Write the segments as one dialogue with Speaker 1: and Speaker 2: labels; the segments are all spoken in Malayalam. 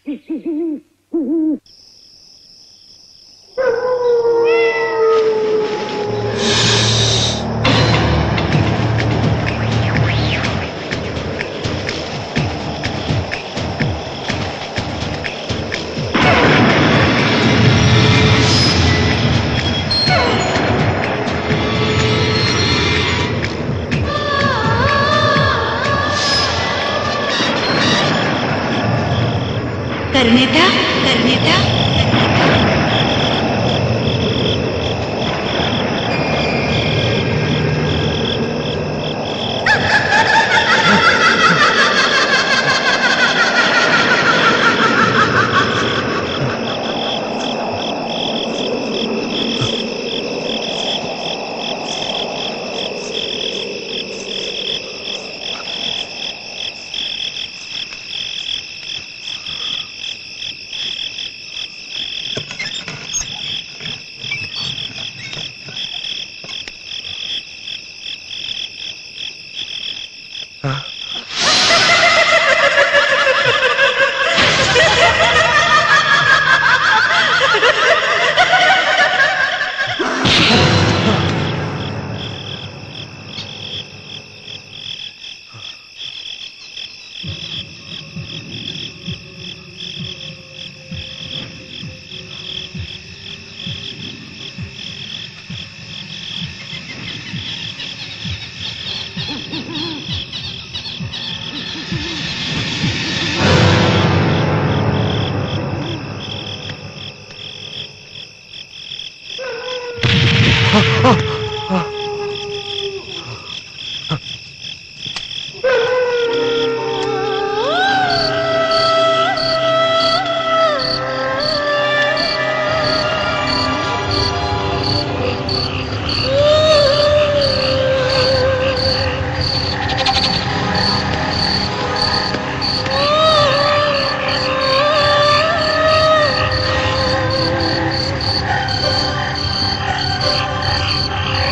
Speaker 1: കരുണേട്ട കരുണേട്ട
Speaker 2: ആ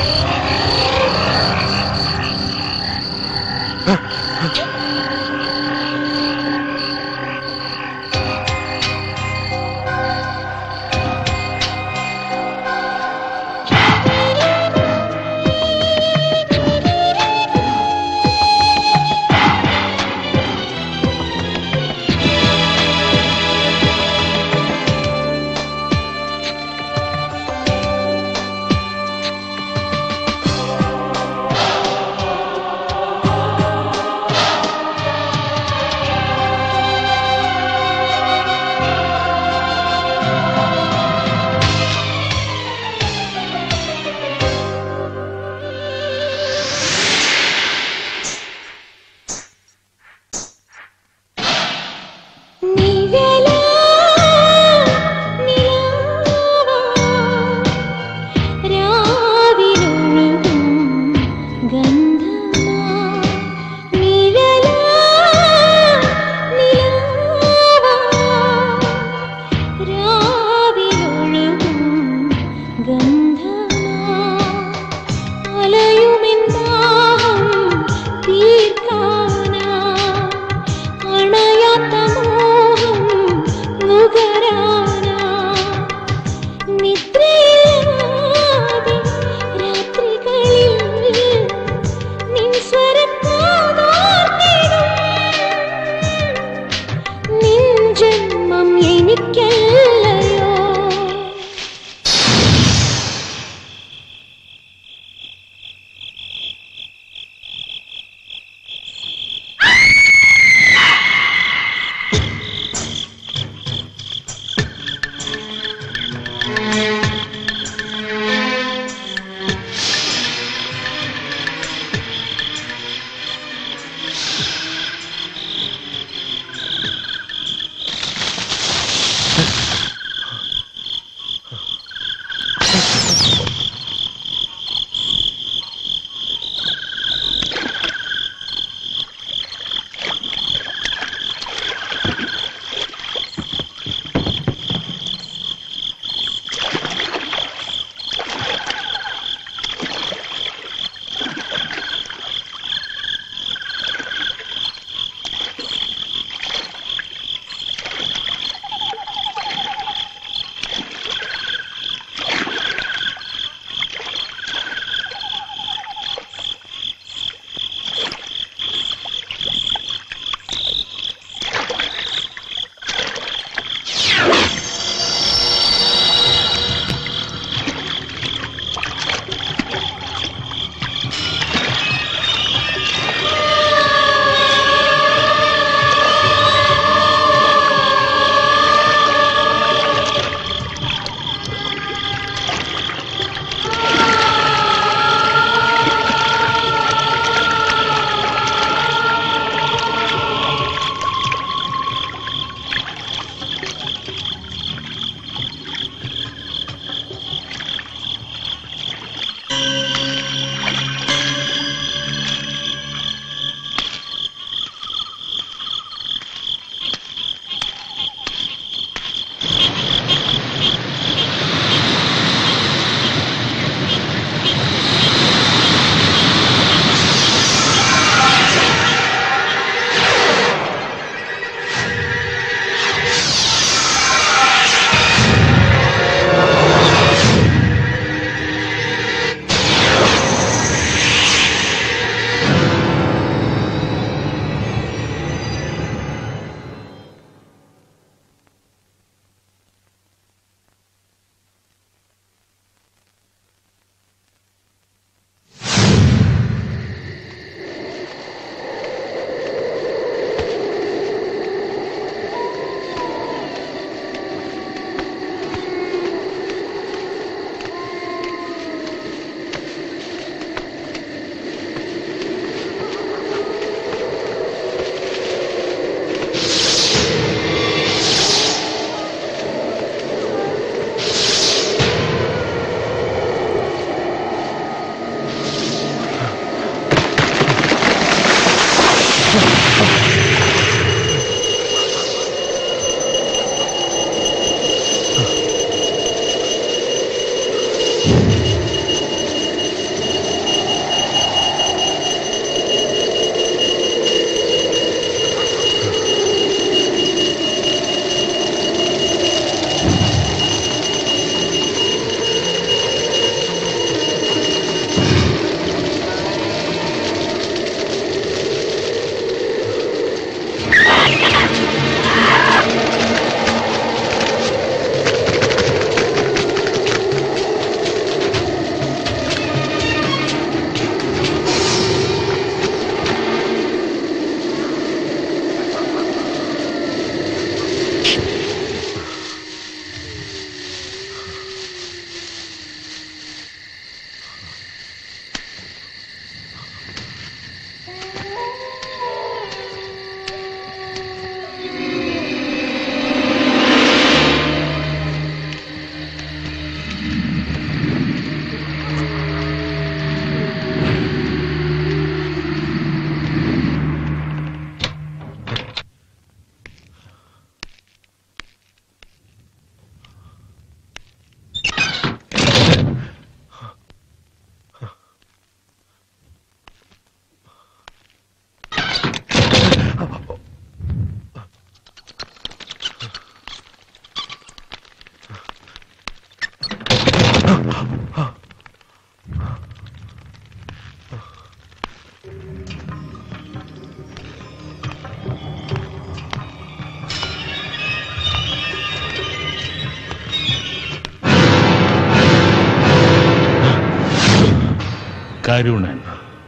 Speaker 2: കരുണൻ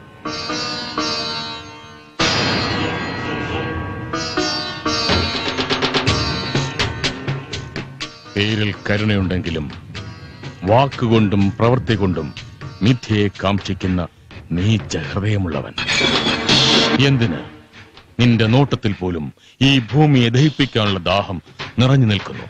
Speaker 2: പേരിൽ കരുണയുണ്ടെങ്കിലും വാക്കുകൊണ്ടും പ്രവൃത്തി കൊണ്ടും മിഥ്യയെ കാക്ഷിക്കുന്ന നീച്ച ഹൃദയമുള്ളവൻ എന്തിന് നിന്റെ നോട്ടത്തിൽ പോലും ഈ ഭൂമിയെ ദഹിപ്പിക്കാനുള്ള ദാഹം നിറഞ്ഞു നിൽക്കുന്നു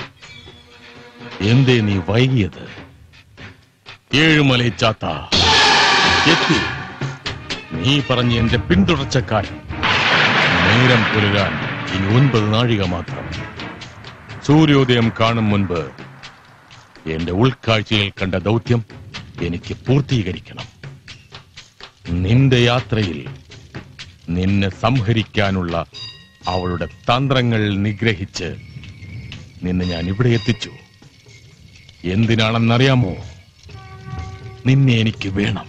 Speaker 2: എന്തേ നീ വൈകിയത് ഏഴുമലയിച്ചാത്ത എത്തി നീ പറഞ്ഞ എന്റെ പിന്തുടർച്ചക്കാരൻ നേരം പുലരാൻ ഇനി ഒൻപത് നാഴിക മാത്രം സൂര്യോദയം കാണും മുൻപ് എന്റെ ഉൾക്കാഴ്ചയിൽ കണ്ട ദൗത്യം എനിക്ക് പൂർത്തീകരിക്കണം നിന്റെ യാത്രയിൽ നിന്നെ സംഹരിക്കാനുള്ള അവളുടെ തന്ത്രങ്ങൾ നിഗ്രഹിച്ച് നിന്നെ ഞാൻ ഇവിടെ എത്തിച്ചു എന്തിനാണെന്നറിയാമോ നിന്നെ എനിക്ക് വേണം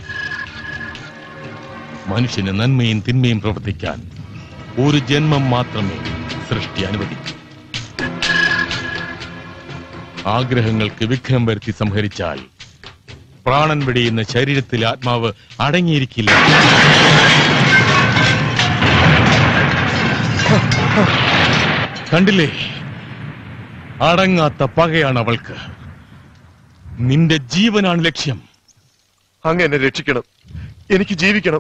Speaker 2: മനുഷ്യന് നന്മയും തിന്മയും പ്രവർത്തിക്കാൻ ഒരു ജന്മം മാത്രമേ സൃഷ്ടി അനുവദിക്കൂ ആഗ്രഹങ്ങൾക്ക് വിഘ്നം വരുത്തി സംഹരിച്ചാൽ പ്രാണൻ വെടിയുന്ന ശരീരത്തിലെ ആത്മാവ് അടങ്ങിയിരിക്കില്ല കണ്ടില്ലേ അടങ്ങാത്ത പകയാണ് അവൾക്ക് നിന്റെ ജീവനാണ് ലക്ഷ്യം
Speaker 3: അങ്ങ് എന്നെ രക്ഷിക്കണം എനിക്ക് ജീവിക്കണം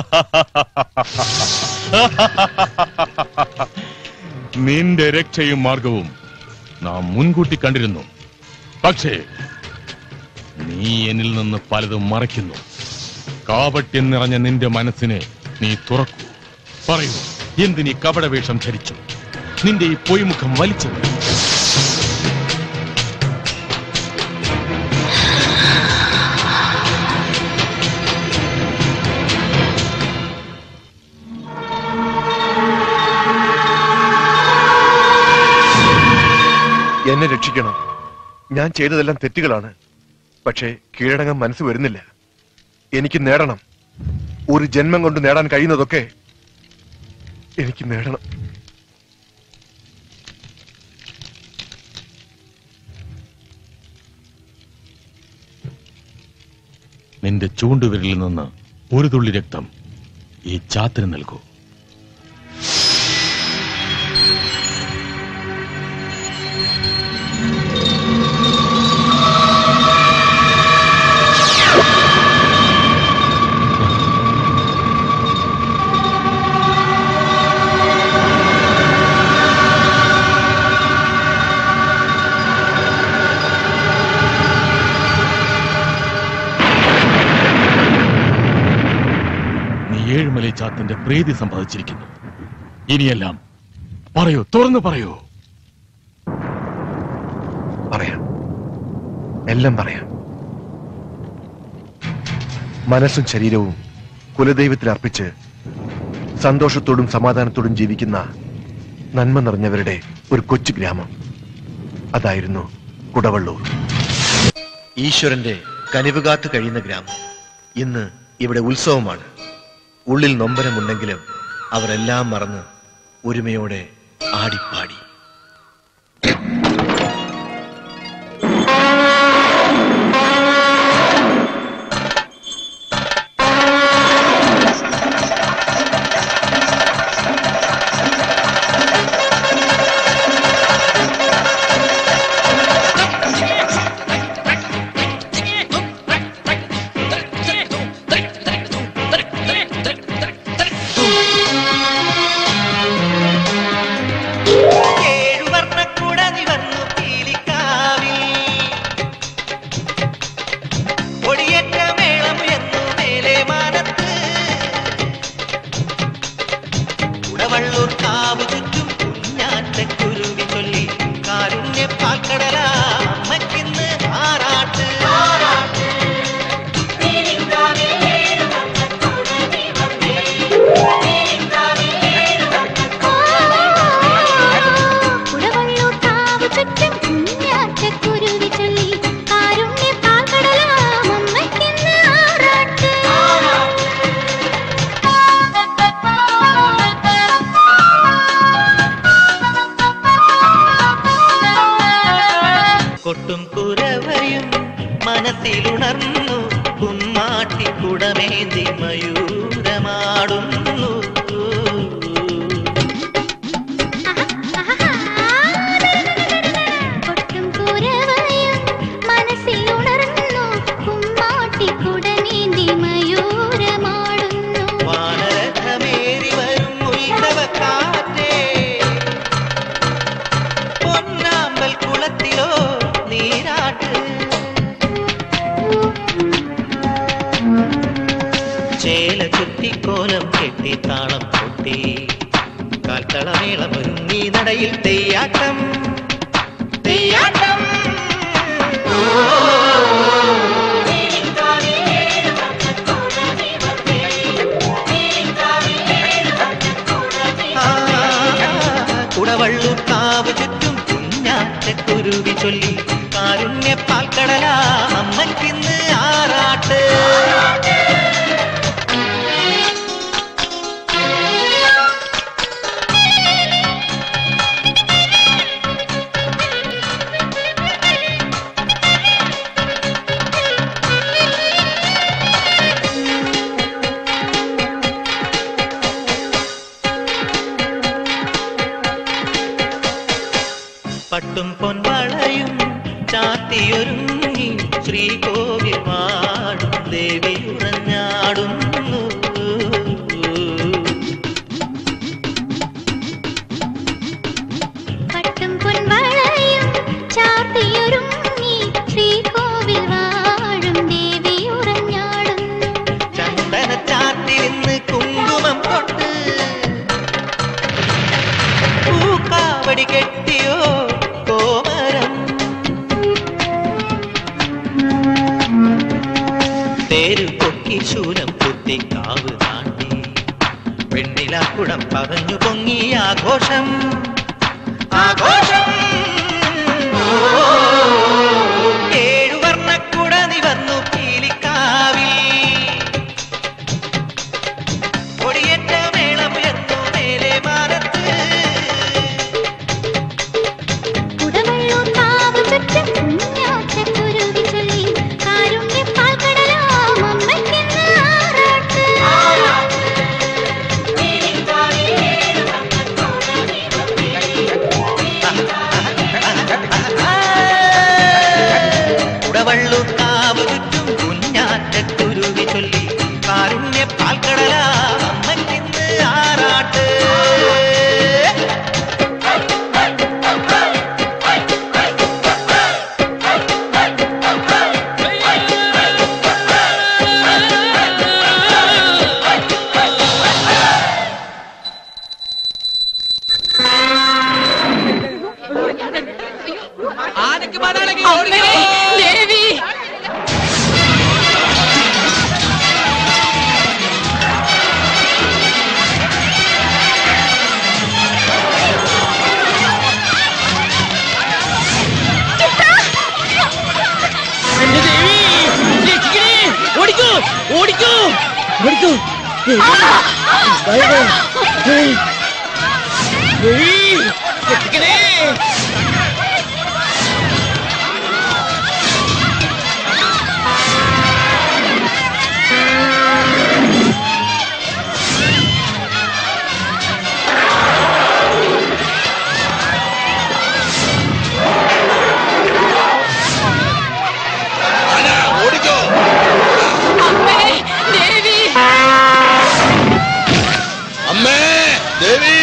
Speaker 2: നിന്റെ രക്ഷയും മാർഗവും നാം മുൻകൂട്ടി കണ്ടിരുന്നു പക്ഷേ നീ എന്നിൽ നിന്ന് പലതും മറയ്ക്കുന്നു കാപട്യം നിറഞ്ഞ നിന്റെ മനസ്സിനെ നീ തുറക്കൂ പറയൂ എന്തിനീ കപടവേഷം ധരിച്ചു നിന്റെ ഈ പൊയ്മുഖം വലിച്ചത്
Speaker 3: എന്നെ രക്ഷിക്കണം ഞാൻ ചെയ്തതെല്ലാം തെറ്റുകളാണ് പക്ഷേ കീഴടങ്ങാൻ മനസ്സ് വരുന്നില്ല എനിക്ക് നേടണം ഒരു ജന്മം കൊണ്ട് നേടാൻ കഴിയുന്നതൊക്കെ എനിക്ക് നേടണം
Speaker 2: നിന്റെ ചൂണ്ടുവിരലിൽ നിന്ന് ഒരു തുള്ളി രക്തം ഈ ചാത്തിന് നൽകൂ നീ ഏഴുമലൈ ചാത്തിന്റെ പ്രീതി സമ്പാദിച്ചിരിക്കുന്നു ഇനിയെല്ലാം പറയൂ തുറന്നു പറയൂ
Speaker 3: പറയാം എല്ലാം പറയാം മനസ്സും ശരീരവും കുലദൈവത്തിൽ അർപ്പിച്ച് സന്തോഷത്തോടും സമാധാനത്തോടും ജീവിക്കുന്ന നന്മ നിറഞ്ഞവരുടെ ഒരു കൊച്ചു ഗ്രാമം അതായിരുന്നു കുടവള്ളൂർ ഈശ്വരന്റെ കനിവ് കാത്തു കഴിയുന്ന ഗ്രാമം ഇന്ന് ഇവിടെ ഉത്സവമാണ് ഉള്ളിൽ നൊമ്പരമുണ്ടെങ്കിലും അവരെല്ലാം മറന്ന് ഒരുമയോടെ ആടിപ്പാടി
Speaker 4: ഏഴുവർണ്ണക്കുട നിവർന്നു പീലിക്കാവിൽ. കൊടിയേറ്റ മേളമുയർന്നു മേലെ മാനത്ത്. കുടവള്ളൂർ കാവ് ചുറ്റും കുഞ്ഞാറ്റക്കുരുവി ചൊല്ലി കാരുണ്യ പാൽക്കടലാ അമ്മയ്ക്കിന്ന് ആറാട്ട്
Speaker 1: കുടവള്ളൂർ കാവ് ചുറ്റും കുഞ്ഞാറ്റക്കുരുവി ചൊല്ലി കാരുണ്യ പാൽക്കടലാം അമ്മയ്ക്കിന്ന് ആറാട്ട്
Speaker 4: കൊട്ടും കുരവയും മനസ്സിലുണർന്നു കുമ്മാട്ടി കുടമേന്തി മയൂരമാടുന്നു
Speaker 1: കൊട്ടും കുരവയും മനസ്സിൽ ഉണർന്നു കുമ്മാട്ടി കുടനീന്തി മയൂരമാടുന്നു
Speaker 4: വാനരഥമേറി വരും ഉത്സവക്കാറ്റേ പൊന്നാമ്പൽ കുളത്തിലോ നീരാട്ട് ചേല ചുറ്റിക്കോലം കെട്ടി താളം കൊട്ടി കാൽത്തളമേളമൊരുങ്ങി നടയിൽ തെയ്യാട്ടം തെയ്യാട്ടം ആ, കുടവള്ളൂർ കാവ് ചുറ്റും കുഞ്ഞാറ്റക്കുരുവി ചൊല്ലി കാരുണ്യ പാൽക്കടലാ അമ്മയ്ക്കിന്ന് ആറാട്ട് പട്ടും പൊൻവളയും ചാത്തിയൊരുങ്ങി ശ്രീകോവിൽ വാടും ദേവി ഉറഞ്ഞാടുന്നു
Speaker 1: പട്ടും പൊൻവളയും ചാർത്തിയൊരുങ്ങി ശ്രീകോവിൽ വാഴും ദേവി ഉറഞ്ഞാടുന്നു
Speaker 4: ചന്ദന ചാത്തിലിന്ന് കുങ്കുമം തൊട്ട് പൂക്കാവടി കെട്ടിയോ കോമരം തേരു പൊക്കി ശൂലം കുത്തി കാവ് താണ്ടി വെണ്ണിലാക്കുടം പതഞ്ഞു പൊങ്ങി ആഘോഷം ആഘോഷം ഏഴുവർണ്ണക്കുട നിവർന്നു പീലിക്കാവിൽ കൊടിയേറ്റ മേളമുയർന്നു മേലെ മാനത്ത്
Speaker 1: കുടവള്ളൂർ കാവ് ചുറ്റും കുഞ്ഞാറ്റക്കുരുവി ചൊല്ലി കാരുണ്യ പാൽക്കടലാം അമ്മയ്ക്കിന്ന് ആറാട്ട്
Speaker 5: ഓടിക്കോ ഓടിക്കോ എത്തിക്കണേ
Speaker 2: ഓടിക്കോ അമ്മേ ദേവി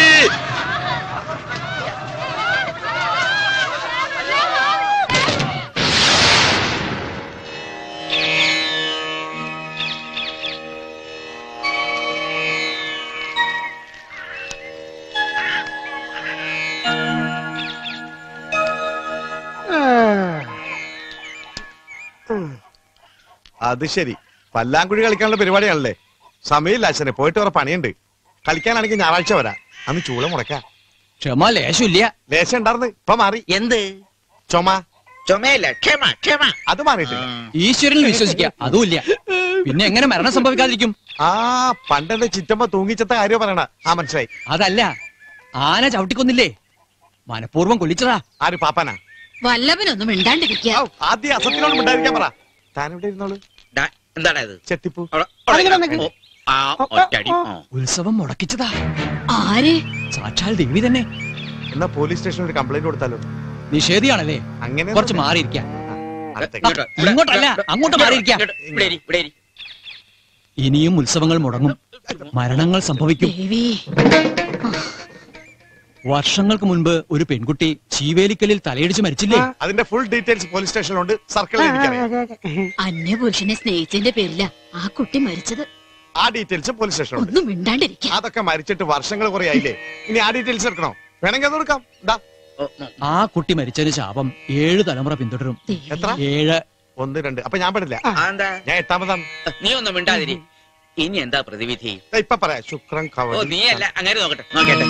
Speaker 6: അത് ശരി പല്ലാങ്കുഴി കളിക്കാനുള്ള പരിപാടിയാണല്ലേ സമയമില്ല അച്ഛനെ പോയിട്ട് വേറെ പണിയുണ്ട് കളിക്കാനാണെങ്കിൽ ഞായറാഴ്ച വരാം അന്ന് ചൂള മുടക്കാം
Speaker 5: ക്ഷമ ലേശമില്ല
Speaker 6: ലേശം ഉണ്ടായിരുന്നു ഇപ്പൊ മാറി
Speaker 7: എന്ത്
Speaker 6: ചുമ
Speaker 7: ചുമയല്ല ക്ഷമ ക്ഷമ
Speaker 6: അത് മാറിയിട്ടില്ല
Speaker 5: ഈശ്വരനിൽ വിശ്വസിക്കുക അതുമില്ല പിന്നെ എങ്ങനെ മരണം സംഭവിക്കാതിരിക്കും
Speaker 6: ആ പണ്ടെന്റെ ചിറ്റമ്മ തൂങ്ങിച്ചത്ത കാര്യം പറയണ ആ മനസ്സിലായി
Speaker 5: അതല്ല ആന ചവിട്ടിക്കൊന്നില്ലേ മനഃപൂർവ്വം കൊല്ലിച്ചതാ
Speaker 6: ആര് പാപ്പാനാ
Speaker 8: വല്ലവനൊന്നും മിണ്ടാണ്ടിരിക്കുക
Speaker 6: ഔ, ആദ്യം അസത്തിനോട് ഉണ്ടായിരിക്കാൻ പറ താൻ ഇവിടെ ഇരുന്നോളൂ
Speaker 7: ഡാ, എന്താടാ ഇത്
Speaker 6: ചെത്തിപ്പൂ
Speaker 7: അവിടെ- അവിടെ- ഓ, ആ ഒറ്റടി ആ.
Speaker 5: ഉത്സവം മുടക്കിച്ചതാ
Speaker 8: ആര്
Speaker 5: സാക്ഷാൽ ദേവി തന്നെ
Speaker 6: എന്നാ പോലീസ് സ്റ്റേഷനിൽ ഒരു കംപ്ലൈന്റ് കൊടുത്താലോ
Speaker 5: നിഷേധിയാണല്ലേ
Speaker 6: അങ്ങനെ
Speaker 5: കുറച്ച് മാറിയിരിക്കാം
Speaker 6: അടുത്തേക്ക്.
Speaker 7: ഇങ്ങോട്ട്, ഇവിടെ,
Speaker 5: ഇങ്ങോട്ടല്ല,
Speaker 7: ഇവിടെ,
Speaker 5: അങ്ങോട്ട് മാറിയിരിക്കാം.
Speaker 7: ഇങ്ങോട്ട്, ഇവിടെ ഇരി, ഇവിടെ ഇരി.
Speaker 5: ഇനിയും ഉത്സവങ്ങൾ മുടങ്ങും മരണങ്ങൾ സംഭവിക്കും
Speaker 8: ദേവി
Speaker 5: വർഷങ്ങൾക്ക് മുൻപ് ഒരു പെൺകുട്ടി ചീവേലിക്കലിൽ തലയിടിച്ച് മരിച്ചില്ലേ
Speaker 6: അതിന്റെ ഫുൾ ഡീറ്റെയിൽസ് പോലീസ് സ്റ്റേഷനിലുണ്ട് സർക്കിളിൽ എനിക്കറിയാം
Speaker 8: അന്യപുരുഷനെ സ്നേഹിച്ചതിന്റെ പേരില ആ കുട്ടി മരിച്ചത്
Speaker 6: ആ ഡീറ്റെയിൽസ് പോലീസ് സ്റ്റേഷനിലുണ്ട്
Speaker 8: ഒന്നും മിണ്ടാണ്ടിരിക്കുക
Speaker 6: അതൊക്കെ മരിച്ചിട്ട് വർഷങ്ങൾ കുറെ ആയില്ലേ ഇനി ആ ഡീറ്റെയിൽസ് എടുക്കണോ വേണമെങ്കിൽ അത് കൊടുക്കാം ദാ
Speaker 7: ഓ, ഉം.
Speaker 5: ആ കുട്ടി മരിച്ചതിന് ശാപം ഏഴ് തലമുറ പിന്തുടരും
Speaker 8: ദേവി
Speaker 6: എത്ര
Speaker 5: ഏഴ്
Speaker 6: ഒന്ന് രണ്ട് അപ്പൊ ഞാൻ പെടില്ല
Speaker 7: ആ, എന്താ
Speaker 6: ഞാൻ എട്ടാമതാണ്
Speaker 7: നീ ഒന്നും മിണ്ടാതിരി ഇനി എന്താ പ്രതിവിധി
Speaker 6: ദാ ഇപ്പൊ പറയാം ശുക്രൻ
Speaker 7: ഓ
Speaker 6: കവടി
Speaker 7: നീയല്ല അങ്ങനെ നോക്കട്ടെ നോക്കട്ടെ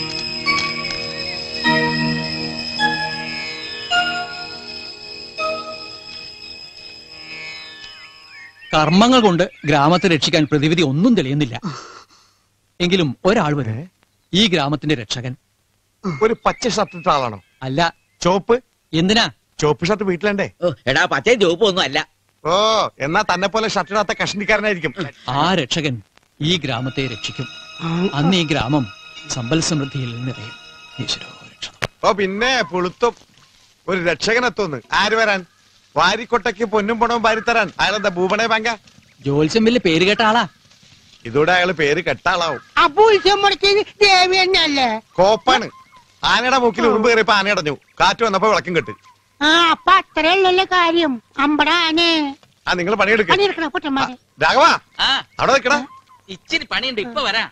Speaker 5: കർമ്മങ്ങൾ കൊണ്ട് ഗ്രാമത്തെ രക്ഷിക്കാൻ പ്രതിവിധി ഒന്നും തെളിയുന്നില്ല എങ്കിലും ഒരാൾ വരും ഈ ഗ്രാമത്തിന്റെ രക്ഷകൻ
Speaker 6: ഒരു പച്ച ഷർട്ട് ഇട്ട ആളാണോ
Speaker 5: അല്ല
Speaker 6: ചോപ്പ്
Speaker 5: എന്തിനാ
Speaker 6: ചോപ്പ് ഷർട്ട് വീട്ടിലുണ്ടേ
Speaker 7: ഓ എടാ പച്ചയും ചുവപ്പും ഒന്നും അല്ല
Speaker 6: ഓ എന്നാ തന്നെ പോലെ ഷർട്ട് ഇടാത്ത കഷ്ണിക്കാരനായിരിക്കും
Speaker 5: ആ രക്ഷകൻ ഈ ഗ്രാമത്തെ രക്ഷിക്കും അന്ന് ഈ ഗ്രാമം സമ്പൽ സമൃദ്ധിയിൽ നിറയും ഈശ്വരോ രക്ഷണം
Speaker 6: ഓ പിന്നെ പുളുത്തും ഒരു രക്ഷകനെത്തോന്ന് ആര് വരാൻ വാരിക്കൊട്ടയ്ക്ക് പൊന്നും പണവും വാരിത്തരാൻ അയാളെന്താ ഭൂപണേ ബാങ്ക
Speaker 5: ജോത്സ്യം വലിയ പേര് കേട്ട ആളാ
Speaker 6: ഇതോടെ അയാള് പേര് കെട്ടാളാവും
Speaker 9: അപ്പൊ ഉത്സവം മുടക്കിയത് ദേവി തന്നെയല്ലേ
Speaker 6: കോപ്പാണ് ആനയുടെ മൂക്കിൽ ഉറുമ്പ് കയറിയപ്പോ ആന അടഞ്ഞു കാറ്റ് വന്നപ്പോ വിളക്കും കെട്ട്
Speaker 9: ആ അപ്പൊ അത്രയല്ലല്ലോ കാര്യം അമ്പടാനെ
Speaker 6: ആ നിങ്ങൾ പണിയെടുക്ക
Speaker 9: പണിയെടുക്കണ കുട്ടന്മാരെ
Speaker 6: രാഘവ
Speaker 7: ആ
Speaker 6: അവിടെ നിൽക്കണ
Speaker 7: ഇച്ചിരി പണിയുണ്ട് ഇപ്പൊ വരാ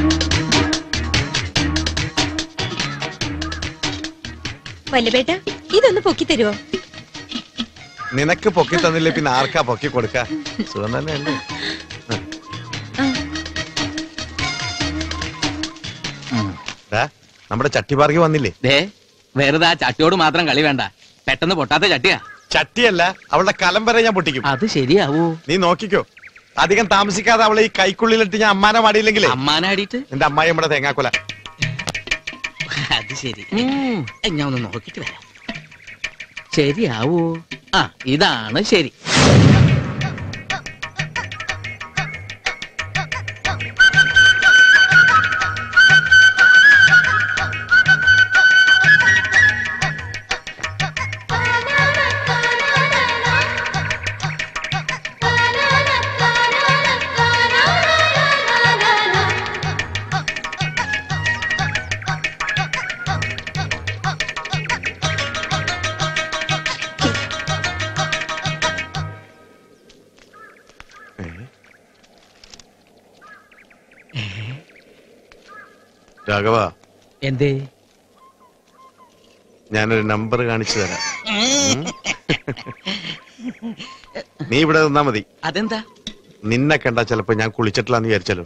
Speaker 8: വല്ലബേട്ട ഇതൊന്ന് പൊക്കി തരുമോ
Speaker 6: നിനക്ക് പൊക്കി തന്നില്ലേ പിന്നെ ആർക്കാ പൊക്കി കൊടുക്ക സുഖം തന്നെയല്ലേ ദാ, നമ്മുടെ ചട്ടിപാർക്കി വന്നില്ലേ
Speaker 5: ദേ വെറുതെ ആ ചട്ടിയോട് മാത്രം കളി വേണ്ട പെട്ടെന്ന് പൊട്ടാത്ത ചട്ടിയാ
Speaker 6: ചട്ടിയല്ല അവളുടെ കലം വരെ ഞാൻ പൊട്ടിക്കും
Speaker 5: അത് ശരിയാവൂ
Speaker 6: നീ നോക്കിക്കോ അധികം താമസിക്കാതെ അവളെ ഈ കൈക്കുള്ളിലിട്ട് ഞാൻ അമ്മാനെ മാടിയില്ലെങ്കിലേ
Speaker 5: അമ്മാനാടിയിട്ട്
Speaker 6: എന്റെ അമ്മായി നമ്മുടെ തേങ്ങാക്കൊല
Speaker 7: അത് ശരി ഞാൻ ഒന്ന് നോക്കിട്ട് വരാം
Speaker 5: ശരിയാവൂ ആ ഇതാണ് ശരി
Speaker 6: രാഘവ
Speaker 5: എന്തേ
Speaker 6: ഞാനൊരു നമ്പർ കാണിച്ചു തരാം ഉം. നീ ഇവിടെ നിന്നാ മതി
Speaker 5: അതെന്താ
Speaker 6: നിന്നെ കണ്ടാ ചിലപ്പോ ഞാൻ കുളിച്ചിട്ടില്ലാന്ന് വിചാരിച്ചാലോ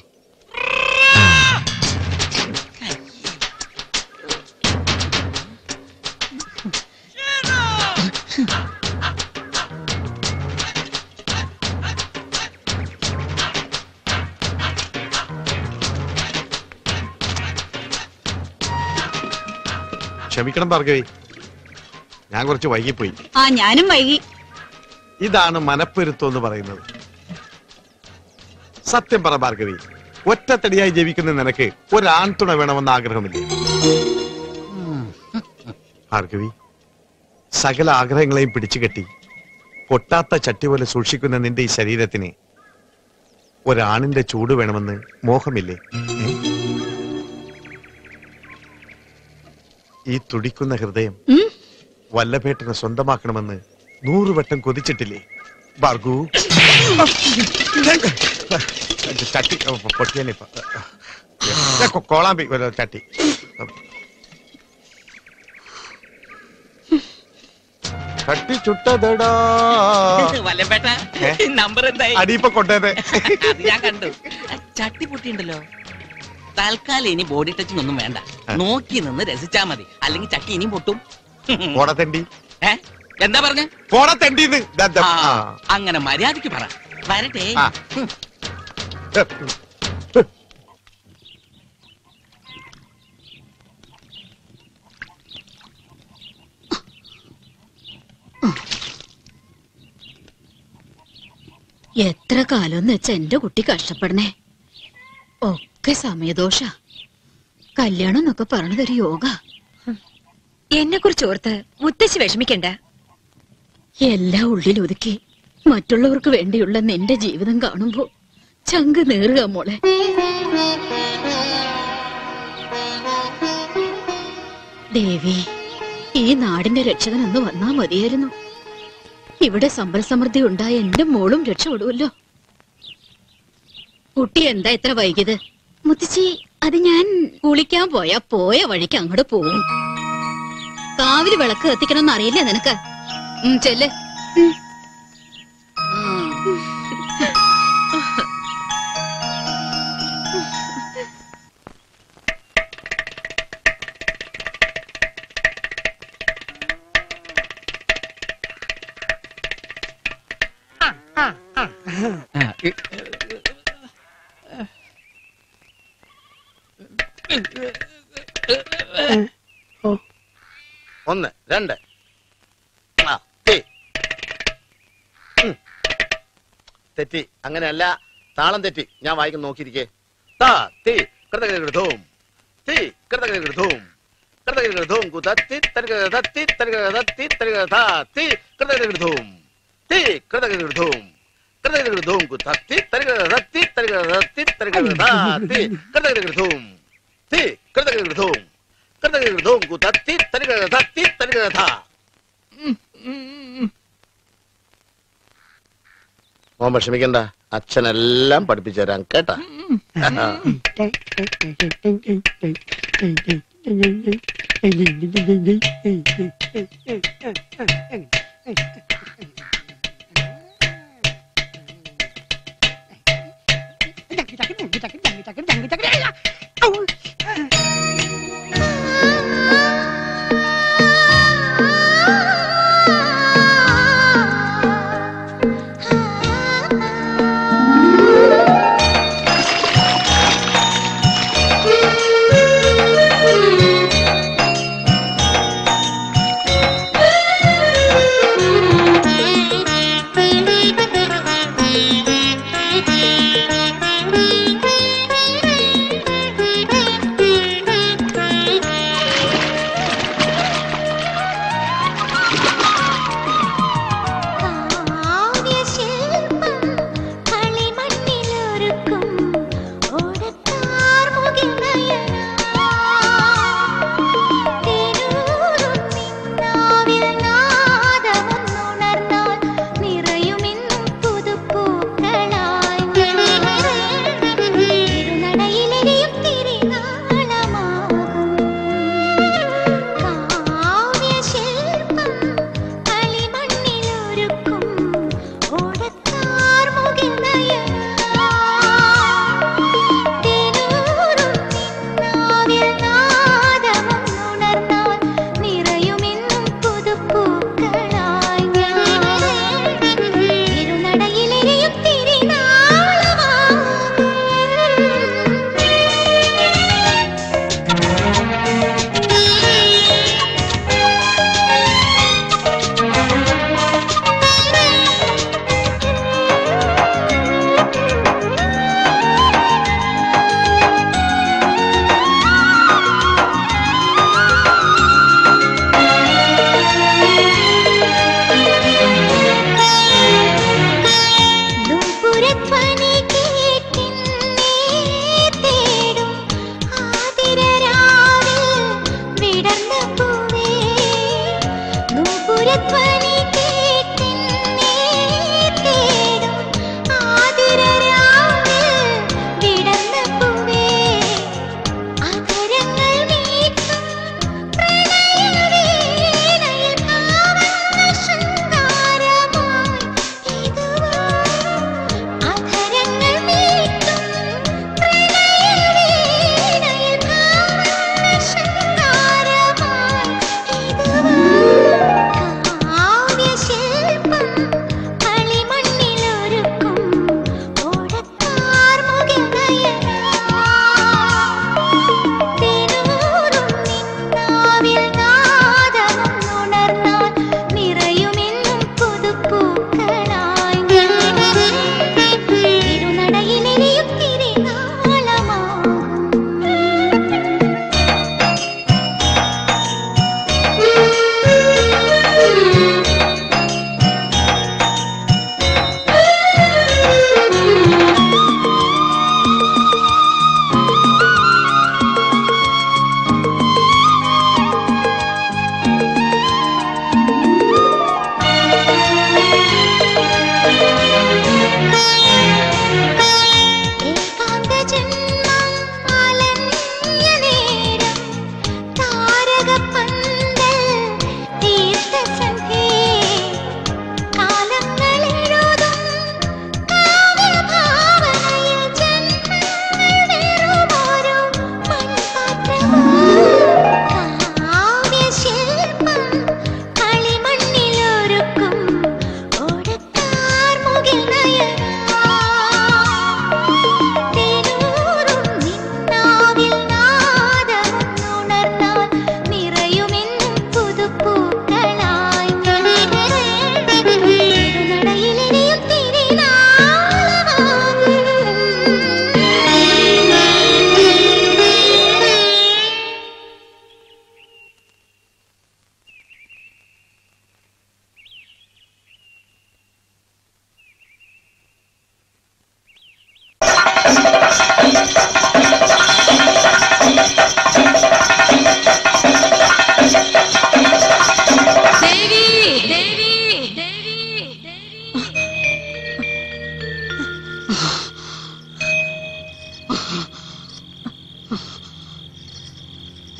Speaker 6: ക്ഷമിക്കണം ഭാർഗവി ഞാൻ കുറച്ച് വൈകിപ്പോയി
Speaker 8: ആ ഞാനും വൈകി
Speaker 6: ഇതാണ് മനപ്പൊരുത്തം എന്ന് പറയുന്നത് സത്യം പറ ഭാർഗവി ഒറ്റത്തടിയായി ജീവിക്കുന്ന നിനക്ക് ഒരാൺതുണ വേണമെന്ന് ആഗ്രഹമില്ല ഭാർഗവി സകല ആഗ്രഹങ്ങളെയും പിടിച്ചു കെട്ടി പൊട്ടാത്ത ചട്ടി പോലെ സൂക്ഷിക്കുന്ന നിന്റെ ഈ ശരീരത്തിന് ഒരാണിന്റെ ചൂട് വേണമെന്ന് മോഹമില്ലേ ഏ? ഈ തുടിക്കുന്ന ഹൃദയം
Speaker 8: ഉം.
Speaker 6: വല്ലഭേട്ടനെ സ്വന്തമാക്കണമെന്ന് നൂറുവട്ടം കൊതിച്ചിട്ടില്ലേ ഭാർഗു ചട്ടി പൊട്ടിയാനിപ്പ കോളാമ്പി ഒരു ചട്ടി ചട്ടി ചുട്ടതടാ
Speaker 7: വല്ലപ്പേട്ട
Speaker 6: ഏ?
Speaker 7: നമ്പർ എന്തായി
Speaker 6: അടിയിപ്പൊ കൊണ്ടത്
Speaker 7: അത് ഞാൻ കണ്ടു ചട്ടി പൊട്ടിയുണ്ടല്ലോ തൽക്കാലം ഇനി ബോഡി ടച്ചിങ് ഒന്നും വേണ്ട നോക്കി നിന്ന് രസിച്ചാ മതി അല്ലെങ്കിൽ ചട്ടി ഇനിയും പൊട്ടും
Speaker 6: പോടത്തണ്ടി
Speaker 7: ഏ എന്താ പറഞ്ഞ
Speaker 6: പോടത്തണ്ടിന്ന് ദാ, ദാ, ആ.
Speaker 7: അങ്ങനെ മര്യാദക്ക് പറ വരട്ടെ
Speaker 6: ആ.
Speaker 7: ഹും.
Speaker 8: എത്ര കാലം വെച്ച എന്റെ കുട്ടി കഷ്ടപ്പെടണേ ഒക്കെ സമയദോഷ കല്യാണം എന്നൊക്കെ പറഞ്ഞതൊരു യോഗ
Speaker 10: എന്നെ കുറിച്ച് ഓർത്ത് മുത്തശ്ശി വിഷമിക്കണ്ട
Speaker 8: എല്ലാം ഉള്ളിലൊതുക്കി മറ്റുള്ളവർക്ക് വേണ്ടിയുള്ള നിന്റെ ജീവിതം കാണുമ്പോ ചങ്ക് നേറുക മോളെ ദേവി ഈ നാടിന്റെ രക്ഷകനൊന്ന് വന്നാ മതിയായിരുന്നു ഇവിടെ സമ്പൽ സമൃദ്ധി ഉണ്ടായ എന്റെ മോളും രക്ഷപ്പെടുമല്ലോ കുട്ടി എന്താ ഇത്ര വൈകിയത് മുത്തശ്ശി അത് ഞാൻ കുളിക്കാൻ പോയാ പോയ വഴിക്ക് അങ്ങോട്ട് പോവും കാവില് വിളക്ക് കത്തിക്കണമെന്ന് അറിയില്ലേ നിനക്ക് ഉം, ചെല്ല് ഉം. ഉം.
Speaker 5: ആ, ഇ-
Speaker 11: ഒന്ന് രണ്ട് ആ, തി. ഉം. തെറ്റി അങ്ങനെയല്ല താളം തെറ്റി ഞാൻ വായിക്കുന്ന നോക്കിയിരിക്കേ താ തീ കൃതകൃതൂം തീ കൃതകൃതൂം കൃതകൃതൂം കുതത്തി തരികൃതത്തി തരികൃതത്തി തരികൃതാ തീ കൃതകൃതൂം തീ കൃതകൃതൂം കൃതകൃതൂം കുതത്തി തരികൃതത്തി തരികൃതത്തി തരികൃതാ തീ കൃതകൃതൂം തീ കൃതകൃതൂം കൃതകൃതൂം കുതത്തി തരികൃതത്തി തരികൃതാ മോൻ വിഷമിക്കണ്ട അച്ഛനെല്ലാം പഠിപ്പിച്ചു തരാം കേട്ടാ
Speaker 1: Thank you.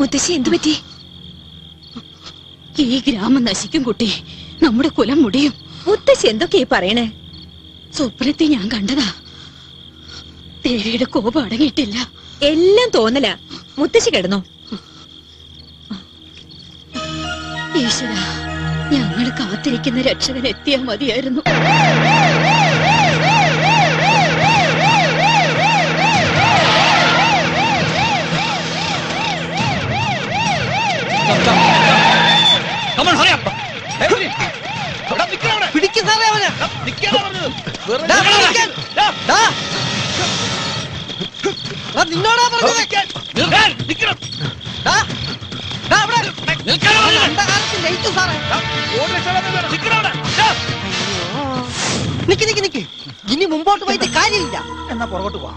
Speaker 10: മുത്തശ്ശി എന്തു പറ്റി
Speaker 8: ഈ ഗ്രാമം നശിക്കും കുട്ടി നമ്മുടെ കുലം മുടിയും
Speaker 10: മുത്തശ്ശി എന്തൊക്കെയാ ഈ പറയണേ
Speaker 8: സ്വപ്നത്തെ ഞാൻ കണ്ടതാ ദേവിയുടെ കോപം അടങ്ങിയിട്ടില്ല
Speaker 10: എല്ലാം തോന്നല മുത്തശ്ശി കിടന്നോ
Speaker 8: ഈശ്വര ഞങ്ങൾ കാത്തിരിക്കുന്ന രക്ഷകൻ എത്തിയാൽ മതിയായിരുന്നു
Speaker 5: Come on, hurry up.
Speaker 7: പിടിക്കുന്നേ അവനെ
Speaker 5: ദാ, ഇവിടെ നിൽക്കാൻ. ദാ.
Speaker 7: നിന്നോടാ പറഞ്ഞത്
Speaker 5: നിൽക്കാൻ, നിൽക്കണം.
Speaker 7: ദാ, ദാ ഇവിടെ.
Speaker 5: നിൽക്കാൻ പറഞ്ഞത്.
Speaker 7: അന്ധകാരത്തിൽ ലയിച്ചു സാറേ
Speaker 5: നിൽക്കണം അവിടെ. ദാ.
Speaker 7: നിക്ക് നിക്ക് നിക്ക് ഇനി മുമ്പോട്ട് പോയിട്ട് കാര്യമില്ല എന്നാ പുറകോട്ട് പോവാം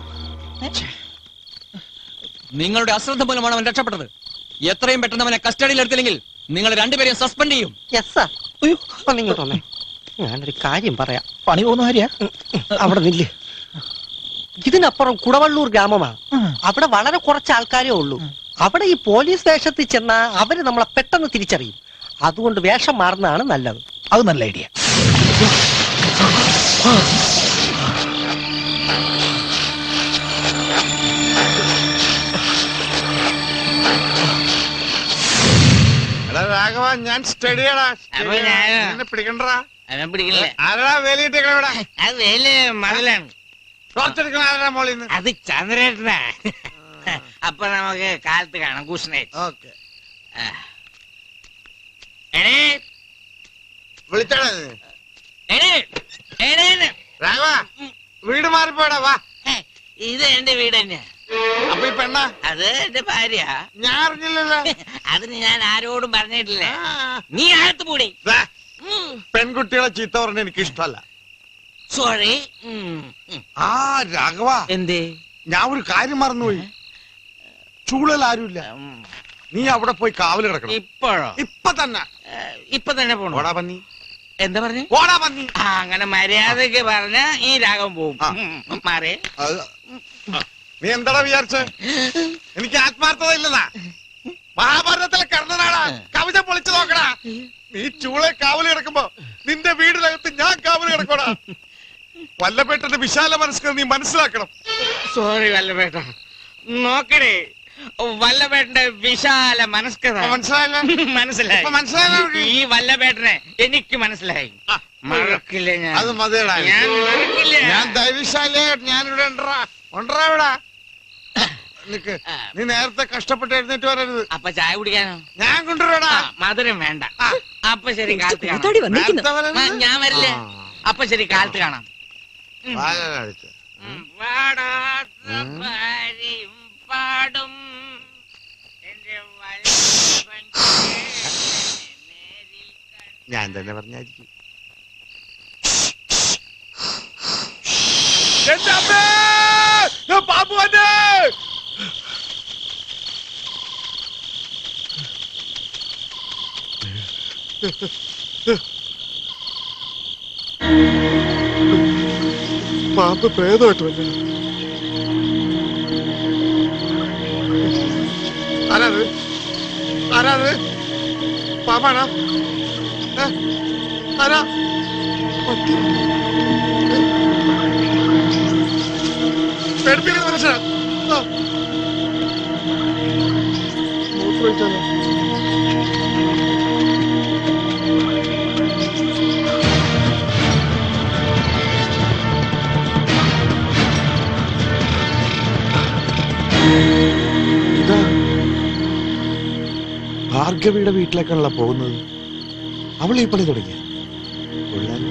Speaker 5: നിങ്ങളുടെ അശ്രദ്ധ മൂലമാണ് അവൻ രക്ഷപ്പെട്ടത് എത്രയും പെട്ടെന്ന് അവനെ കസ്റ്റഡിയിൽ എടുത്തില്ലെങ്കിൽ നിങ്ങൾ രണ്ടുപേരെയും സസ്പെൻഡ് ചെയ്യും
Speaker 7: യെസ് സാർ അയ്യോ ഒന്ന് ഇങ്ങോട്ട് വന്നേ ഞാനൊരു കാര്യം പറയാം പണി പോകുന്ന കാര്യ അവിടെ നില്ല് ഇതിനപ്പുറം കുടവള്ളൂർ ഗ്രാമമാണ് അവിടെ വളരെ കുറച്ച് ആൾക്കാരേ ഉള്ളൂ അവിടെ ഈ പോലീസ് വേഷത്തിൽ ചെന്നാ അവര് നമ്മളെ പെട്ടെന്ന് തിരിച്ചറിയും അതുകൊണ്ട് വേഷം മാറുന്നതാണ് നല്ലത് അത് നല്ല ഐഡിയ
Speaker 6: എടാ രാഘവ ഞാൻ സ്റ്റഡിയാടാ
Speaker 12: അപ്പൊ ഞാനോ?
Speaker 6: എന്നെ പിടിക്കണ്ടാ
Speaker 12: അവനെ പിടിക്കില്ല
Speaker 6: ആരാ വേലിയിട്ടേക്കണ ഇവിടെ
Speaker 12: അത് വേല് മതിലാണ്
Speaker 6: ടോർച്ചെടുക്കണ ആരാ മോളിൽ നിന്ന്
Speaker 12: അത് ചന്ദ്രേട്ടനാ അപ്പൊ നമുക്ക് കാലത്ത് കാണാം കുഷ്ണേറ്റ്
Speaker 6: ഓക്കെ
Speaker 12: എടേ
Speaker 6: വിളിച്ചാടാ
Speaker 12: എടേ എടേന്ന്
Speaker 6: രാഘവ വീട് മാറിപ്പോടാ വാ
Speaker 12: ഇത് എന്റെ വീട് തന്നെയാ
Speaker 6: അപ്പൊ ഈ പെണ്ണ
Speaker 12: അത് എന്റെ ഭാര്യ
Speaker 6: ഞാൻ അറിഞ്ഞില്ലല്ലോ
Speaker 12: അതിന് ഞാൻ ആരോടും പറഞ്ഞിട്ടില്ല നീ അകത്ത് പൂടി
Speaker 6: ദാ, പെൺകുട്ടികളെ ചീത്ത പറഞ്ഞ എനിക്ക് ഇഷ്ടമല്ല
Speaker 12: സോറി
Speaker 6: ആ രാഘവ
Speaker 12: എന്തേ
Speaker 6: ഞാൻ ഒരു കാര്യം മറന്നുപോയി ചൂളൽ ആരുമില്ല നീ അവിടെ പോയി കാവൽ കിടക്കണം
Speaker 12: ഇപ്പോഴോ
Speaker 6: ഇപ്പൊ തന്നെ
Speaker 12: ഇപ്പൊ തന്നെ പോണോ
Speaker 6: ഓടാ പന്നി
Speaker 12: എന്താ പറഞ്ഞു
Speaker 6: ഓടാ പന്നി
Speaker 12: ആ അങ്ങനെ മര്യാദക്ക് പറഞ്ഞ ഈ രാഗം പോവും
Speaker 6: ആ.
Speaker 12: ഉം, മാറി
Speaker 6: അത് നീ എന്താടാ വിചാരിച്ച എനിക്ക് ആത്മാർത്ഥത ഇല്ലെന്നാ മഹാഭാരതത്തിലെ കർണനാടാ കവിത പൊളിച്ചു നോക്കടാ നീ ചൂളെ കാവല് കിടക്കുമ്പോ നിന്റെ വീടിനകത്ത് ഞാൻ കാവല് കിടക്കോടാ വല്ലപേട്ടന്റെ വിശാല മനസ്സ് നീ മനസ്സിലാക്കണം
Speaker 12: സോറി വല്ലപേട്ട നോക്കണേ വല്ലപേട്ടന്റെ വിശാല മനസ്കത
Speaker 6: മനസ്സിലായല്ലോ
Speaker 12: മനസ്സിലായി
Speaker 6: ഇപ്പൊ മനസ്സിലായല്ലോ
Speaker 12: ഈ വല്ലപേട്ടനെ എനിക്ക് മനസ്സിലായി മറക്കില്ല ഞാൻ
Speaker 6: അത് മതിയടാ
Speaker 12: ഞാൻ മറക്കില്ല
Speaker 6: ഞാൻ ധൈര്യശാലിയായിട്ട് ഞാനിവിടെ ഉണ്ടറാ ഉണ്ടറാ ഇവിടെ നിക്ക് നീ നേരത്തെ കഷ്ടപ്പെട്ട് എഴുന്നേറ്റ് വരരുത്
Speaker 12: അപ്പൊ ചായ കുടിക്കാനോ
Speaker 6: ഞാൻ കൊണ്ടുവരാടാ
Speaker 12: ആ, മധുരം വേണ്ട അപ്പൊ ശരി കാലത്ത് കാണാം
Speaker 10: കൂത്താടി വന്നിരിക്കുന്നു
Speaker 6: നേരത്തെ വരരുത്.
Speaker 12: ആ, ഞാൻ വരില്ലേ അപ്പൊ ശരി കാലത്ത് കാണാം
Speaker 6: വായ കാണിച്ച്.
Speaker 12: ഉം, പാടാത്ത ഭാര്യയും പാടും എന്റെ വല്ലഭന്റെ നേരിൽ
Speaker 6: ഞാൻ തന്നെ പറഞ്ഞായിരിക്കും പാമ്പ് പ്രേതമായിട്ട് വന്നെ ആരാത് ആരാത് പാമ്പാണോ ഏ? ആരാ പേടിപ്പിക്കുന്ന മനുഷ്യനാ ആ. മൂത്രമൊഴിച്ചാലോ? ഇതാ ഭാർഗവിയുടെ വീട്ടിലേക്കാണല്ലോ പോകുന്നത് അവൾ ഈ പണി തുടങ്ങിയ കൊള്ളാലോ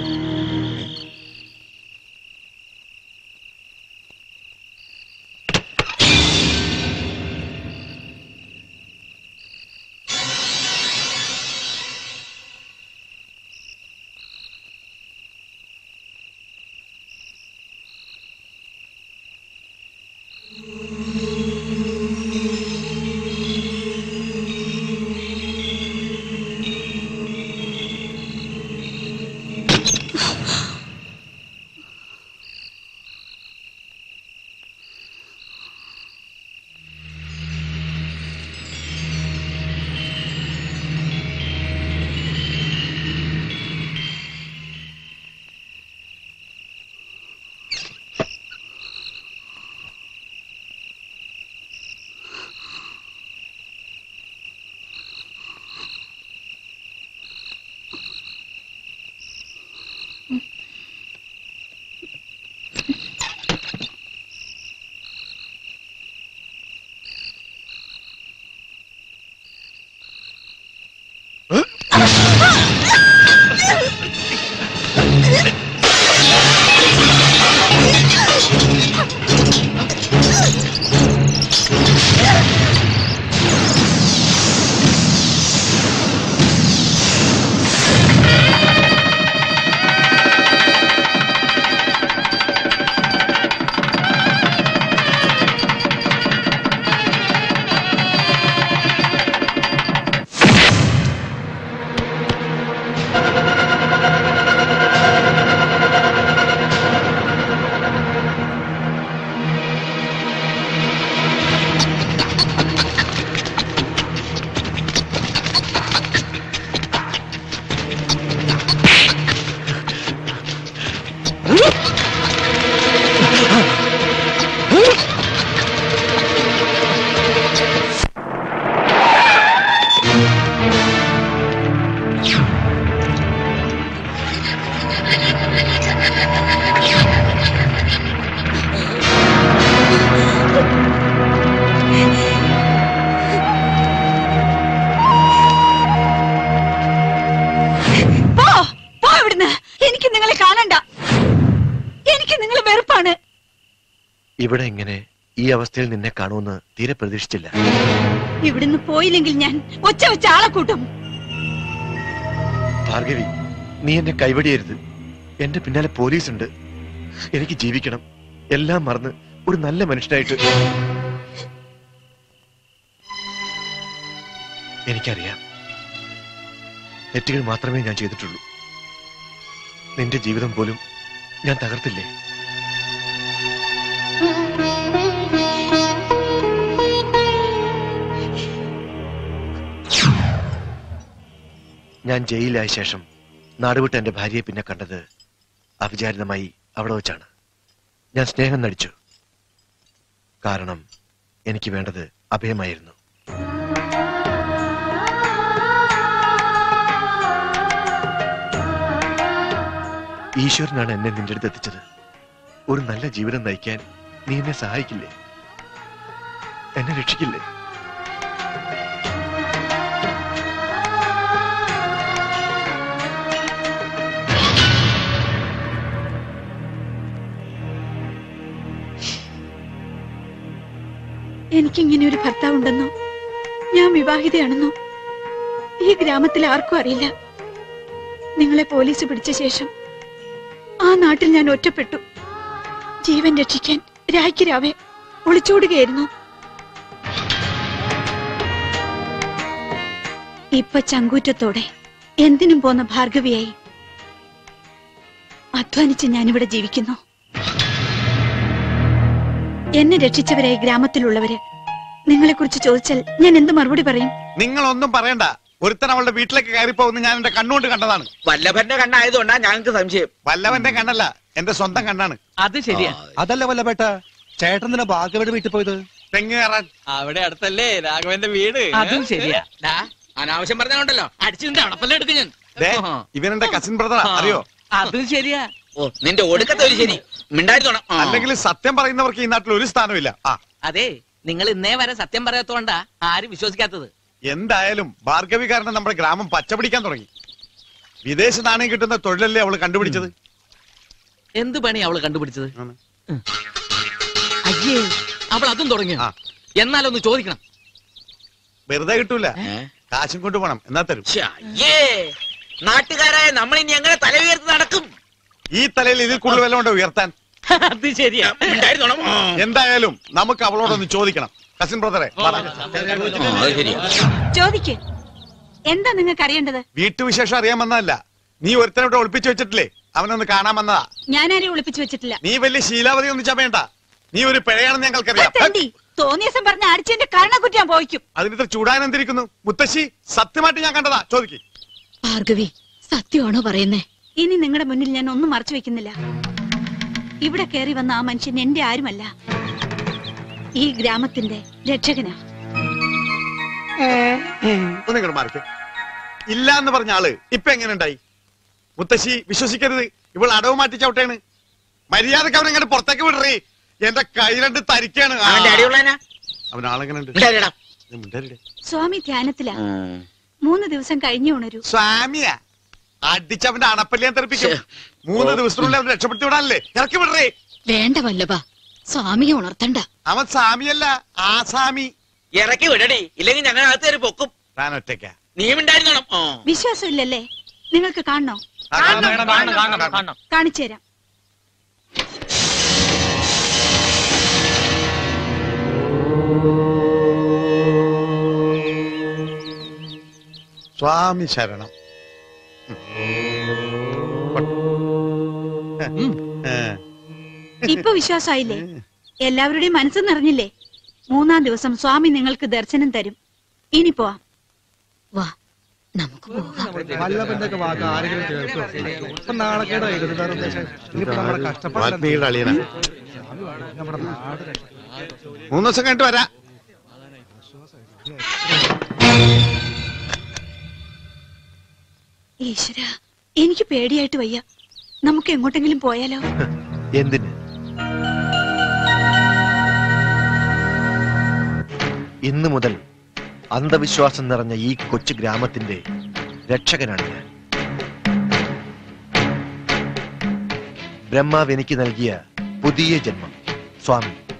Speaker 3: ഇവിടെ ഇങ്ങനെ ഈ അവസ്ഥയിൽ നിന്നെ കാണുമെന്ന് തീരെ പ്രതീക്ഷിച്ചില്ല
Speaker 10: ഇവിടുന്ന് പോയില്ലെങ്കിൽ ഞാൻ ഒച്ച വെച്ച ആളെ കൂട്ടും
Speaker 3: ഭാർഗവി നീ എന്നെ കൈവടിയരുത് എന്റെ പിന്നാലെ പോലീസ് ഉണ്ട് എനിക്ക് ജീവിക്കണം എല്ലാം മറന്ന് ഒരു നല്ല മനുഷ്യനായിട്ട് എനിക്കറിയാം തെറ്റുകൾ മാത്രമേ ഞാൻ ചെയ്തിട്ടുള്ളൂ നിന്റെ ജീവിതം പോലും ഞാൻ തകർത്തില്ലേ ഞാൻ ജയിലിലായ ശേഷം നാടുവിട്ട എന്റെ ഭാര്യയെ പിന്നെ കണ്ടത് അവിചാരിതമായി അവിടെ വെച്ചാണ് ഞാൻ സ്നേഹം നടിച്ചു കാരണം എനിക്ക് വേണ്ടത് അഭയമായിരുന്നു ഈശ്വരനാണ് എന്നെ നിന്റെ അടുത്ത് എത്തിച്ചത് ഒരു നല്ല ജീവിതം നയിക്കാൻ നീ എന്നെ സഹായിക്കില്ലേ എന്നെ രക്ഷിക്കില്ലേ
Speaker 10: എനിക്കിങ്ങനെ ഒരു ഭർത്താവ് ഉണ്ടെന്നോ ഞാൻ വിവാഹിതയാണെന്നോ ഈ ഗ്രാമത്തിൽ ആർക്കും അറിയില്ല നിങ്ങളെ പോലീസ് പിടിച്ച ശേഷം ആ നാട്ടിൽ ഞാൻ ഒറ്റപ്പെട്ടു ജീവൻ രക്ഷിക്കാൻ രായ്ക്ക് രാവെ ഒളിച്ചോടുകയായിരുന്നു ഇപ്പൊ ചങ്കൂറ്റത്തോടെ എന്തിനും പോന്ന ഭാർഗവിയായി അധ്വാനിച്ച് ഞാനിവിടെ ജീവിക്കുന്നു എന്നെ രക്ഷിച്ചവരായി ഗ്രാമത്തിലുള്ളവര് നിങ്ങളെ കുറിച്ച് ചോദിച്ചാൽ ഞാൻ എന്ത് മറുപടി പറയും
Speaker 6: നിങ്ങളൊന്നും പറയണ്ട ഒരുത്തൻ അവളുടെ വീട്ടിലേക്ക് കയറിപ്പോകുന്ന ഞാൻ എന്റെ കണ്ണുകൊണ്ട് കണ്ടതാണ്
Speaker 12: വല്ലഭന്റെ കണ്ണായതുകൊണ്ടാ ഞങ്ങൾക്ക് സംശയം
Speaker 6: വല്ലവന്റെ കണ്ണല്ല എന്റെ സ്വന്തം കണ്ണാണ്
Speaker 5: അത് ശരിയാ
Speaker 13: അതല്ല വല്ലപേട്ട ചേട്ടൻ ഭാഗ്യവരുടെ വീട്ടിൽ പോയത്
Speaker 6: തെങ്ങ് കയറാൻ
Speaker 5: അവിടെ അടുത്തല്ലേ രാഘവന്റെ വീട്
Speaker 12: അതും ശരിയാ ഡാ, അനാവശ്യം പറഞ്ഞോണ്ടല്ലോ അടിച്ചിന്റെ അടപ്പല്ലേ എടുക്കും ഞാൻ
Speaker 6: ദേ, ഇവൻ എന്റെ കസിൻ ബ്രദറാ അറിയോ
Speaker 12: അതും ശരിയാ ഓ നിന്റെ ഒടുക്കത്തെ ഒരു ശരി മിണ്ടായിരുന്നോണം
Speaker 6: അല്ലെങ്കിൽ സത്യം പറയുന്നവർക്ക് ഈ നാട്ടിൽ ഒരു സ്ഥാനമില്ല ആ
Speaker 12: അതെ നിങ്ങൾ ഇന്നേ വരെ സത്യം പറയാത്തോണ്ടാ ആരും വിശ്വസിക്കാത്തത്
Speaker 6: എന്തായാലും ഭാർഗവി കാരണം നമ്മുടെ ഗ്രാമം പച്ചപിടിക്കാൻ തുടങ്ങി വിദേശ നാണയം കിട്ടുന്ന തൊഴിലല്ലേ അവള് കണ്ടുപിടിച്ചത്
Speaker 12: എന്ത് പണി അവള് കണ്ടുപിടിച്ചത് അയ്യേ അവൾ അതും തുടങ്ങിയോ എന്നാലൊന്ന് ചോദിക്കണം
Speaker 6: വെറുതെ കിട്ടൂല കാശും കൊണ്ട് പോണം എന്നാ തരും
Speaker 12: അയ്യേ നാട്ടുകാരായ നമ്മൾ ഇനി എങ്ങനെ തല ഉയർത്തി നടക്കും
Speaker 6: ഈ തലയിൽ ഇതിൽ കൂടുതൽ വല്ലതും ഉണ്ടോ ഉയർത്താൻ
Speaker 12: അത് ശരിയാ മിണ്ടായിരുന്നോണം
Speaker 6: എന്തായാലും നമുക്ക് അവളോടൊന്ന് ചോദിക്കണം കസിൻ ബ്രദറെ പറ.
Speaker 10: ചോദിക്ക് എന്താ നിങ്ങൾക്ക് അറിയേണ്ടത്
Speaker 6: വീട്ടുവിശേഷം അറിയാൻ വന്നതല്ല നീ ഒരുത്തനോട് ഒളിപ്പിച്ചു വെച്ചിട്ടില്ലേ അവനൊന്ന് കാണാൻ വന്നതാ
Speaker 10: ഞാനാരെയും ഒളിപ്പിച്ചു വെച്ചിട്ടില്ല
Speaker 6: നീ വലിയ ശീലാവതി ഒന്നും ചമയണ്ട നീ ഒരു പിഴയാണെന്ന് ഞങ്ങൾക്കറിയാം
Speaker 10: തെണ്ടി തോന്നിയ ദിവസം പറഞ്ഞ അടിച്ചെന്റെ കരണക്കുറ്റി ഞാൻ പോയിക്കും
Speaker 6: അതിനിത്ര ചൂടാൻ എന്തിരിക്കുന്നു മുത്തശ്ശി സത്യമായിട്ട് ഞാൻ കണ്ടതാ ചോദിക്ക്
Speaker 8: ഭാർഗവി സത്യമാണോ പറയുന്നേ
Speaker 10: ഇനി നിങ്ങളുടെ മുന്നിൽ ഞാൻ ഒന്നും മറച്ചു വെക്കുന്നില്ല ഇവിടെ കയറി വന്ന ആ മനുഷ്യൻ എന്റെ ആരുമല്ല ഈ ഗ്രാമത്തിന്റെ രക്ഷകനാ
Speaker 6: ഒന്നിങ്ങോട്ട് മാറിക്കേ ഇല്ല എന്ന് പറഞ്ഞ ആള് ഇപ്പൊ എങ്ങനെ ഉണ്ടായി മുത്തശ്ശി വിശ്വസിക്കരുത് ഇവൾ അടവ് മാറ്റി ചവിട്ടേണ് മര്യാദക്ക് അവൻ എങ്ങനെ പുറത്തേക്ക് വിടറേ എന്റെ കൈ രണ്ട് തരിക്കാണ് ആ.
Speaker 12: അവന്റെ അടിയുള്ളവനാ?
Speaker 6: അവൻ ആളെങ്ങനെ ഉണ്ട്
Speaker 12: മിണ്ടാതിരിടാ.
Speaker 10: സ്വാമി ധ്യാനത്തിലാ മൂന്ന് ദിവസം കഴിഞ്ഞേ ഉണരൂ
Speaker 6: സ്വാമിയാ അടിച്ചവന്റെ അണപ്പല്ലിയാൻ തെറിപ്പിക്കും മൂന്ന് ദിവസത്തിനുള്ളിൽ അവൻ രക്ഷപ്പെടുത്തി വിടാനല്ലേ ഇറക്കി വിടറേ
Speaker 8: വേണ്ട വല്ലഭ സ്വാമിയെ ഉണർത്തണ്ട
Speaker 6: അവൻ സ്വാമിയല്ല ആസാമി
Speaker 12: ഇറക്കി വിടടി ഇല്ലെങ്കിൽ ഞങ്ങൾ അകത്ത് കയറി പൊക്കും
Speaker 6: താൻ ഒറ്റയ്ക്കാ
Speaker 12: നീ മിണ്ടായിരുന്നോണം ഓ
Speaker 10: വിശ്വാസമില്ലല്ലേ നിങ്ങൾക്ക് കാണണോ
Speaker 6: ആ, കാണണം, കാണണം, കാണണം, കാണണം.
Speaker 10: കാണിച്ചു തരാം
Speaker 6: സ്വാമി ശരണം
Speaker 10: ഇപ്പൊ വിശ്വാസമായില്ലേ എല്ലാവരുടെയും മനസ്സ് നിറഞ്ഞില്ലേ മൂന്നാം ദിവസം സ്വാമി നിങ്ങൾക്ക് ദർശനം തരും ഇനി പോവാം
Speaker 8: വാ നമുക്ക് പോകാം
Speaker 13: വല്ലഭന്റെ ഒക്കെ വാക്ക് ആരെങ്കിലും കേൾക്കോ ഇപ്പൊ നാണക്കേടായിരുന്നു വേറെ ഉദ്ദേശം ഇനിയിപ്പോ നമ്മുടെ കഷ്ടപ്പാട്
Speaker 6: വാത്മീകിയുടെ അളിയനാ.
Speaker 13: നമ്മുടെ നാട്
Speaker 6: മൂന്ന് ദിവസം കഴിഞ്ഞിട്ട് വരാം
Speaker 10: ഈശ്വര എനിക്ക് പേടിയായിട്ട് വയ്യ നമുക്ക് എങ്ങോട്ടെങ്കിലും പോയാലോ
Speaker 3: എന്തിന് ഇന്നു മുതൽ അന്ധവിശ്വാസം നിറഞ്ഞ ഈ കൊച്ചു ഗ്രാമത്തിന്റെ രക്ഷകനാണ് ഞാൻ ബ്രഹ്മാവ് എനിക്ക് നൽകിയ പുതിയ ജന്മം സ്വാമി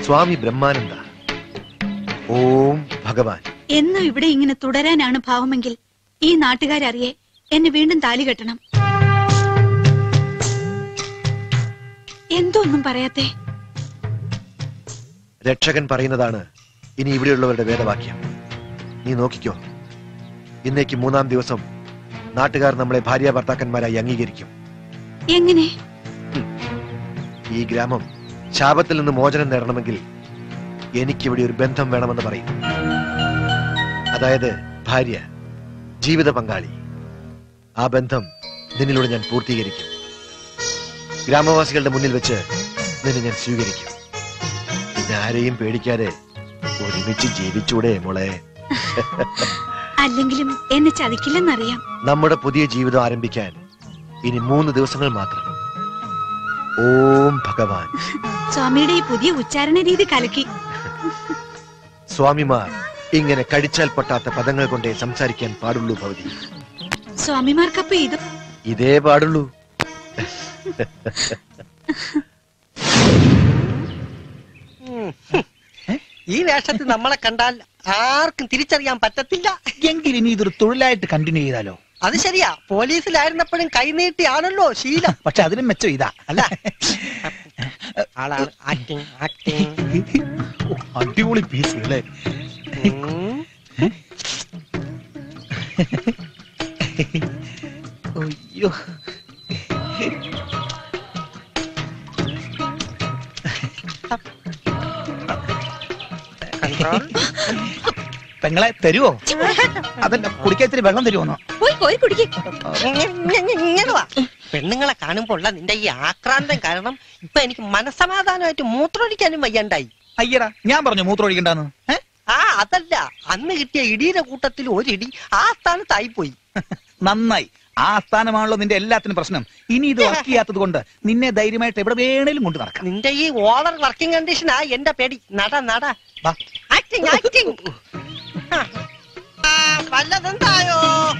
Speaker 3: സ്വാമി ബ്രഹ്മാനന്ദ ഓം ഭഗവാൻ
Speaker 10: എന്നും ഇവിടെ ഇങ്ങനെ തുടരാനാണ് ഭാവമെങ്കിൽ ഈ നാട്ടുകാരറിയെ എന്നെ വീണ്ടും താലി കെട്ടണം എന്തോ ഒന്നും പറയാത്തേ
Speaker 3: രക്ഷകൻ പറയുന്നതാണ് ഇനി ഇവിടെയുള്ളവരുടെ വേദവാക്യം നീ നോക്കിക്കോ ഇന്നേക്ക് മൂന്നാം ദിവസം നാട്ടുകാർ നമ്മളെ ഭാര്യ ഭർത്താക്കന്മാരായി അംഗീകരിക്കും
Speaker 10: എങ്ങനെ
Speaker 3: ഈ ഗ്രാമം ശാപത്തിൽ നിന്ന് മോചനം നേടണമെങ്കിൽ എനിക്കിവിടെ ഒരു ബന്ധം വേണമെന്ന് പറയും അതായത് ഭാര്യ ജീവിത പങ്കാളി ആ ബന്ധം നിന്നിലൂടെ ഞാൻ പൂർത്തീകരിക്കും ഗ്രാമവാസികളുടെ മുന്നിൽ വെച്ച് നിന്നെ ഞാൻ സ്വീകരിക്കും പിന്നെ ആരെയും പേടിക്കാതെ ഒരുമിച്ച് ജീവിച്ചൂടെ മോളെ
Speaker 10: അല്ലെങ്കിലും എന്നെ ചതിക്കില്ലെന്നറിയാം
Speaker 3: നമ്മുടെ പുതിയ ജീവിതം ആരംഭിക്കാൻ ഇനി മൂന്ന് ദിവസങ്ങൾ മാത്രം ഓം ഭഗവാൻ
Speaker 10: സ്വാമിയുടെ ഈ പുതിയ ഉച്ചാരണ രീതി കലക്കി
Speaker 3: സ്വാമിമാർ ഇങ്ങനെ കടിച്ചാൽ പൊട്ടാത്ത പദങ്ങൾ കൊണ്ടേ സംസാരിക്കാൻ പാടുള്ളൂ ഭവതി
Speaker 10: സ്വാമിമാർക്കപ്പൊ ഇത്
Speaker 3: ഇതേ പാടുള്ളൂ
Speaker 7: ഉം. ഈ വേഷത്തിൽ നമ്മളെ കണ്ടാൽ ആർക്കും തിരിച്ചറിയാൻ പറ്റത്തില്ല
Speaker 14: എങ്കിൽ ഇനി ഇതൊരു തൊഴിലായിട്ട് കണ്ടിന്യൂ ചെയ്താലോ
Speaker 7: അത് ശരിയാ പോലീസിലായിരുന്നപ്പോഴും കൈനീട്ടിയാണല്ലോ ശീലം
Speaker 14: പക്ഷെ അതിനും മെച്ചം ഇതാ
Speaker 7: അല്ല ആളാണ് ആക്ടിങ് ആക്ടിങ്
Speaker 14: അടിപൊളി പീസ് അല്ലേ അയ്യോ പെങ്ങളെ തരുവോ അതല്ല കുടിക്കാൻ ഇത്തിരി വെള്ളം തരുമോന്നോ
Speaker 8: പോയി കോരി കുടിക്കും
Speaker 7: ഇങ്ങനെ വാ പെണ്ണുങ്ങളെ കാണുമ്പോൾ ഉള്ള നിന്റെ ഈ ആക്രാന്തം കാരണം ഇപ്പൊ എനിക്ക് മനസമാധാനമായിട്ട് മൂത്രമൊഴിക്കാനും വയ്യണ്ടായി
Speaker 14: അയ്യടാ ഞാൻ പറഞ്ഞു മൂത്രം ഒഴിക്കണ്ടെന്ന്
Speaker 7: ആ അതല്ല അന്ന് കിട്ടിയ ഇടിയുടെ കൂട്ടത്തിൽ ഒരിടി ആ സ്ഥാനത്തായി പോയി
Speaker 14: നന്നായി ആ സ്ഥാനമാണല്ലോ നിന്റെ എല്ലാത്തിനും പ്രശ്നം ഇനി ഇത് വർക്ക് ചെയ്യാത്തത് കൊണ്ട് നിന്നെ ധൈര്യമായിട്ട് എവിടെ വേണേലും കൊണ്ട് നടക്കാം
Speaker 7: നിന്റെ ഈ ഓവർ വർക്കിംഗ് കണ്ടീഷനാ എന്റെ പേടി നട നട ആക്ടിങ് ആക്ടിങ് വല്ലതും തായോ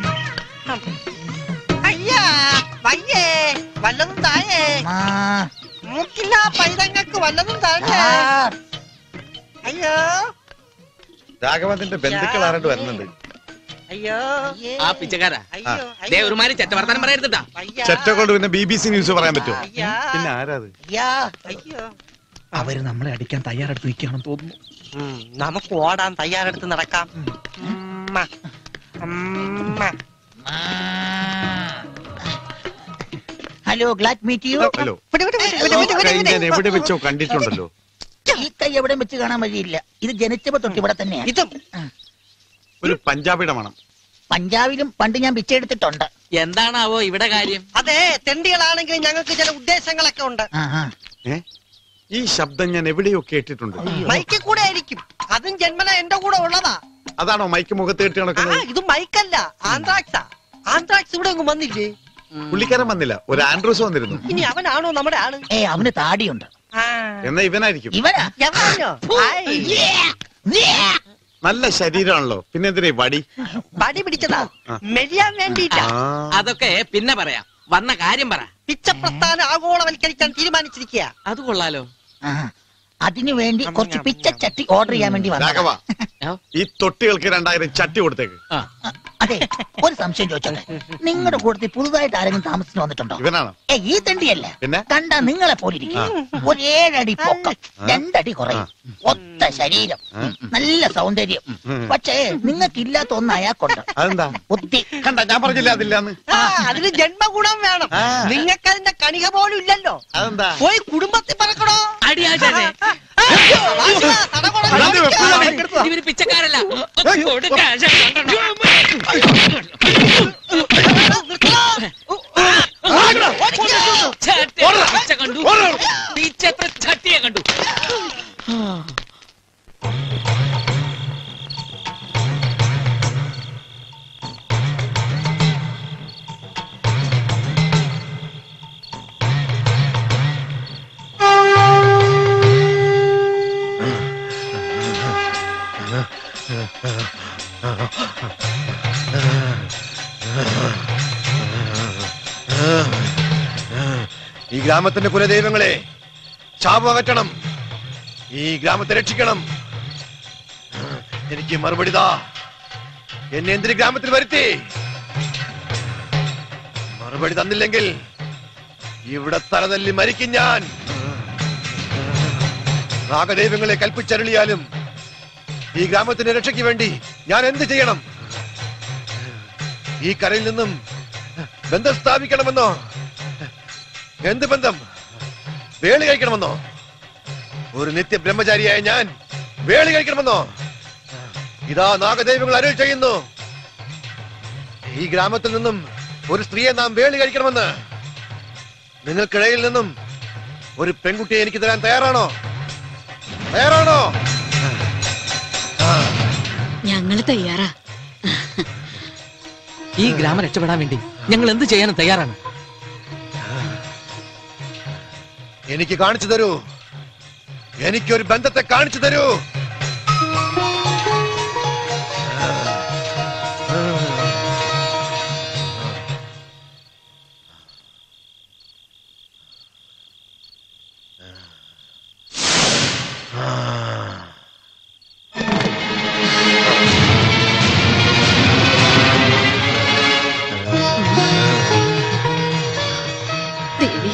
Speaker 7: അയ്യാ വയ്യേ വല്ലതും തായേ മൂക്കില്ല പൈതങ്ങൾക്ക് വല്ലതും താഴെ അയ്യോ
Speaker 6: രാഘവന്റെ ബന്ധുക്കൾ ആരണ്ട് വരുന്നുണ്ട്
Speaker 7: അയ്യോ
Speaker 12: ആ പിച്ചക്കാരാ
Speaker 7: അയ്യോ
Speaker 12: ദേ ഒരുമാതിരി ചെറ്റ വർത്താനം പറയരുതാ
Speaker 6: ചെറ്റ കൊണ്ട് പിന്നെ ബി ബി സി ന്യൂസ് പറയാൻ പറ്റുമോ
Speaker 7: അയ്യാ.
Speaker 6: പിന്നെ ആരാത്
Speaker 7: അയ്യാ അയ്യോ
Speaker 14: അവര് നമ്മളെ അടിക്കാൻ തയ്യാറെടുത്ത് നിൽക്കുകയാണെന്ന് തോന്നുന്നു
Speaker 7: ഉം, നമുക്ക് ഓടാൻ തയ്യാറെടുത്ത് നടക്കാം ഉമ്മ. ഉമ്മ.
Speaker 14: Hello glad meet you
Speaker 6: hello
Speaker 7: വിട്, വിട്, വിട്, വിട്,
Speaker 6: ഈ
Speaker 7: വിട്,
Speaker 6: കൈ
Speaker 7: വിട്,
Speaker 6: ഞാൻ
Speaker 7: വിട്.
Speaker 6: എവിടെ വെച്ചോ കണ്ടിട്ടുണ്ടല്ലോ
Speaker 14: ഈ കൈ എവിടെയും വെച്ച് കാണാൻ വഴിയില്ല ഇത് ജനിച്ചപ്പോ തൊട്ട് ഇവിടെ തന്നെയാണ്
Speaker 7: ഇതും
Speaker 6: ഒരു പഞ്ചാബിയുടെ മണം
Speaker 14: പഞ്ചാബിലും പണ്ട് ഞാൻ പിച്ചെടുത്തിട്ടുണ്ട്
Speaker 12: എന്താണാവോ ഇവിടെ കാര്യം
Speaker 7: അതെ തെണ്ടികളാണെങ്കിൽ ഞങ്ങൾക്ക് ചില ഉദ്ദേശങ്ങളൊക്കെ ഉണ്ട്
Speaker 6: ഏ ഈ ശബ്ദം ഞാൻ എവിടെയോ കേട്ടിട്ടുണ്ട്
Speaker 7: മൈക്കിൽ കൂടെ ആയിരിക്കും അതും ജന്മന എന്റെ കൂടെ ഉള്ളതാ
Speaker 6: അതാണോ മൈക്ക് മുഖത്ത് കെട്ടി
Speaker 7: ആ
Speaker 6: നടക്കുന്നത്
Speaker 7: ഇത് മൈക്കല്ല ആന്ത്രാക്സാ ആന്ത്രാക്സ് ഇവിടെ ഒന്നും വന്നില്ലേ
Speaker 6: പുള്ളിക്കാരൻ വന്നില്ല ഒരു ആൻഡ്രൂസ് വന്നിരുന്നു
Speaker 7: ഇനി അവനാണോ നമ്മുടെ ആള്
Speaker 14: ഏ അവന് താടിയുണ്ട്
Speaker 7: ആ.
Speaker 6: എന്നാ ഇവനായിരിക്കും
Speaker 14: ഇവനാ
Speaker 7: എവനോ? ആയ്.
Speaker 6: നല്ല ശരീരമാണല്ലോ പിന്നെ എന്തിനാ ഈ വടി
Speaker 7: പടി പിടിച്ചതാ മെരിയാൻ വേണ്ടിയിട്ടാ
Speaker 6: ആ.
Speaker 12: അതൊക്കെ പിന്നെ പറയാം വന്ന കാര്യം പറ
Speaker 7: പിച്ചപ്രസ്ഥാനം ആഗോളവൽക്കരിക്കാൻ തീരുമാനിച്ചിരിക്കുക
Speaker 12: അത് കൊള്ളാലോ
Speaker 14: അതിനു വേണ്ടി കുറച്ച് പിച്ചച്ചട്ടി ഓർഡർ ചെയ്യാൻ വേണ്ടി
Speaker 6: രാഘവ
Speaker 14: വന്നു
Speaker 6: ഈ തൊട്ടികൾക്ക് രണ്ടായിരം ചട്ടി കൊടുത്തേക്ക്
Speaker 14: അതെ ഒരു സംശയം ചോദിച്ചോട്ടെ നിങ്ങളുടെ കൂട്ടത്തിൽ പുതുതായിട്ട് ആരെങ്കിലും താമസിച്ചു വന്നിട്ടുണ്ടോ
Speaker 6: ഇവനാണോ
Speaker 14: ഏ ഈ തണ്ടിയല്ല
Speaker 6: പിന്നെ
Speaker 14: കണ്ട നിങ്ങളെ പോലിരിക്കും ഒരു ഏഴടി പൊക്കം രണ്ടടി കുറയും ഒത്ത ശരീരം നല്ല സൗന്ദര്യം പക്ഷേ നിങ്ങൾക്ക് ഇല്ലാത്ത ഒന്ന് അയാൾക്കുണ്ട്
Speaker 6: അതെന്താ
Speaker 14: ബുദ്ധി
Speaker 6: കണ്ട ഞാൻ പറഞ്ഞില്ല അതില്ലാന്ന്
Speaker 7: ആ, അതിന് ജന്മഗുണം വേണം നിങ്ങൾക്ക് അതിന്റെ കണിക പോലും ഇല്ലല്ലോ
Speaker 6: അതെന്താ
Speaker 7: പോയി കുടുംബത്തിൽ പറക്കണോ
Speaker 12: അടിയാശാനെ
Speaker 7: അയ്യോ, വാസുദാ, തടകൊട
Speaker 6: അതെന്ത് വെപ്പിലാണ്?
Speaker 12: ഇവര് പിച്ചക്കാരല്ല കൊടുക്ക, ആശാൻ കൊണ്ടുവരണം. ചട്ടി പിച്ച കണ്ടു പിച്ചത്ര ചട്ടിയെ കണ്ടു
Speaker 3: ഈ ഗ്രാമത്തിന്റെ കുലദൈവങ്ങളെ ശാപം അകറ്റണം ഈ ഗ്രാമത്തെ രക്ഷിക്കണം എനിക്ക് മറുപടി താ എന്നെ എന്തിന് ഗ്രാമത്തിൽ വരുത്തി മറുപടി തന്നില്ലെങ്കിൽ ഇവിടെ തലതല്ലി മരിക്കും ഞാൻ നാഗദൈവങ്ങളെ കൽപ്പിച്ചരുളിയാലും ഈ ഗ്രാമത്തിന്റെ രക്ഷയ്ക്ക് വേണ്ടി ഞാൻ എന്ത് ചെയ്യണം ഈ കരയിൽ നിന്നും ബന്ധം സ്ഥാപിക്കണമെന്നോ എന്ത് ബന്ധം വേളി കഴിക്കണമെന്നോ ഒരു നിത്യ ബ്രഹ്മചാരിയായ ഞാൻ വേളി കഴിക്കണമെന്നോ ഇതാ നാഗദൈവങ്ങൾ അരുൾ ചെയ്യുന്നു ഈ ഗ്രാമത്തിൽ നിന്നും ഒരു സ്ത്രീയെ നാം വേളി കഴിക്കണമെന്ന് നിങ്ങൾക്കിടയിൽ നിന്നും ഒരു പെൺകുട്ടിയെ എനിക്ക് തരാൻ തയ്യാറാണോ തയ്യാറാണോ
Speaker 8: ഞങ്ങള് തയ്യാറാ
Speaker 5: ഈ ഗ്രാമം രക്ഷപ്പെടാൻ വേണ്ടി ഞങ്ങൾ എന്ത് ചെയ്യാനും തയ്യാറാണ്
Speaker 3: എനിക്ക് കാണിച്ചു തരൂ എനിക്കൊരു ബന്ധത്തെ കാണിച്ചു തരൂ
Speaker 8: ദേവി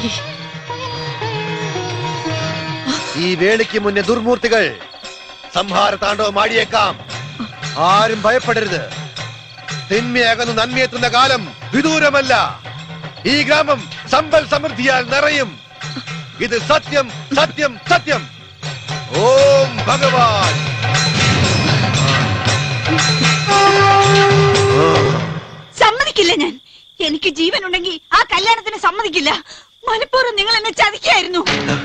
Speaker 3: ഈ വേളിക്ക് മുന്നേ ദുർമൂർത്തികൾ സംഹാര താണ്ഡവം ആടിയേക്കാം ആരും ഭയപ്പെടരുത് തിന്മയകന്ന് നന്മയെത്തുന്ന കാലം വിദൂരമല്ല ഈ ഗ്രാമം സമ്പൽ സമൃദ്ധിയാൽ നിറയും ഇത് സത്യം സത്യം സത്യം ഓം ഭഗവാൻ
Speaker 10: സമ്മതിക്കില്ല ഞാൻ എനിക്ക് ജീവൻ ഉണ്ടെങ്കിൽ ആ കല്യാണത്തിന് സമ്മതിക്കില്ല മനഃപൂർവ്വം നിങ്ങൾ എന്നെ ചതിക്കായിരുന്നു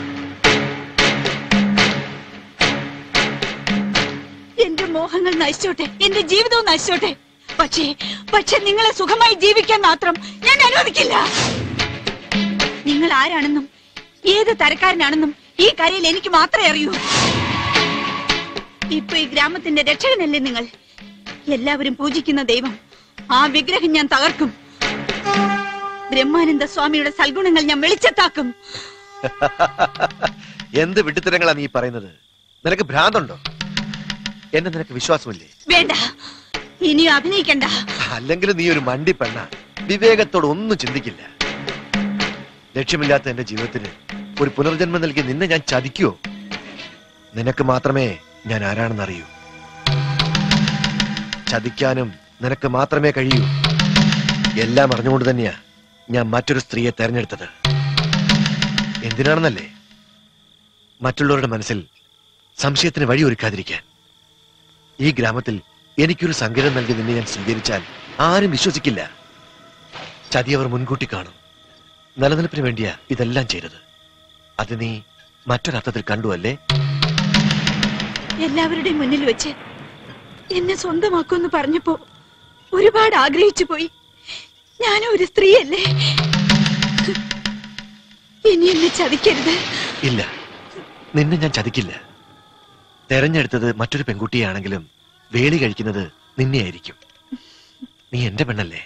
Speaker 10: എന്റെ മോഹങ്ങൾ നശിച്ചോട്ടെ എന്റെ ജീവിതവും നശിച്ചോട്ടെ പക്ഷേ പക്ഷെ നിങ്ങളെ സുഖമായി ജീവിക്കാൻ മാത്രം ഞാൻ അനുവദിക്കില്ല നിങ്ങൾ ആരാണെന്നും ഏത് തരക്കാരനാണെന്നും ഈ കരയിൽ എനിക്ക് മാത്രമേ അറിയൂ ഇപ്പൊ ഈ ഗ്രാമത്തിന്റെ രക്ഷകനല്ലേ നിങ്ങൾ എല്ലാവരും പൂജിക്കുന്ന ദൈവം ആ വിഗ്രഹം ഞാൻ തകർക്കും ബ്രഹ്മാനന്ദ സ്വാമിയുടെ സൽഗുണങ്ങൾ ഞാൻ വെളിച്ചത്താക്കും
Speaker 3: എന്ത് വിഡ്ഢിത്തരങ്ങളാ നീ പറയുന്നത് നിനക്ക് ഭ്രാന്തുണ്ടോ എന്നെ നിനക്ക് വിശ്വാസമില്ലേ
Speaker 10: വേണ്ട ഇനിയും അഭിനയിക്കണ്ട
Speaker 3: അല്ലെങ്കിൽ നീ ഒരു മണ്ടി പെണ്ണ വിവേകത്തോട് ഒന്നും ചിന്തിക്കില്ല ലക്ഷ്യമില്ലാത്ത എന്റെ ജീവിതത്തിന് ഒരു പുനർജന്മം നൽകി നിന്നെ ഞാൻ ചതിക്കുവോ നിനക്ക് മാത്രമേ ഞാൻ ആരാണെന്ന് അറിയൂ ചതിക്കാനും നിനക്ക് മാത്രമേ കഴിയൂ എല്ലാം അറിഞ്ഞുകൊണ്ട് തന്നെയാ ഞാൻ മറ്റൊരു സ്ത്രീയെ തെരഞ്ഞെടുത്തത് എന്തിനാണെന്നല്ലേ മറ്റുള്ളവരുടെ മനസ്സിൽ സംശയത്തിന് വഴിയൊരുക്കാതിരിക്കാൻ ഈ ഗ്രാമത്തിൽ എനിക്കൊരു സങ്കരം നൽകി നിന്നെ ഞാൻ സ്വീകരിച്ചാൽ ആരും വിശ്വസിക്കില്ല ചതിയവർ മുൻകൂട്ടി കാണും നിലനിൽപ്പിന് വേണ്ടിയാ ഇതെല്ലാം ചെയ്തത് അത് നീ മറ്റൊരർത്ഥത്തിൽ കണ്ടു അല്ലേ
Speaker 10: എല്ലാവരുടെയും മുന്നിൽ വെച്ച് എന്നെ സ്വന്തമാക്കുമെന്ന് പറഞ്ഞപ്പോ ഒരുപാട് ആഗ്രഹിച്ചു പോയി ഞാനും ഒരു സ്ത്രീയല്ലേ ഇനി എന്നെ ചതിക്കരുത്
Speaker 3: ഇല്ല നിന്നെ ഞാൻ ചതിക്കില്ല തെരഞ്ഞെടുത്തത് മറ്റൊരു പെൺകുട്ടിയാണെങ്കിലും വേലി കഴിക്കുന്നത് നിന്നെയായിരിക്കും നീ എന്റെ പെണ്ണല്ലേ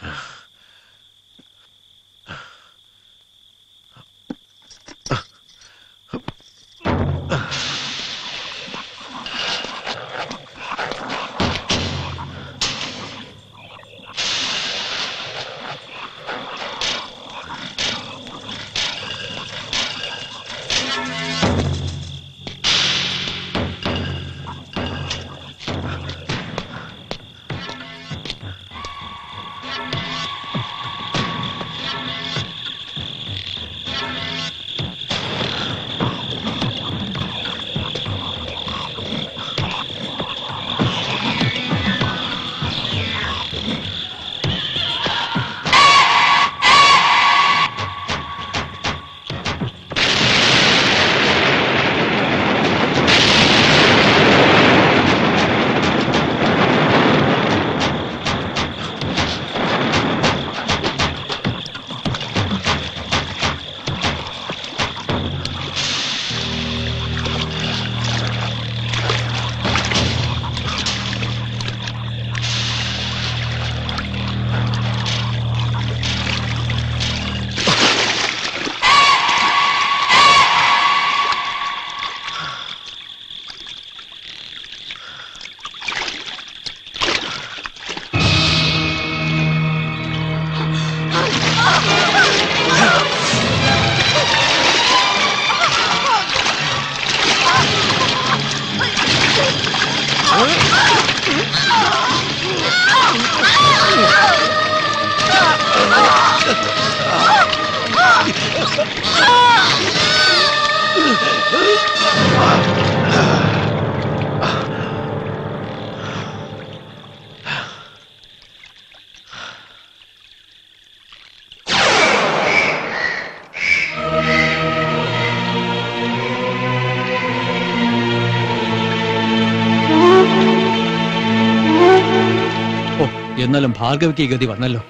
Speaker 5: ഓ എന്നാലും ഭാർഗവിക്ക് ഈ ഗതി വന്നല്ലോ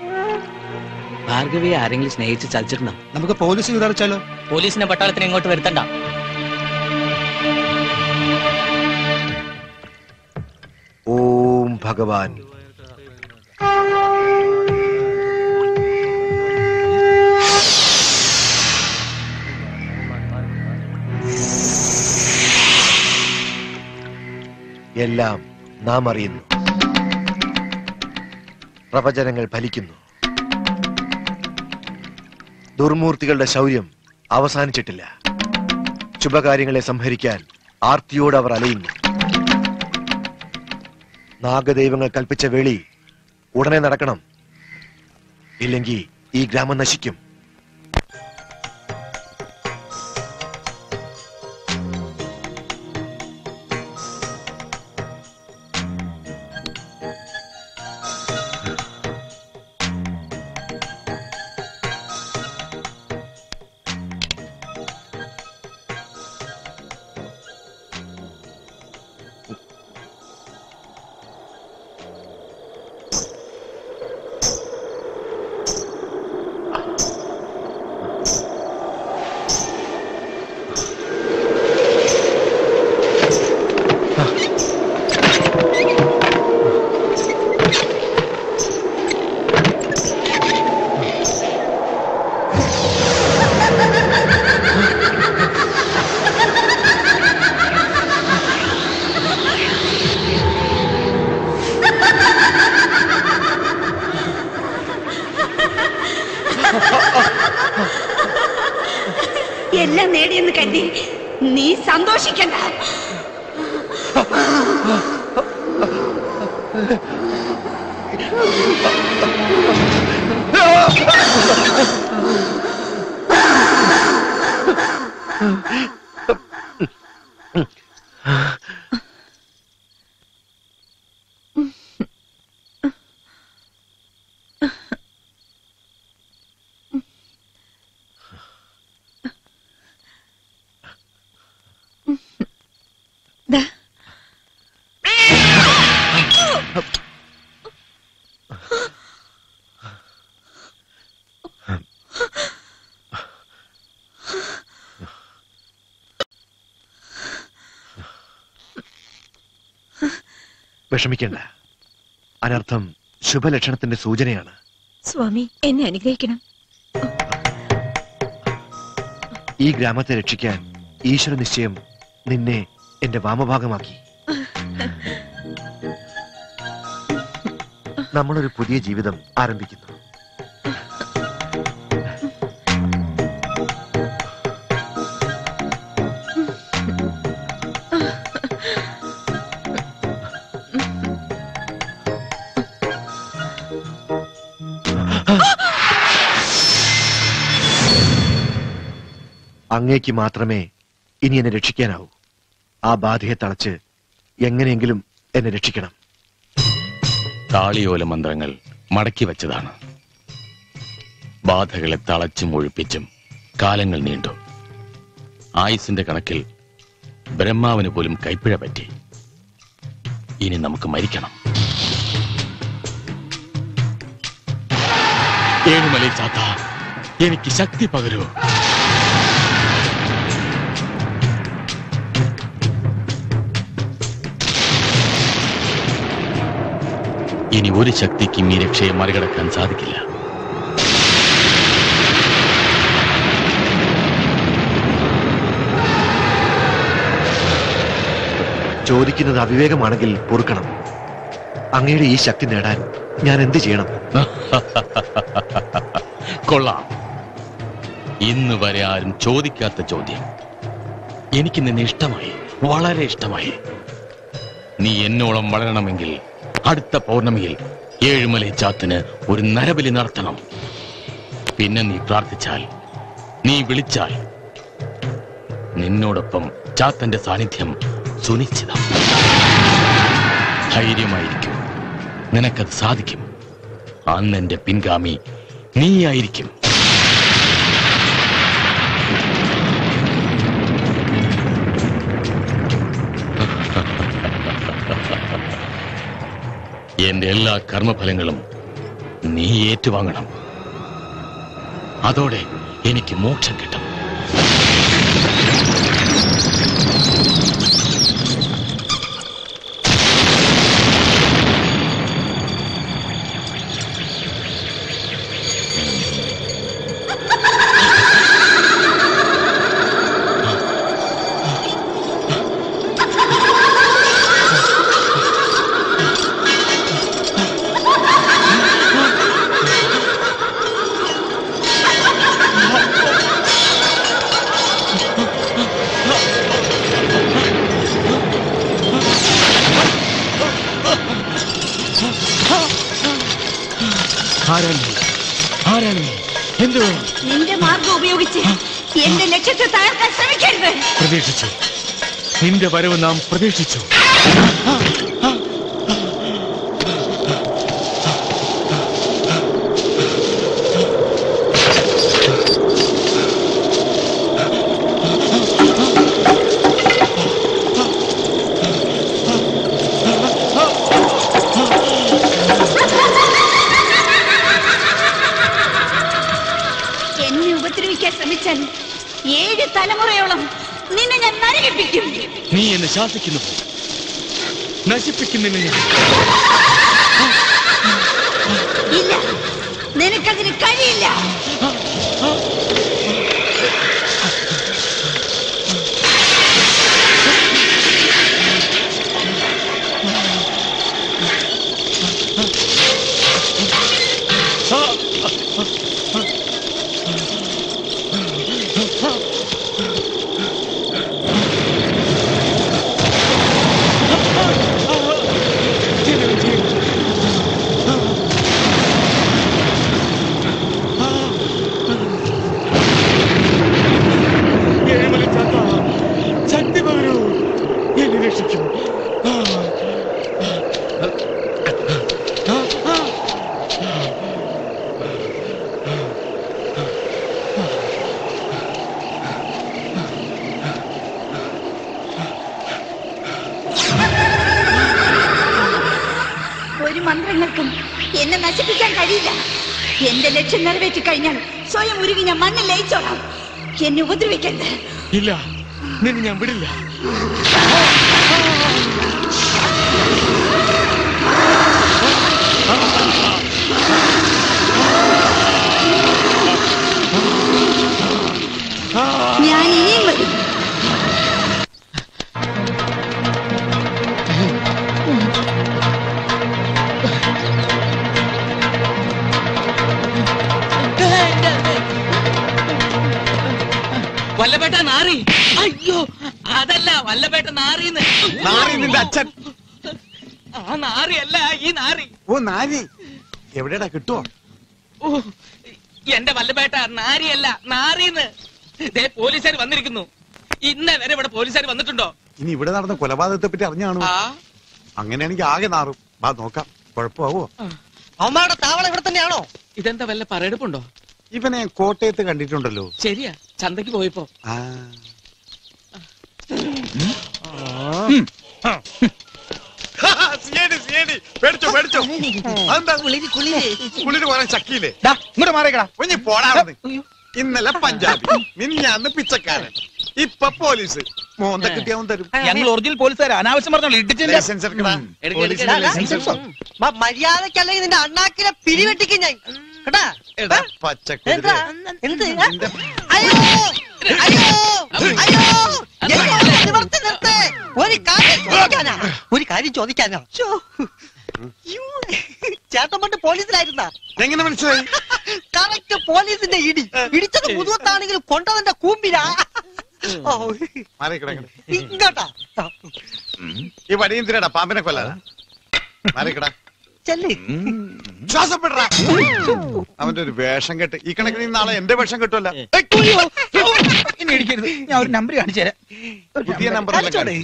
Speaker 15: ഭാർഗവിയെ ആരെങ്കിലും സ്നേഹിച്ച് ചതിച്ചിട്ടുണ്ടോ
Speaker 13: നമുക്ക് പോലീസ് വിതറിച്ചാലോ
Speaker 15: പോലീസിനെ പട്ടാളത്തിന് ഇങ്ങോട്ട് വരുത്തണ്ട
Speaker 3: ഓം ഭഗവാൻ എല്ലാം നാം അറിയുന്നു പ്രവചനങ്ങൾ ഫലിക്കുന്നു ദുർമൂർത്തികളുടെ ശൗര്യം അവസാനിച്ചിട്ടില്ല ശുഭകാര്യങ്ങളെ സംഹരിക്കാൻ ആർത്തിയോട് അവർ അലയുന്നു നാഗദൈവങ്ങൾ കൽപ്പിച്ച വേളി ഉടനെ നടക്കണം ഇല്ലെങ്കിൽ ഈ ഗ്രാമം നശിക്കും
Speaker 10: എല്ലാം നേടിയെന്ന് കരുതി നീ സന്തോഷിക്കണ്ട ദാ.
Speaker 3: വിഷമിക്കണ്ട അനർത്ഥം ശുഭലക്ഷണത്തിന്റെ സൂചനയാണ്
Speaker 10: സ്വാമി എന്നെ അനുഗ്രഹിക്കണം
Speaker 3: ഈ ഗ്രാമത്തെ രക്ഷിക്കാൻ ഈശ്വര നിശ്ചയം നിന്നെ എന്റെ വാമഭാഗമാക്കി നമ്മളൊരു പുതിയ ജീവിതം ആരംഭിക്കുന്നു അങ്ങേക്ക് മാത്രമേ ഇനി എന്നെ രക്ഷിക്കാനാവൂ ആ ബാധയെ തളച്ച് എങ്ങനെയെങ്കിലും എന്നെ രക്ഷിക്കണം
Speaker 2: താളിയോല മന്ത്രങ്ങൾ മടക്കി വെച്ചതാണ് ബാധകളെ തളച്ചും ഒഴിപ്പിച്ചും കാലങ്ങൾ നീണ്ടു ആയുസിന്റെ കണക്കിൽ ബ്രഹ്മാവിന് പോലും കൈപ്പിഴ പറ്റി ഇനി നമുക്ക് മരിക്കണം ഏഴുമലൈ ചാത്ത എനിക്ക് ശക്തി പകരൂ ഇനി ഒരു ശക്തിക്കും ഈ രക്ഷയെ മറികടക്കാൻ സാധിക്കില്ല
Speaker 3: ചോദിക്കുന്നത് അവിവേകമാണെങ്കിൽ പൊറുക്കണം അങ്ങയുടെ ഈ ശക്തി നേടാൻ ഞാൻ എന്ത് ചെയ്യണം
Speaker 2: കൊള്ളാം ഇന്ന് വരെ ആരും ചോദിക്കാത്ത ചോദ്യം എനിക്ക് നിന്നെ ഇഷ്ടമായി വളരെ ഇഷ്ടമായി നീ എന്നോളം വളരണമെങ്കിൽ അടുത്ത പൗർണമിയിൽ ഏഴുമലൈ ചാത്തിന് ഒരു നരബലി നടത്തണം പിന്നെ നീ പ്രാർത്ഥിച്ചാൽ നീ വിളിച്ചാൽ നിന്നോടൊപ്പം ചാത്തന്റെ സാന്നിധ്യം സുനിശ്ചിതം ധൈര്യമായിരിക്കും നിനക്കത് സാധിക്കും അന്ന് എന്റെ പിൻഗാമി നീയായിരിക്കും എന്റെ എല്ലാ കർമ്മഫലങ്ങളും നീ ഏറ്റുവാങ്ങണം അതോടെ എനിക്ക് മോക്ഷം കിട്ടും ആരാണ് നീ? ആരാണ് നീ? എന്ത് വേണം
Speaker 10: നിന്റെ മാർഗം ഉപയോഗിച്ച് എന്റെ ലക്ഷ്യത്തെ തകർക്കാൻ ശ്രമിക്കരുത്
Speaker 2: പ്രതീക്ഷിച്ചു നിന്റെ വരവ് നാം പ്രതീക്ഷിച്ചു
Speaker 10: എന്നെ ഉപദ്രവിക്കാൻ ശ്രമിച്ചാൽ ഏഴ് തലമുറയോളം നിന്നെ ഞാൻ നരകിപ്പിക്കും
Speaker 2: നീ എന്നെ ശാസിക്കുന്നു നശിപ്പിക്കുന്നില്ല ഞാൻ
Speaker 10: ഇല്ല നിനക്കതിന് കഴിയില്ല
Speaker 2: ശക്തി പകരൂ എന്നെ രക്ഷിക്കൂ
Speaker 10: ഒരു മന്ത്രങ്ങൾക്കും എന്നെ നശിപ്പിക്കാൻ കഴിയില്ല എന്റെ ലക്ഷ്യം നിറവേറ്റി കഴിഞ്ഞാൽ സ്വയം ഉരുകി ഞാൻ മണ്ണിൽ ലയിച്ചോളാം എന്നെ ഉപദ്രവിക്കരുത്
Speaker 2: ഇല്ല നിന്നെ ഞാൻ വിടില്ല
Speaker 10: ആ
Speaker 15: വല്ലപേട്ട നാറി അയ്യോ അതല്ല വല്ലപേട്ട നാറിന്ന്
Speaker 6: നാറി നിന്റെ അച്ഛൻ
Speaker 15: ആ നാറിയല്ല ഈ നാറി
Speaker 6: ഓ നാരി എവിടെടാ കിട്ടുവോ
Speaker 15: ഓ എന്റെ വല്ലപേട്ട നാരിയല്ല നാറിന്ന് ദേ പോലീസുകാർ വന്നിരിക്കുന്നു ഇന്ന വരെ ഇവിടെ പോലീസുകാർ വന്നിട്ടുണ്ടോ
Speaker 6: ഇനി ഇവിടെ നടന്ന കൊലപാതകത്തെ പറ്റി അറിഞ്ഞാണോ
Speaker 15: ആ
Speaker 6: അങ്ങനെയാണെങ്കിൽ ആകെ നാറും വാ നോക്കാം കുഴപ്പമാവോ
Speaker 7: അവന്മാരുടെ താവളം ഇവിടെ തന്നെയാണോ
Speaker 15: ഇതെന്താ വല്ല പറയെടുപ്പുണ്ടോ
Speaker 6: ഇവനെ കോട്ടയത്ത് കണ്ടിട്ടുണ്ടല്ലോ
Speaker 15: ശരിയാ ചന്തക്ക് പോയപ്പോ
Speaker 6: ആ സിയേടി, സിയേടി. പേടിച്ചോ പേടിച്ചോ അതെന്താ കുളിര് കുറെ ചക്കിയില്ലേ
Speaker 13: ഇങ്ങോട്ട് മാറിക്കടാ
Speaker 6: കുഞ്ഞി പോടാവുന്നത് ഇന്നലെ പഞ്ചാബി മിനിഞ്ഞാന്ന് പിച്ചക്കാരൻ ഇപ്പൊ പോലീസ് മോന്ത കിട്ടിയാവും തരും
Speaker 13: ഞങ്ങൾ ഒറിജിനൽ പോലീസുകാർ അനാവശ്യം പറഞ്ഞോളൂ ഇടിച്ചില്ല
Speaker 6: ലൈസൻസ് എടുക്കടാ പോലീസിന്റെ ലൈസൻസ് എടുത്തോ
Speaker 7: മര്യാദക്കല്ലെങ്കിൽ നിന്റെ അണ്ണാക്കിലെ പിരിവെട്ടിക്കും ഞാൻ കേട്ടാ
Speaker 6: എടാ പച്ചക്കുതിര
Speaker 7: എന്താ എന്ത് അയ്യോ അയ്യോ അയ്യോ എന്നെ ഒന്ന് നിവർത്തി നിർത്ത്. ഒരു കാര്യം ചോദിക്കാനാ ഒരു കാര്യം ചോദിക്കാനാ ശ്ശോ. യ്യോ. ചേട്ടൻ പണ്ട് പോലീസിലായിരുന്ന
Speaker 6: എങ്ങനെ മനസ്സിലായി
Speaker 7: കറക്റ്റ് പോലീസിന്റെ ഇടി ഇടിച്ചത് മുതുവത്താണെങ്കിലും കൊണ്ടവന്റെ കൂമ്പിരാ ഓ,
Speaker 6: മാറിക്കട
Speaker 7: ഇങ്ങോട്ടാ
Speaker 6: ഈ വടിയന്തിരടാ പാമ്പിനെ കൊല്ലാ മാറിക്കടാ
Speaker 7: ചെല്ലി
Speaker 6: ശ്വാസപ്പെടാ അവന്റെ ഒരു വേഷം കെട്ട് ഈ കണക്കിന് ഈ നാളെ എന്റെ വേഷം കെട്ടുമല്ല
Speaker 13: ഇനി ഇടിക്കരുത് ഞാൻ ഒരു നമ്പർ കാണിച്ചു തരാം ഒരു
Speaker 6: പുതിയ
Speaker 13: number.
Speaker 6: നമ്പർ
Speaker 13: കാണിച്ചോടെ?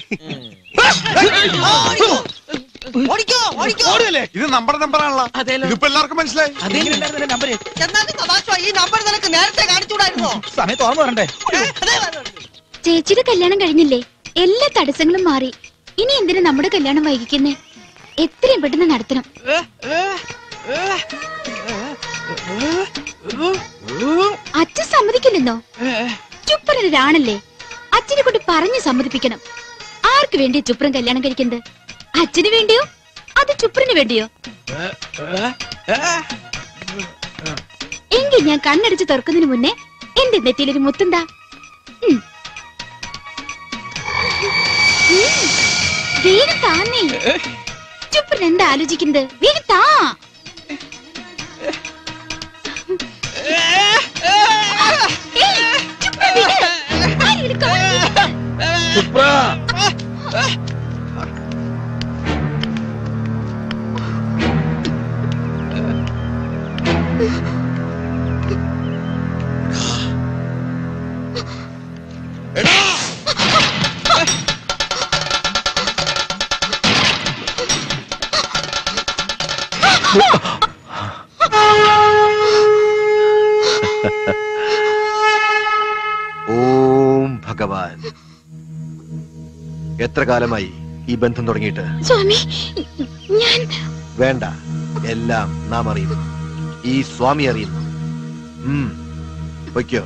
Speaker 7: ഓടിക്കോ ഓടിക്കോ
Speaker 6: ഇത് നമ്മുടെ നമ്പറാണല്ലോ ഇതിപ്പോ എല്ലാവർക്കും മനസ്സിലായി
Speaker 13: അതെങ്ങനെയുണ്ടായിരുന്നു എന്റെ നമ്പർ
Speaker 7: എന്നാലും തമാശ ഈ നമ്പർ നിനക്ക് നേരത്തെ കാണിച്ചുകൂടായിരുന്നോ
Speaker 13: സമയത്ത് ഓർമ്മ വരണ്ടേ
Speaker 8: ചേച്ചിയുടെ കല്യാണം കഴിഞ്ഞില്ലേ എല്ലാ തടസ്സങ്ങളും മാറി ഇനി എന്തിനാ നമ്മുടെ കല്യാണം വൈകിക്കുന്നേ എത്രയും പെട്ടെന്ന് നടത്തണം അച്ഛൻ സമ്മതിക്കില്ലെന്നോ ചുപ്പരനാണല്ലേ അച്ഛനെ കൊണ്ട് പറഞ്ഞു സമ്മതിപ്പിക്കണം ആർക്ക് വേണ്ടിയാ ചുപ്രൻ കല്യാണം കഴിക്കുന്നത് അച്ഛന് വേണ്ടിയോ അത് ചുപ്രന് വേണ്ടിയോ എങ്കിൽ ഞാൻ കണ്ണടിച്ച് തുറക്കുന്നതിന് മുന്നേ എന്റെ നെറ്റിയിലൊരു മുത്തുണ്ടാ ഉം. ഉം. വേഗം താന്നേ ചുപ്രൻ എന്താ ആലോചിക്കുന്നത് വേഗം താ ഏയ്, ചുപ്രൻ വിട്. ആരെങ്കിലും കാണുന്നു.
Speaker 3: ഓം ഭഗവാൻ എത്ര കാലമായി ഈ ബന്ധം തുടങ്ങിയിട്ട്
Speaker 8: സ്വാമി ഞാൻ
Speaker 3: വേണ്ട എല്ലാം നാം അറിയുന്നു ഈ സ്വാമി അറിയുന്നു ഉം, വയ്ക്കോ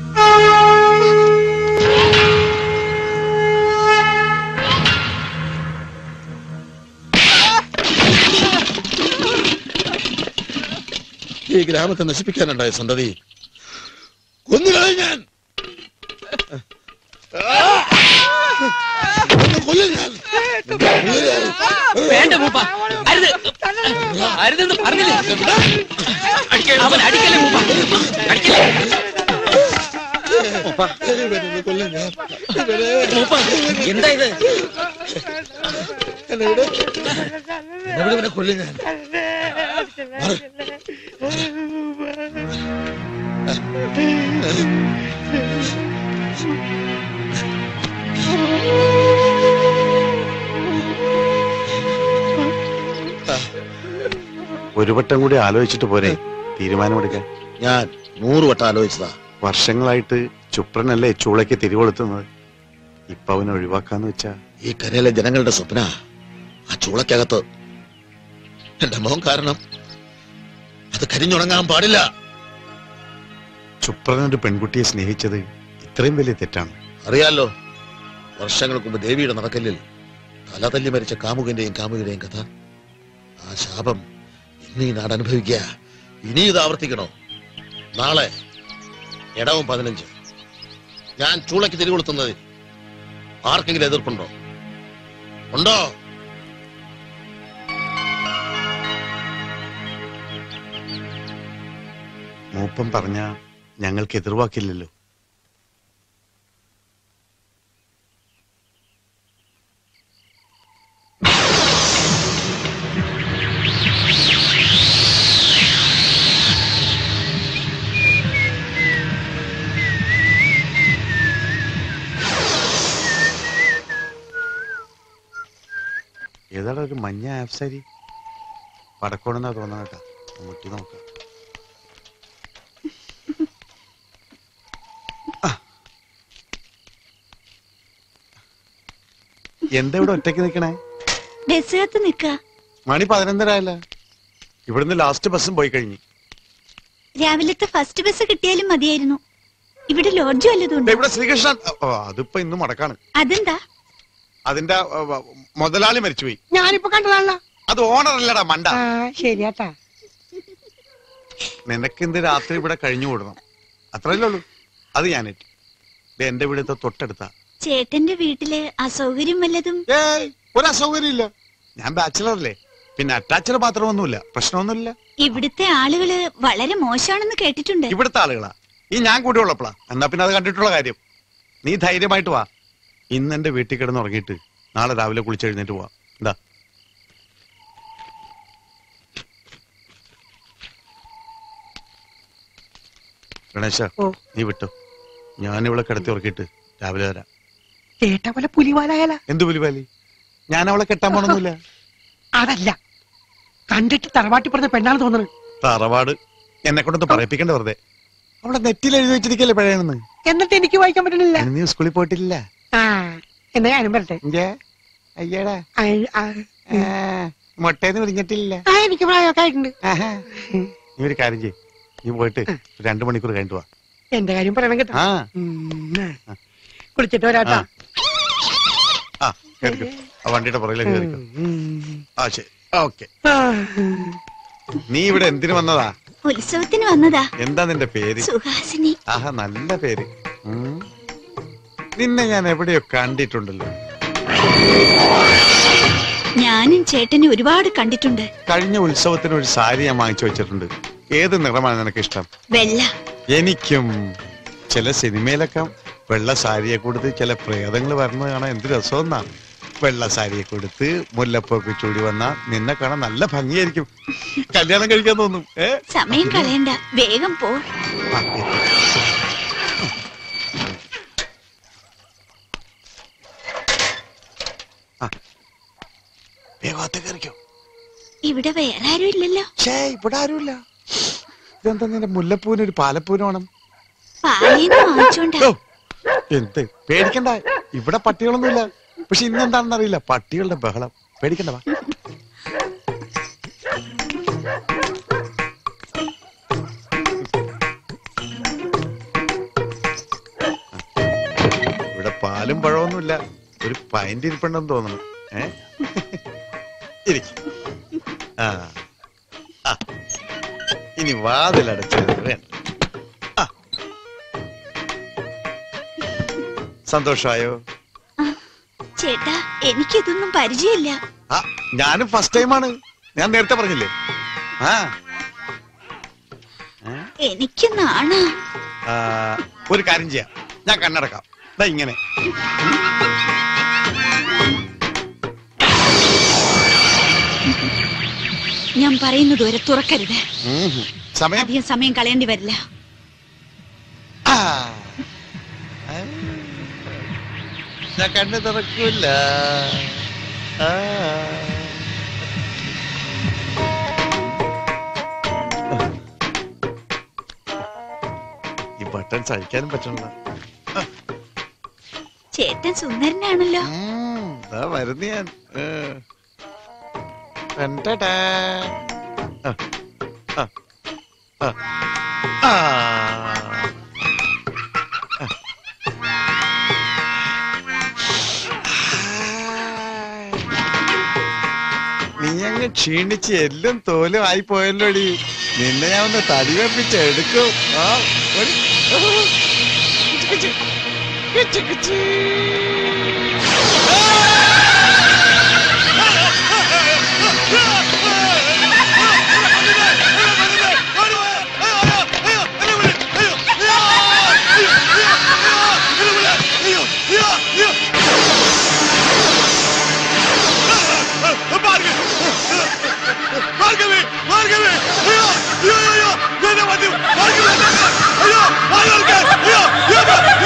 Speaker 11: ഈ ഗ്രാമത്തെ നശിപ്പിക്കാനുണ്ടായ സന്തതി കൊന്നുകളയും ഞാൻ ഒന്ന് കൊല്ലും ഞാൻ
Speaker 15: വേണ്ട മൂപ്പ അരുത് അരുതെന്ന് പറഞ്ഞില്ലേ അവൻ അടിക്കല്ലേ മൂപ്പ അടിക്കല്ലേ
Speaker 11: ഇവനൊന്ന് കൊല്ലും ഞാൻ
Speaker 15: മൂപ്പ എന്താ ഇത്
Speaker 11: എന്നെ വിട്. എവിടെ ഇവനെ കൊല്ലും ഞാൻ മാറ്.
Speaker 6: ഒരു വട്ടം കൂടി ആലോചിച്ചിട്ട് പോരെ തീരുമാനമെടുക്കാൻ
Speaker 11: ഞാൻ നൂറ് വട്ടം ആലോചിച്ചതാ
Speaker 6: വർഷങ്ങളായിട്ട് ചുപ്രനല്ലേ ചൂളയ്ക്ക് തിരികൊളുത്തുന്നത് ഇപ്പൊ അവനെ ഒഴിവാക്കാന്ന് വെച്ചാ
Speaker 11: ഈ കരയിലെ ജനങ്ങളുടെ സ്വപ്ന ആ ചൂളക്കകത്ത് എന്റെ മോൻ കാരണം അത് കരിഞ്ഞുണങ്ങാൻ പാടില്ല
Speaker 6: ചുപ്രനൊരു പെൺകുട്ടിയെ സ്നേഹിച്ചത് ഇത്രയും വലിയ തെറ്റാണ്
Speaker 11: അറിയാലോ വർഷങ്ങൾക്ക് മുമ്പ് ദേവിയുടെ നടക്കല്ലിൽ തല തല്ലി മരിച്ച കാമുകന്റെയും കാമുകയുടെയും കഥ ആ ശാപം ഇന്ന് ഈ നാട് അനുഭവിക്കുക ഇനി ഇത് ആവർത്തിക്കണോ നാളെ ഇടവും പതിനഞ്ച് ഞാൻ ചൂളയ്ക്ക് തിരികൊളുത്തുന്നത് ആർക്കെങ്കിലും എതിർപ്പുണ്ടോ ഉണ്ടോ
Speaker 6: മൂപ്പം പറഞ്ഞ ഞങ്ങൾക്ക് എതിർവാക്കില്ലല്ലോ
Speaker 16: ഒരു മഞ്ഞ ആപ്സാരി പടക്കോണെന്നാ തോന്നണ കേട്ടാ മുട്ടി നോക്കാം ആ. എന്താ ഇവിടെ ഒറ്റയ്ക്ക് നിക്കണേ
Speaker 10: ബസ്സിനകത്ത് നിക്ക
Speaker 16: മണി പതിനൊന്നരായല്ല ഇവിടുന്ന് ലാസ്റ്റ് ബസ്സും പോയി കഴിഞ്ഞു
Speaker 10: രാവിലത്തെ ഫസ്റ്റ് ബസ് കിട്ടിയാലും മതിയായിരുന്നു ഇവിടെ ലോഡ്ജ് വല്ലതും
Speaker 16: ദേ
Speaker 10: ഉണ്ടോ
Speaker 16: ഇവിടെ ശ്രീകൃഷ്ണൻ ഓ, അതിപ്പോ ഇന്ന് മുടക്കാണ്
Speaker 10: അതെന്താ
Speaker 16: അതിന്റെ ആ, വ- മുതലാളി മരിച്ചുപോയി
Speaker 7: ഞാനിപ്പോ കണ്ടതാണല്ലോ
Speaker 16: അത് ഓണർ അല്ലടാ മണ്ട
Speaker 7: ആ ശരിയാട്ടാ
Speaker 16: നിനക്ക് ഇന്ന് രാത്രി ഇവിടെ കഴിഞ്ഞു കൂടണം അത്രയല്ലേ ഉള്ളൂ അത് ഞാനേറ്റ് ദേ എന്റെ വീടത്തെ തൊട്ടടുത്താ
Speaker 10: ചേട്ടന്റെ വീട്ടില് അസൗകര്യം വല്ലതും
Speaker 16: ഏയ് ഒരു അസൗകര്യം ഇല്ല ഞാൻ ബാച്ചിലർ അല്ലേ പിന്നെ അറ്റാച്ചഡ് മാത്രമൊന്നുമില്ല പ്രശ്നമൊന്നുമില്ല
Speaker 10: ഇവിടുത്തെ ആളുകള് വളരെ മോശമാണെന്ന് കേട്ടിട്ടുണ്ട്
Speaker 16: ഇവിടുത്തെ ആളുകളാ ഈ ഞാൻ കൂടി ഉള്ളപ്പോളാ എന്നാ പിന്നെ അത് കണ്ടിട്ടുള്ള കാര്യം നീ ധൈര്യമായിട്ട് വാ ഇന്ന് എന്റെ വീട്ടിൽ കിടന്ന് ഉറങ്ങിയിട്ട് നാളെ രാവിലെ കുളിച്ചെഴുന്നേറ്റ് പോവാ എന്താ ഗണേശ നീ വിട്ടോ ഞാൻ ഇവിടെ കിടത്തി ഉറക്കിയിട്ട് രാവിലെ വരാം
Speaker 7: കേട്ട പോലെ പുലിവാലായാല
Speaker 16: എന്ത് പുലിവാലി ഞാൻ അവളെ കെട്ടാൻ പോണൊന്നുമില്ല
Speaker 7: അതല്ല കണ്ടിട്ട് തറവാട്ടി പറഞ്ഞ പെണ്ണാണ് തോന്നുന്നത്
Speaker 16: തറവാട് എന്നെ കൊണ്ടൊന്ന് പറയിപ്പിക്കണ്ട വെറുതെ അവളെ നെറ്റിൽ എഴുതി വെച്ചിരിക്കല്ലേ പഴയണെന്ന്
Speaker 7: എന്നിട്ട് എനിക്ക് വായിക്കാൻ പറ്റണില്ല
Speaker 16: നീ സ്കൂളിൽ പോയിട്ടില്ല
Speaker 7: ആ എന്നാ ഞാനും വരട്ടെ
Speaker 16: അയ്യടാ
Speaker 7: ആ, ആ,
Speaker 16: മുട്ടേന്ന് വിരിഞ്ഞിട്ടില്ല
Speaker 7: ആ എനിക്ക് പ്രായമൊക്കെ ആയിട്ടുണ്ട്
Speaker 16: നീ ഒരു കാര്യം ചെയ്യ് നീ പോയിട്ട് രണ്ടു മണിക്കൂർ കഴിഞ്ഞിട്ട് വാ
Speaker 7: എന്റെ കാര്യം പറയണം കേട്ടോ
Speaker 16: ആ
Speaker 7: ഉം, ആ. കുളിച്ചിട്ട് വരാട്ടാ
Speaker 16: ആ കേറിക്കോ ആ വണ്ടിയുടെ പുറകിലേക്ക് കയറിക്കോ ആ ശരി ഓക്കെ നീ ഇവിടെ എന്തിനു വന്നതാ
Speaker 10: ഉത്സവത്തിന് വന്നതാ
Speaker 16: എന്താ നിന്റെ പേര്
Speaker 10: സുഹാസിനി
Speaker 16: ആഹാ നല്ല പേര് ഉം. നിന്നെ ഞാൻ എവിടെയോ കണ്ടിട്ടുണ്ടല്ലോ
Speaker 10: ഞാനും ചേട്ടനെ ഒരുപാട് കണ്ടിട്ടുണ്ട്
Speaker 16: കഴിഞ്ഞ ഉത്സവത്തിന് ഒരു സാരി ഞാൻ വാങ്ങിച്ചു വെച്ചിട്ടുണ്ട് ഏത് നിറമാണ് നിനക്ക് ഇഷ്ടം
Speaker 10: വെള്ള
Speaker 16: എനിക്കും ചില സിനിമയിലൊക്കെ വെള്ള സാരിയെ കൊടുത്ത് ചില പ്രേതങ്ങൾ വരുന്നത് കാണാൻ എന്ത് രസമെന്നാ വെള്ള സാരിയെ കൊടുത്ത് മുല്ലപ്പൊക്കെ ചൂടി വന്നാ നിന്നെ കാണാൻ നല്ല ഭംഗിയായിരിക്കും കല്യാണം കഴിക്കാൻ തോന്നും ഏ
Speaker 10: സമയം കളയണ്ട വേഗം പോ
Speaker 16: ആ, ആ. വേഗം അകത്തേക്ക് കയറിക്കോ
Speaker 10: ഇവിടെ വേറെ ആരും ഇല്ലല്ലോ
Speaker 16: ഛേ ഇവിടെ ആരുമില്ല ഇതെന്താ നിന്റെ മുല്ലപ്പൂവിന് ഒരു പാലപ്പൂവിന് വേണം
Speaker 10: പാലേന്ന് വാങ്ങിച്ചോണ്ടാ
Speaker 16: ഓ, എന്ത് പേടിക്കണ്ട ഇവിടെ പട്ടികളൊന്നുമില്ല പക്ഷെ ഇന്ന് എന്താണെന്ന് അറിയില്ല പട്ടികളുടെ ബഹളം പേടിക്കണ്ട വാ ഇവിടെ പാലും പഴമൊന്നുമില്ല ഒരു പൈൻ്റ് ഇരിപ്പുണ്ടെന്ന് തോന്നുന്നു ഏ ഇരിക്ക്. ആ ആ. ഇനി വാതിലടച്ചത് വേണ്ട ആ. സന്തോഷമായോ
Speaker 10: ചേട്ടാ എനിക്കിതൊന്നും പരിചയമില്ല
Speaker 16: ആ ഞാനും ഫസ്റ്റ് ടൈമാണ് ഞാൻ നേരത്തെ പറഞ്ഞില്ലേ ആ
Speaker 10: എനിക്ക് നാണാ
Speaker 16: ആ, ഒരു കാര്യം ചെയ്യാം ഞാൻ കണ്ണടക്കാം ദാ ഇങ്ങനെ
Speaker 10: ഞാൻ പറയുന്നത് വരെ തുറക്കരുത്
Speaker 16: ഉം ഹും. സമയം
Speaker 10: അധികം സമയം കളയേണ്ടി വരില്ല
Speaker 16: ആ. ആ. ഞാൻ കണ്ണു തുറക്കൂല ആ. ഈ ബട്ടൺ സഹിക്കാനും പറ്റണല്ലോ
Speaker 10: ചേട്ടൻ സുന്ദരനാണല്ലോ
Speaker 16: ദാ വരുന്നു ഞാൻ ഏ. ടൻടടാ. ആ. ആ. ആ. ആ. നീ അങ്ങ് ക്ഷീണിച്ച് എല്ലും തോലും ആയി പോയല്ലോടി നിന്നെ ഞാൻ ഒന്ന് തടി വെപ്പിച്ച് എടുക്കും ആ ഓടി. ഓ. കിച്ച് കിച്ച്. കിച്ച് കിച്ച്.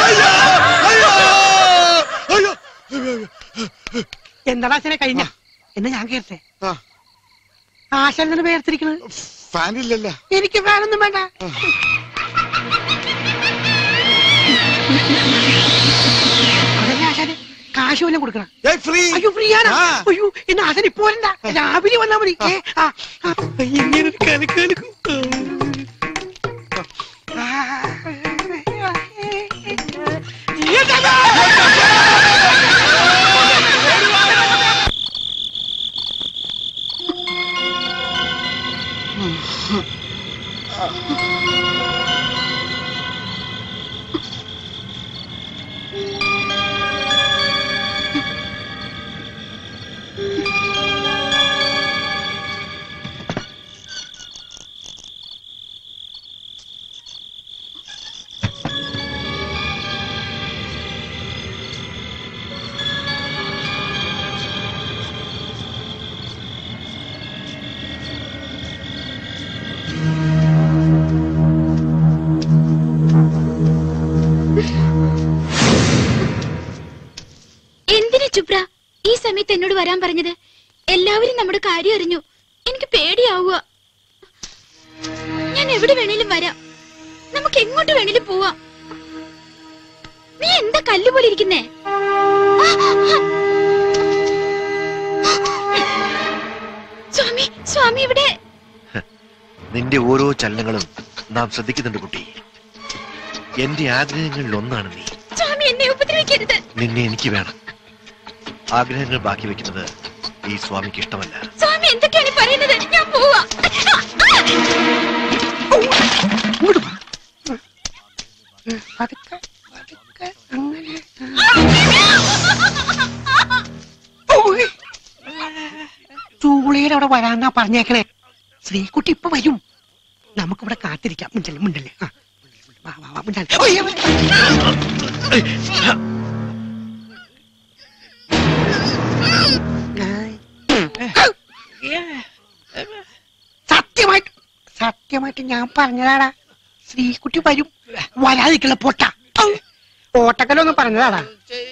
Speaker 7: എന്താടാ അച്ഛനെ കഴിഞ്ഞ എന്നാ ഞാൻ കേട്ടെ ആശാൻ പേർത്തിരിക്കണത്
Speaker 16: ഫാനില്ലല്ലോ
Speaker 7: എനിക്ക് ഫാനൊന്നും വേണ്ട അതല്ലേ ആശാനെ കാശ് വല്ലതും കൊടുക്കണം അയ്യോ ഫ്രീ ആണ് അയ്യോ ഇന്ന് ആശാൻ ഇപ്പൊ വരണ്ട രാവിലെ വന്നാ മതി ഏ, ആ, ആ, ഇങ്ങനെ ഒരു കലക്ക് കലക്കും.
Speaker 8: എന്തിനാ ചുപ്ര ഈ സമയത്ത് എന്നോട് വരാൻ പറഞ്ഞത് എല്ലാവരും നമ്മുടെ കാര്യം അറിഞ്ഞു എനിക്ക് പേടിയാവുക ഞാൻ എവിടെ വേണേലും വരാം നമുക്ക് എങ്ങോട്ട് വേണേലും പോവാം നീ എന്താ കല്ല് പോലെ ഇരിക്കുന്നേ സ്വാമി സ്വാമി ഇവിടെ
Speaker 3: നിന്റെ ഓരോ ചലനങ്ങളും നാം ശ്രദ്ധിക്കുന്നുണ്ട് കുട്ടി എന്റെ ആഗ്രഹങ്ങളിൽ ഒന്നാണ് നീ
Speaker 8: സ്വാമി എന്നെ ഉപദ്രവിക്കരുത്
Speaker 3: നിന്നെ എനിക്ക് വേണം ആഗ്രഹങ്ങൾ ബാക്കി വെക്കുന്നത് ഈ സ്വാമിക്ക് ഇഷ്ടമല്ല
Speaker 8: സ്വാമി എന്തൊക്കെയാണ് ഈ പറയുന്നത് ഞാൻ പോവാ
Speaker 7: പതുക്കെ പതുക്കെ അങ്ങനെ ഓയ്. ചൂളിയുടെ അവിടെ വരാന്നാ പറഞ്ഞേക്കണേ ശ്രീകുട്ടി ഇപ്പൊ വരും നമുക്കിവിടെ കാത്തിരിക്കാം മിണ്ടല്ലേ മിണ്ടല്ലേ ആ വാ, വാ, വാ, മിണ്ടാതെ. ഓയ്, അവൻ- സത്യമായിട്ട് സത്യമായിട്ട് ഞാൻ പറഞ്ഞതാടാ ശ്രീകുട്ടി വരും വരാതിരിക്കണ പൊട്ട ഓട്ടക്കലൊന്നും പറഞ്ഞതാടാ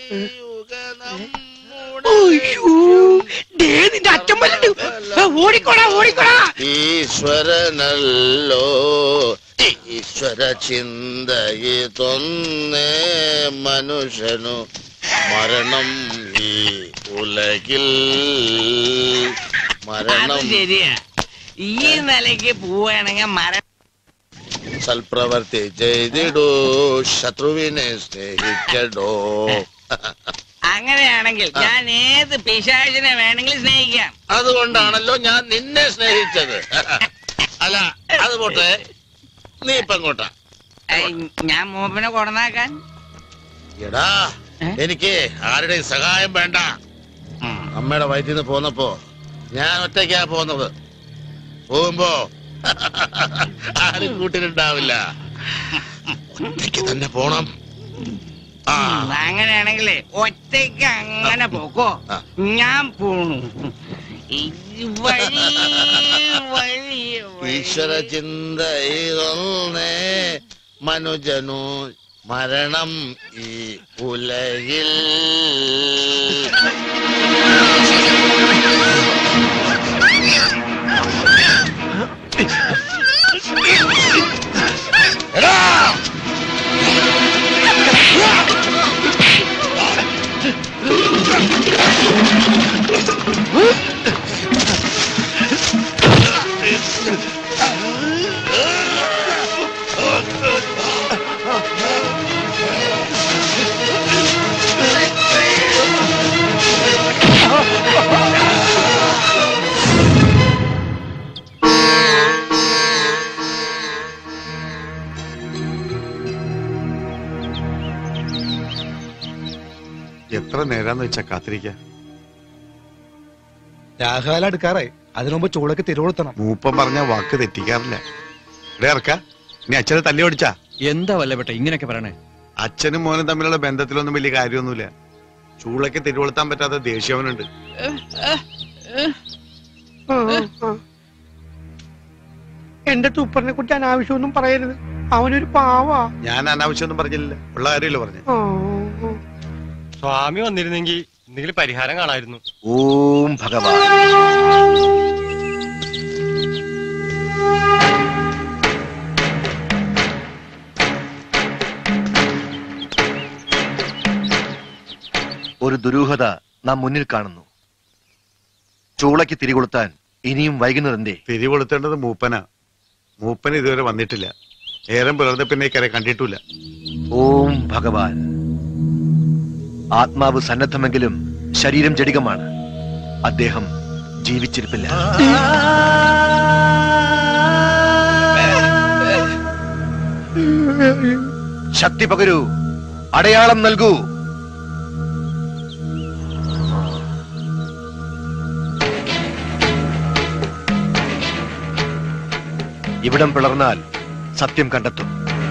Speaker 7: അയ്യോ, ദേ നിന്റെ അച്ഛൻ വരുന്നുണ്ട്. ആ, ഓടിക്കോടാ ഓടിക്കോടാ
Speaker 11: ഈശ്വരനല്ലോ ഈശ്വര ചിന്തയിതൊന്നേ മനുഷ്യനു മരണം ഈ ഉലകിൽ
Speaker 12: അത്
Speaker 11: മരണം
Speaker 12: ശരിയാ ഈ നിലയ്ക്ക് പോവുകയാണെങ്കിൽ മരം
Speaker 11: സൽപ്രവർത്തി ചെയ്തിടൂ ശത്രുവിനെ സ്നേഹിക്കടോ
Speaker 12: അങ്ങനെയാണെങ്കിൽ ഞാൻ ഏത് പിശാചിനെ വേണമെങ്കിലും സ്നേഹിക്കാം
Speaker 11: അതുകൊണ്ടാണല്ലോ ഞാൻ നിന്നെ സ്നേഹിച്ചത് അല്ല അത് പോട്ടെ നീ ഇപ്പൊ എങ്ങോട്ടാ
Speaker 12: ഏയ്, ഞാൻ മൂപ്പനെ കൊടന്നാക്കാൻ
Speaker 11: എടാ എനിക്ക് ആരുടെയും സഹായം വേണ്ട അമ്മയുടെ വയറ്റിൽ നിന്ന് പോന്നപ്പോ ഞാൻ ഒറ്റയ്ക്കാ പോന്നത് പോകുമ്പോ ആരും കൂട്ടിനുണ്ടാവില്ല ഒറ്റയ്ക്ക് തന്നെ പോണം ആ
Speaker 12: ഉം, അങ്ങനെയാണെങ്കിലേ ഒറ്റയ്ക്ക് അങ്ങനെ പോക്കോ ഞാൻ പോണു ഈ വഴി വഴി
Speaker 11: ഈശ്വര ചിന്ത ഇതൊന്നേ മനുജനു മരണം ഈ ഉലകിൽ
Speaker 16: എത്ര നേരാന്ന് വെച്ചാ കാത്തിരിക്ക
Speaker 13: രാഘകാലം എടുക്കാറായി അതിനു മുമ്പ് ചൂളക്ക് തിരുവോളുത്തണം
Speaker 16: മൂപ്പം പറഞ്ഞ വാക്ക് തെറ്റിക്കാറില്ല ഇവിടെ ഇറക്ക നീ അച്ഛനെ തല്ലി ഓടിച്ചാ
Speaker 5: എന്താ വല്ലപ്പെട്ട ഇങ്ങനെയൊക്കെ പറയണേ
Speaker 16: അച്ഛനും മോനും തമ്മിലുള്ള ബന്ധത്തിലൊന്നും വലിയ കാര്യമൊന്നുമില്ല ചൂളയ്ക്ക് തിരുവളുത്താൻ പറ്റാത്ത ദേഷ്യവനുണ്ട്
Speaker 7: എന്റെ തുപ്പറിനെ കുറിച്ച് അനാവശ്യമൊന്നും പറയരുത് അവനൊരു പാവാ
Speaker 16: ഞാൻ അനാവശ്യമൊന്നും പറഞ്ഞില്ല ഉള്ള കാര്യമല്ലോ പറഞ്ഞു
Speaker 17: സ്വാമി വന്നിരുന്നെങ്കിൽ എന്തെങ്കിലും പരിഹാരം കാണായിരുന്നു
Speaker 3: ഓം ഭഗവാൻ ഒരു ദുരൂഹത നാം മുന്നിൽ കാണുന്നു ചൂളയ്ക്ക് തിരികൊളുത്താൻ ഇനിയും വൈകുന്നതെന്തേ
Speaker 16: തിരികൊളുത്തേണ്ടത് മൂപ്പനാ മൂപ്പൻ ഇതുവരെ വന്നിട്ടില്ല ഏരം പുലർന്ന പിന്നെ ഈ കര കണ്ടിട്ടില്ല
Speaker 3: ഓം ഭഗവാൻ ആത്മാവ് സന്നദ്ധമെങ്കിലും ശരീരം ജടികമാണ് അദ്ദേഹം ജീവിച്ചിരിപ്പില്ല ശക്തി പകരൂ അടയാളം നൽകൂ ഇവിടം പിളർന്നാൽ സത്യം കണ്ടെത്തും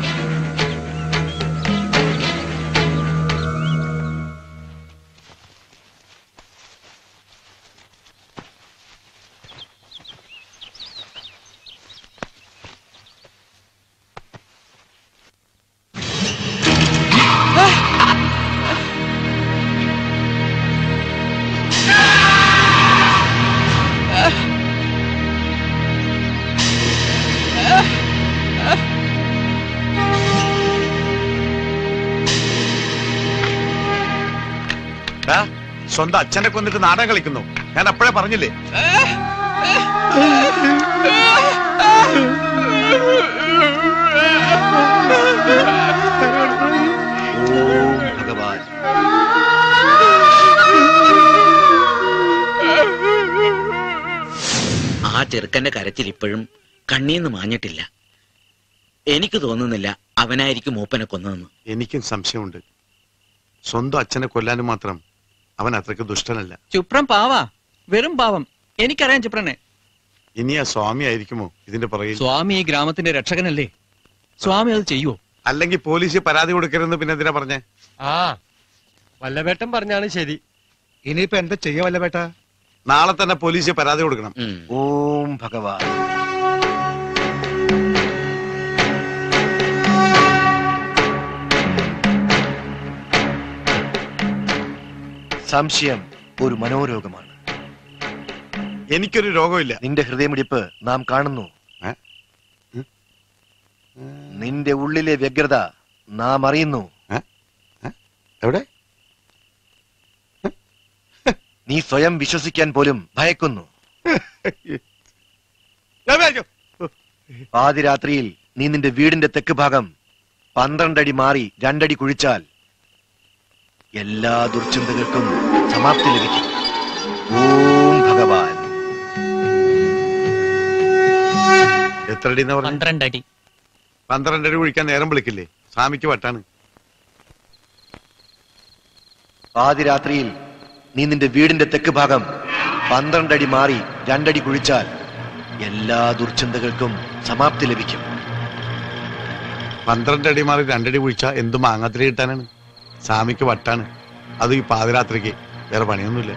Speaker 16: ഡാ, സ്വന്തം അച്ഛനെ കൊന്നിട്ട് നാടകം കളിക്കുന്നു ഞാൻ അപ്പോഴേ പറഞ്ഞില്ലേ
Speaker 3: ഓം ഭഗവാൻ
Speaker 12: ആ ചെറുക്കന്റെ കരച്ചിൽ ഇപ്പോഴും കണ്ണീന്ന് മാഞ്ഞിട്ടില്ല എനിക്ക് തോന്നുന്നില്ല അവനായിരിക്കും മൂപ്പനെ കൊന്നതെന്ന്
Speaker 16: എനിക്കും സംശയമുണ്ട് സ്വന്തം അച്ഛനെ കൊല്ലാനും മാത്രം അവൻ അത്രയ്ക്ക് ദുഷ്ടനല്ല
Speaker 5: ചുപ്രം പാവാ വെറും പാവം എനിക്കറിയാം ചുപ്രനെ
Speaker 16: ഇനി ആ സ്വാമി ആയിരിക്കുമോ ഇതിന്റെ പുറകിൽ
Speaker 5: സ്വാമി ഈ ഗ്രാമത്തിന്റെ രക്ഷകനല്ലേ സ്വാമി അത് ചെയ്യുവോ
Speaker 16: അല്ലെങ്കിൽ പോലീസിൽ പരാതി കൊടുക്കരുതെന്ന് പിന്നെ എന്തിനാ പറഞ്ഞേ
Speaker 17: ആ വല്ലവേട്ടൻ പറഞ്ഞാണ് ശരി
Speaker 13: ഇനിയിപ്പോ എന്താ ചെയ്യാ വല്ലവേട്ട
Speaker 16: നാളെ തന്നെ പോലീസിൽ പരാതി കൊടുക്കണം
Speaker 3: ഓം ഭഗവാൻ സംശയം ഒരു മനോരോഗമാണ്
Speaker 16: എനിക്കൊരു രോഗമില്ല
Speaker 3: നിന്റെ ഹൃദയമിടിപ്പ് നാം കാണുന്നു നിന്റെ ഉള്ളിലെ വ്യഗ്രത നാം അറിയുന്നു
Speaker 16: എവിടെ
Speaker 3: നീ സ്വയം വിശ്വസിക്കാൻ പോലും ഭയക്കുന്നു പാതിരാത്രിയിൽ നീ നിന്റെ വീടിന്റെ തെക്ക് ഭാഗം പന്ത്രണ്ടടി മാറി രണ്ടടി കുഴിച്ചാൽ എല്ലാ ദുർചിന്തകൾക്കും സമാപ്തി ലഭിക്കും ഓം ഭഗവാൻ
Speaker 16: എത്ര അടി
Speaker 5: പന്ത്രണ്ടടി
Speaker 16: പന്ത്രണ്ടടി കുഴിക്കാൻ നേരം വിളിക്കില്ലേ സ്വാമിക്ക് വട്ടാണ്
Speaker 3: പാതിരാത്രിയിൽ നീ നിന്റെ വീടിന്റെ തെക്ക് ഭാഗം പന്ത്രണ്ടടി മാറി രണ്ടടി കുഴിച്ചാൽ എല്ലാ ദുർചിന്തകൾക്കും സമാപ്തി ലഭിക്കും
Speaker 16: പന്ത്രണ്ടടി മാറി രണ്ടടി കുഴിച്ചാ എന്ത് മാങ്ങാത്തിരി കിട്ടാനാണ് സ്വാമിക്ക് വട്ടാണ് അത് ഈ പാതിരാത്രിക്ക് വേറെ പണിയൊന്നുമില്ല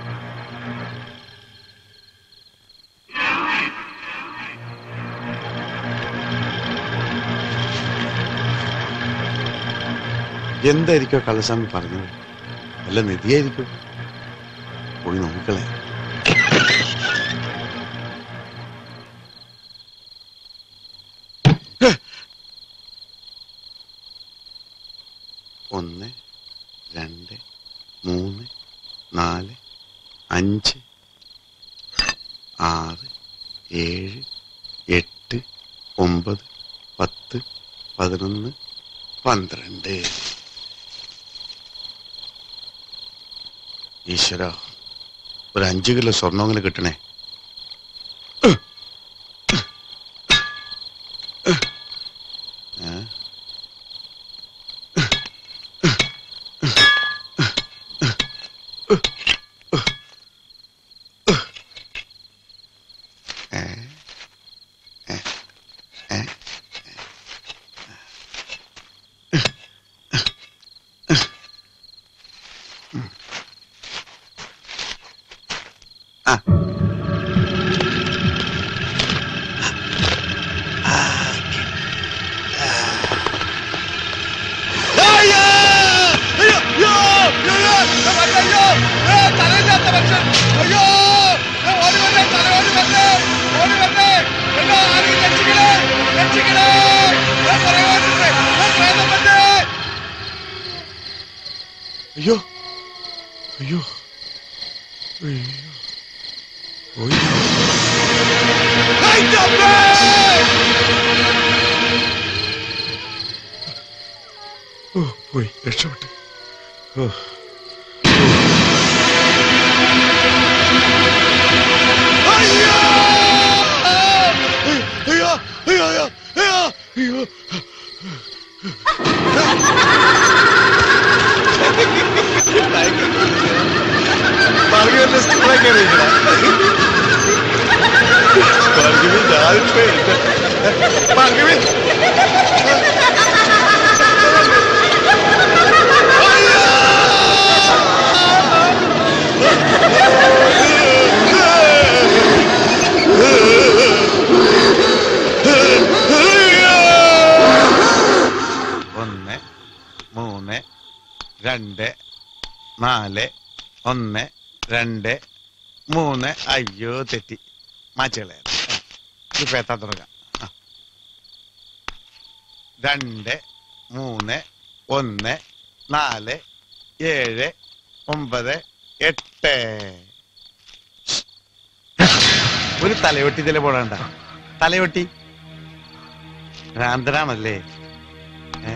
Speaker 16: എന്തായിരിക്കോ കള്ളസ്വാമി പറഞ്ഞത് അല്ല നിധിയായിരിക്കും പോയി നോക്കളെ ഒന്ന് രണ്ട് മൂന്ന് നാല് അഞ്ച് ആറ് ഏഴ് എട്ട് ഒമ്പത് പത്ത് പതിനൊന്ന് പന്ത്രണ്ട് ഈശ്വര ഒരു അഞ്ചു കിലോ സ്വർണ്ണമെങ്കിലും കിട്ടണേ ഏ? ഏ? ഏ? ഏ? ആ
Speaker 6: അയ്യോ ഏ, തലയില്ലാത്ത മനുഷ്യൻ അയ്യോ ഏ, ഓടി വന്നേ തല ഓടി വന്നേ ഓടി വന്നേ അയ്യോ ആരെയും രക്ഷിക്കണേ രക്ഷിക്കണേ ഏ, പറയാനുണ്ട് ഏ, പ്രേതം വന്നേ
Speaker 16: അയ്യോ അയ്യോ അയ്യോ പോയി
Speaker 6: ഐ, അമ്മേ!
Speaker 16: ഓ പോയി രക്ഷപ്പെട്ടു ഓ
Speaker 6: അയ്യോ അയ്യോ അയ്യോ അയ്യോ അയ്യോ
Speaker 16: ഭാർഗവന്റെ സ്കൂളെ കയറിയിരിക്കണ ഭാർഗവി ഞാനിപ്പോ ഭാർഗവി ഒന്ന് മൂന്ന് രണ്ട് നാല് ഒന്ന് രണ്ട് മൂന്ന് അയ്യോ തെറ്റി മാച്ചുകളെ ഇപ്പൊ എത്താൻ തുടങ്ങാം ആ. രണ്ട് മൂന്ന് ഒന്ന് നാല് ഏഴ് ഒമ്പത് എട്ട് ഒരു തലയൊട്ടി ഇതിലെ പോടണ്ട തലയൊട്ടി ഭ്രാന്തനാണല്ലേ ഏ.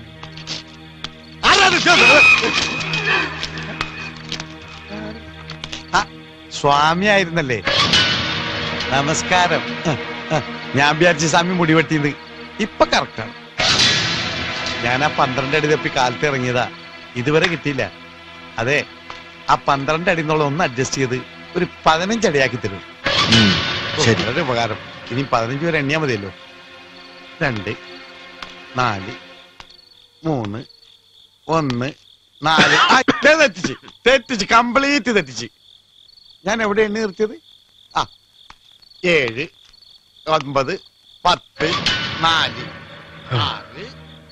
Speaker 16: ആ, സ്വാമി ആയിരുന്നല്ലേ നമസ്കാരം ഞാൻ വിചാരിച്ച സ്വാമി മുടി വെട്ടിയത് ഇപ്പൊ കറക്റ്റാണ് ഞാൻ ആ പന്ത്രണ്ട് അടി തപ്പി കാലത്ത് ഇറങ്ങിയതാ ഇതുവരെ കിട്ടിയില്ല അതെ ആ പന്ത്രണ്ട് അടി എന്നുള്ള ഒന്ന് അഡ്ജസ്റ്റ് ചെയ്ത് ഒരു പതിനഞ്ച് അടിയാക്കി തരും ഓ,
Speaker 11: ശരി.
Speaker 16: വളരെ ഉപകാരം ഇനി പതിനഞ്ച് വരെ എണ്ണിയാ മതിയല്ലോ രണ്ട് നാല് മൂന്ന് ഒന്ന് നാല് ആ, ദേ തെറ്റിച്ച് തെറ്റിച്ച് കംപ്ലീറ്റ് തെറ്റിച്ച് ഞാൻ എവിടെ എണ്ണി നിർത്തിയത് ആ ഏഴ് ഒൻപത് പത്ത് നാല് ആറ്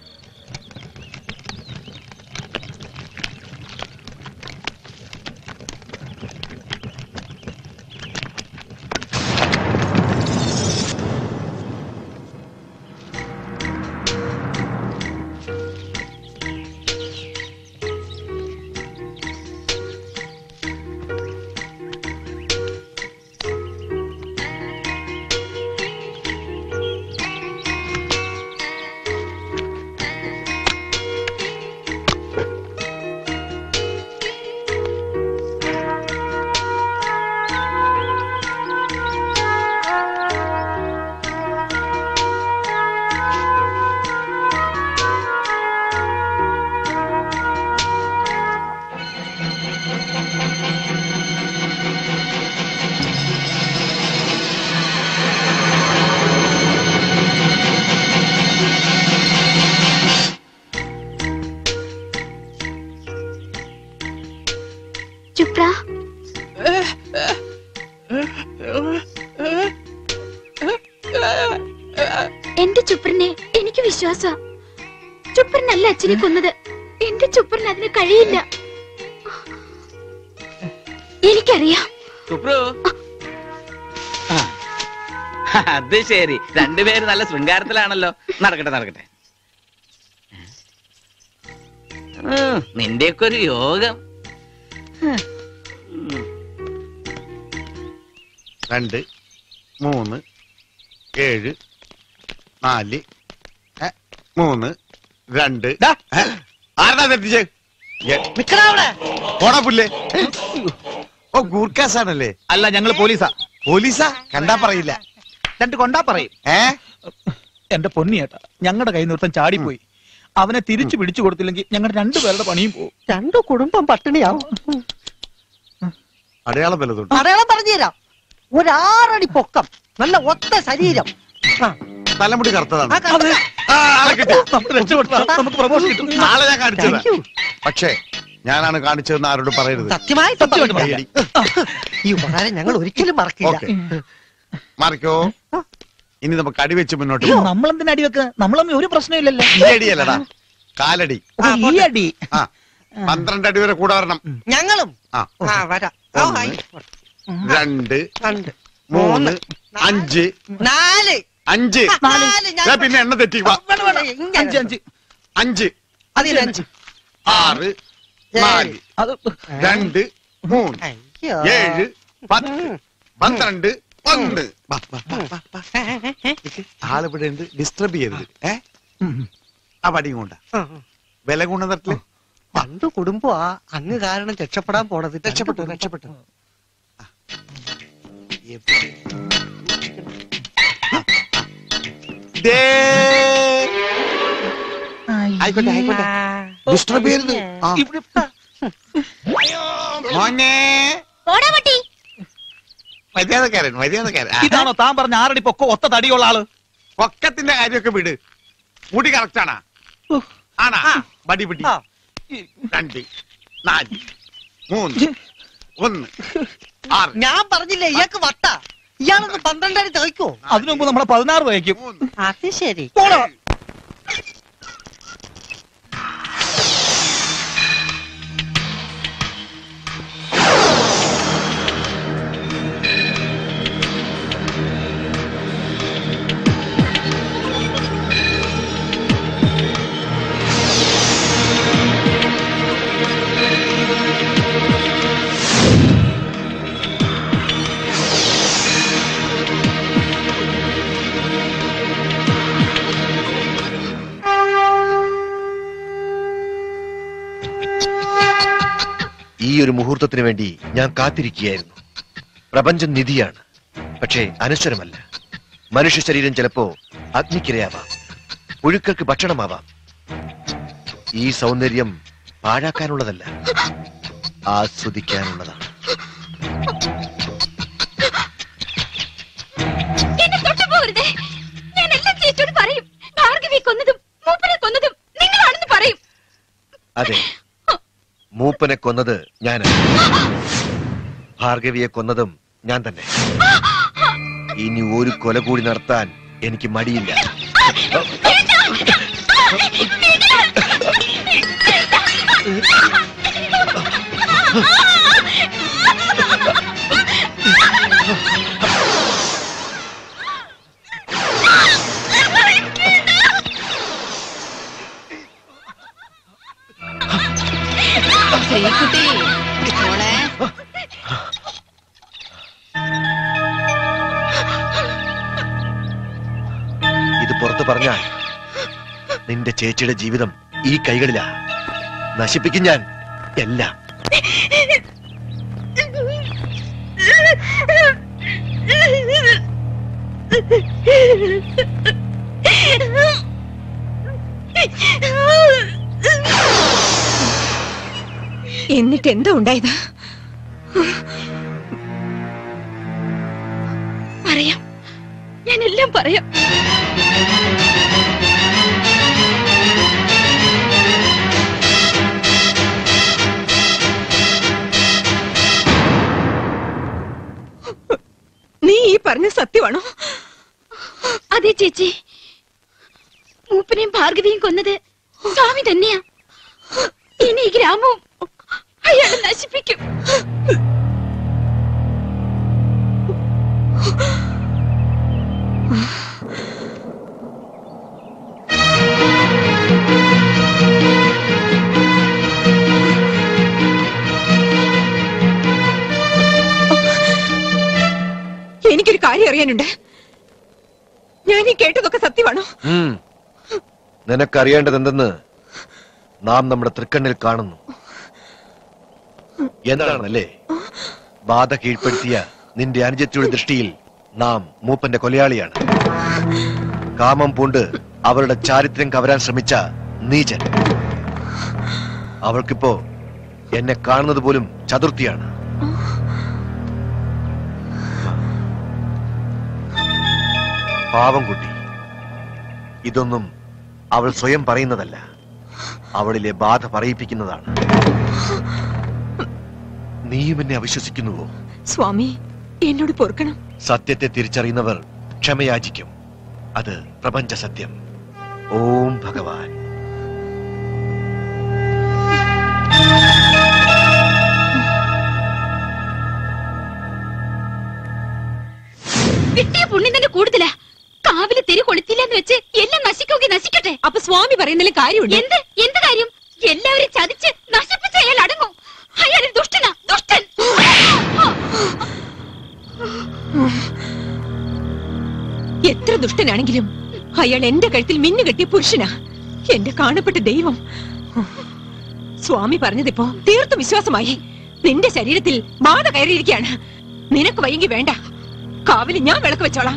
Speaker 8: ചുപ്ര എന്റെ ചുപ്രനെ എനിക്ക് വിശ്വാസ ചുപ്രനല്ല അച്ഛനെ കൊന്നത് എന്റെ ചുപ്രന് അതിന് കഴിയില്ല എനിക്കറിയാം
Speaker 15: സുപ്രു ആ. അത് ശരി രണ്ടുപേരും നല്ല ശൃംഗാരത്തിലാണല്ലോ നടക്കട്ടെ നടക്കട്ടെ ഉം, നിന്റെയൊക്കെ ഒരു യോഗം
Speaker 16: രണ്ട് മൂന്ന് ഏഴ് നാല് ഏ, മൂന്ന് രണ്ട് ഏ, ആരടാ തെറ്റിച്ചേ ഓടാ പുല്ലേ ഓ ഗൂർക്കാസാണല്ലേ
Speaker 14: അല്ല ഞങ്ങൾ പോലീസാ
Speaker 16: പോലീസാ കണ്ടാ പറയില്ല
Speaker 14: രണ്ട് കൊണ്ടാ പറയും
Speaker 16: ഏ
Speaker 14: എന്റെ പൊന്നിയേട്ടാ ഞങ്ങളുടെ കൈ നിർത്തം ചാടിപ്പോയി അവനെ തിരിച്ചു പിടിച്ചു കൊടുത്തില്ലെങ്കിൽ ഞങ്ങളുടെ രണ്ടുപേരുടെ പണിയും പോകും
Speaker 7: രണ്ടു കുടുംബം പട്ടിണിയാവും
Speaker 16: അടയാളം വല്ലതുണ്ട്
Speaker 7: അടയാളം പറഞ്ഞുതരാം ഒരാറടി പൊക്കം നല്ല ഒത്ത ശരീരം ആ,
Speaker 16: തലമുടി കറുത്തതാണ്
Speaker 7: ആ കറുത്ത-
Speaker 16: ആ, ആളെ കിട്ടി.
Speaker 14: നമുക്ക് പ്രമോഷൻ കിട്ടും
Speaker 16: നാളെ ഞാൻ കാണിച്ചത്
Speaker 7: Thank you.
Speaker 16: പക്ഷേ ഞാനാണ് കാണിച്ചതെന്ന് ആരോട് പറയരുത്
Speaker 7: സത്യമായി
Speaker 14: സത്യമായിട്ട് പറയാം.
Speaker 16: കൈയടി.
Speaker 7: ഈ ഉപകാരം ഞങ്ങൾ ഒരിക്കലും മറക്കില്ല
Speaker 16: ഓക്കേ. മാറിക്കോ ഇനി നമുക്ക് അടി വെച്ച് മുന്നോട്ട്
Speaker 14: അയ്യോ
Speaker 16: പോകാം
Speaker 14: നമ്മളെന്തിനാ അടി വെക്കുക നമ്മളൊന്നും ഒരു പ്രശ്നമില്ലല്ലോ
Speaker 16: ഈ അടിയല്ലടാ കാലടി
Speaker 14: ഓ, ഈ അടി
Speaker 16: ആ പന്ത്രണ്ട് അടി വരെ കൂടെ വരണം
Speaker 7: ഞങ്ങളും
Speaker 16: ആ
Speaker 7: ആ വരാം ഓ,
Speaker 16: ഒന്ന്,
Speaker 7: ആയിക്കോട്ടെ.
Speaker 16: രണ്ട്
Speaker 7: രണ്ട്
Speaker 16: മൂന്ന് അഞ്ച്
Speaker 7: നാല്
Speaker 16: അഞ്ച്
Speaker 7: ആ, നാല് ഞാൻ-
Speaker 16: ദേ പിന്നെ എണ്ണ തെറ്റി വാ.
Speaker 7: വേണ്ട, വേണ്ട, ഇങ്ങനെ.
Speaker 5: അഞ്ച് അഞ്ച്
Speaker 16: അഞ്ച്
Speaker 7: അതിൽ അഞ്ച്
Speaker 16: ആറ് നാല് രണ്ട് മൂന്ന്
Speaker 7: അയ്യോ.
Speaker 16: ഏഴ് പത്ത് പന്ത്രണ്ട് ഒന്ന് വാ, വാ, വാ, വാ, വാ. ആളിവിടെ ഉണ്ട് ഡിസ്റ്റർബ് ചെയ്യരുത് ഏ ആ പടിയും കൊണ്ട വില കൊണ്ടുവന്നിട്ടില്ല
Speaker 7: പണ്ട് കുടുംബമാ അങ്ങ് കാരണം രക്ഷപ്പെടാൻ പോണത്
Speaker 16: രക്ഷപ്പെട്ടു രക്ഷപ്പെട്ടു ദേ. ആയിക്കോട്ടെ ആയിക്കോട്ടെ ഡിസ്റ്റർബ് ചെയ്യരുത് ആ. മോനെ
Speaker 8: പോടാ പട്ടി
Speaker 16: മര്യാദക്കാരൻ മര്യാദക്കാരൻ ആ.
Speaker 5: ഇതാണോ താൻ പറഞ്ഞ ആറടി പൊക്കോ ഒത്ത തടിയുള്ള ആള്
Speaker 16: പൊക്കത്തിന്റെ കാര്യമൊക്കെ വിട് മുടി കറക്റ്റ് ആണാ ആണാ ബടി പിടി രണ്ട് നാല് മൂന്ന് ഒന്ന് ആറ്
Speaker 7: ഞാൻ പറഞ്ഞില്ലേ ഇയാൾക്ക് വട്ട ഇയാളൊന്ന് പന്ത്രണ്ടടി തയ്ക്കോ
Speaker 5: അതിനു മുമ്പ് നമ്മളെ പതിനാറ് വയ്ക്കും
Speaker 7: അത് ശരി
Speaker 3: ഈ ഒരു മുഹൂർത്തത്തിന് വേണ്ടി ഞാൻ കാത്തിരിക്കുകയായിരുന്നു പ്രപഞ്ചം നിധിയാണ് പക്ഷേ അനശ്വരമല്ല മനുഷ്യ ശരീരം ചിലപ്പോ അഗ്നിക്കിരയാവാം പുഴുക്കൾക്ക് ഭക്ഷണമാവാം ഈ സൗന്ദര്യം പാഴാക്കാനുള്ളതല്ല ആസ്വദിക്കാനുള്ളതാണ്
Speaker 8: എന്നെ തൊട്ടു പോകരുതേ ഞാൻ എല്ലാം ചേച്ചിയോട് പറയും ഭാർഗവിയെ കൊന്നതും മൂപ്പനെ കൊന്നതും നിങ്ങളാണെന്ന് പറയും
Speaker 3: അതെ മൂപ്പനെ കൊന്നത് ഞാനാണ് ഭാർഗവിയെ കൊന്നതും ഞാൻ തന്നെ ഇനി ഒരു കൊല കൂടി നടത്താൻ എനിക്ക് മടിയില്ല
Speaker 18: ശ്രീകുട്ടി മോളെ
Speaker 3: ഇത് പുറത്തു പറഞ്ഞാൽ നിന്റെ ചേച്ചിയുടെ ജീവിതം ഈ കൈകളിലാ നശിപ്പിക്കും ഞാൻ എല്ലാം
Speaker 10: എന്നിട്ട് എന്താ ഉണ്ടായത്
Speaker 8: പറയാം ഞാൻ എല്ലാം പറയാം
Speaker 10: നീ ഈ പറഞ്ഞ സത്യമാണോ
Speaker 8: അതെ ചേച്ചി മൂപ്പനെയും ഭാർഗവിയും കൊന്നത് സ്വാമി തന്നെയാ ഇനി ഈ ഗ്രാമവും അയാൾ നശിപ്പിക്കും
Speaker 10: എനിക്കൊരു കാര്യം അറിയാനുണ്ട് ഞാൻ ഈ കേട്ടതൊക്കെ സത്യമാണോ
Speaker 3: ഉം. നിനക്കറിയേണ്ടത് എന്തെന്ന് നാം നമ്മുടെ തൃക്കണ്ണിൽ കാണുന്നു എന്താണല്ലേ ബാധ കീഴ്പ്പെടുത്തിയ നിന്റെ അനുജത്തിയുടെ ദൃഷ്ടിയിൽ നാം മൂപ്പന്റെ കൊലയാളിയാണ് കാമം പൂണ്ട് അവരുടെ ചാരിത്രം കവരാൻ ശ്രമിച്ച നീചൻ അവൾക്കിപ്പോ എന്നെ കാണുന്നത് പോലും ചതുർത്ഥിയാണ് പാവം കുട്ടി ഇതൊന്നും അവൾ സ്വയം പറയുന്നതല്ല അവളിലെ ബാധ പറയിപ്പിക്കുന്നതാണ് നീയും എന്നെ അവിശ്വസിക്കുന്നുവോ
Speaker 10: സ്വാമി എന്നോട് പൊറുക്കണം
Speaker 3: സത്യത്തെ തിരിച്ചറിയുന്നവർ ക്ഷമയാചിക്കും അത് പ്രപഞ്ച സത്യം ഓം ഭഗവാൻ
Speaker 8: പുണ്യം തന്നെ കൂടുതലാ കാവില് തിരി കൊളുത്തില്ലെന്ന് വെച്ച് എല്ലാം നശിക്കുകയെ നശിക്കട്ടെ
Speaker 18: അപ്പൊ സ്വാമി പറയുന്നതിൽ കാര്യമുണ്ട്
Speaker 8: എന്ത് എന്ത് കാര്യം എല്ലാവരും ചതിച്ച് നശിപ്പിച്ച് അയാൾ അടങ്ങും അയാൾ ഒരു ദുഷ്ടനാ ദുഷ്ടൻ
Speaker 18: എത്ര ദുഷ്ടനാണെങ്കിലും അയാൾ എന്റെ കഴുത്തിൽ മിന്നു കെട്ടിയ പുരുഷനാ എന്റെ കാണപ്പെട്ട ദൈവം സ്വാമി പറഞ്ഞതിപ്പോ തീർത്തും വിശ്വാസമായി നിന്റെ ശരീരത്തിൽ ബാധ കയറിയിരിക്കുകയാണ് നിനക്ക് വൈകി വേണ്ട കാവില് ഞാൻ വിളക്ക് വെച്ചോളാം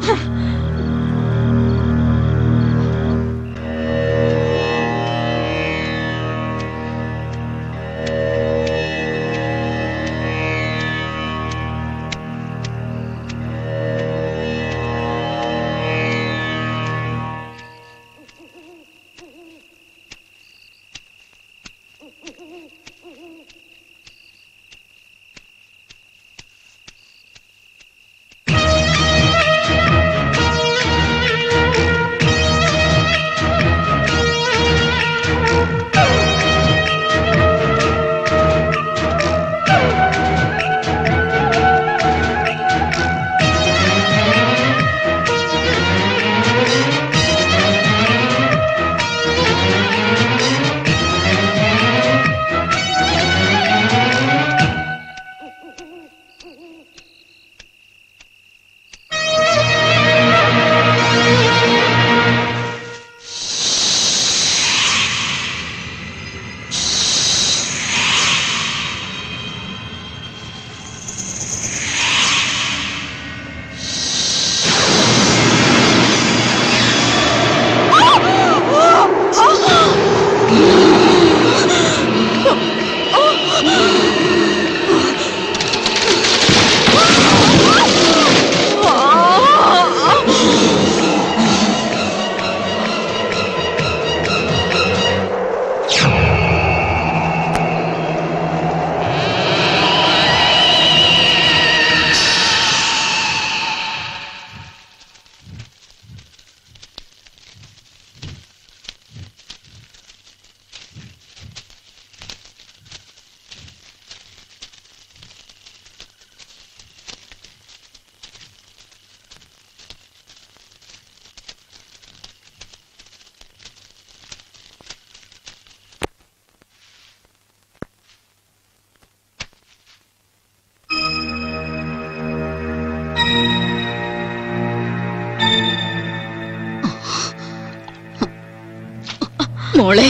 Speaker 8: മോളെ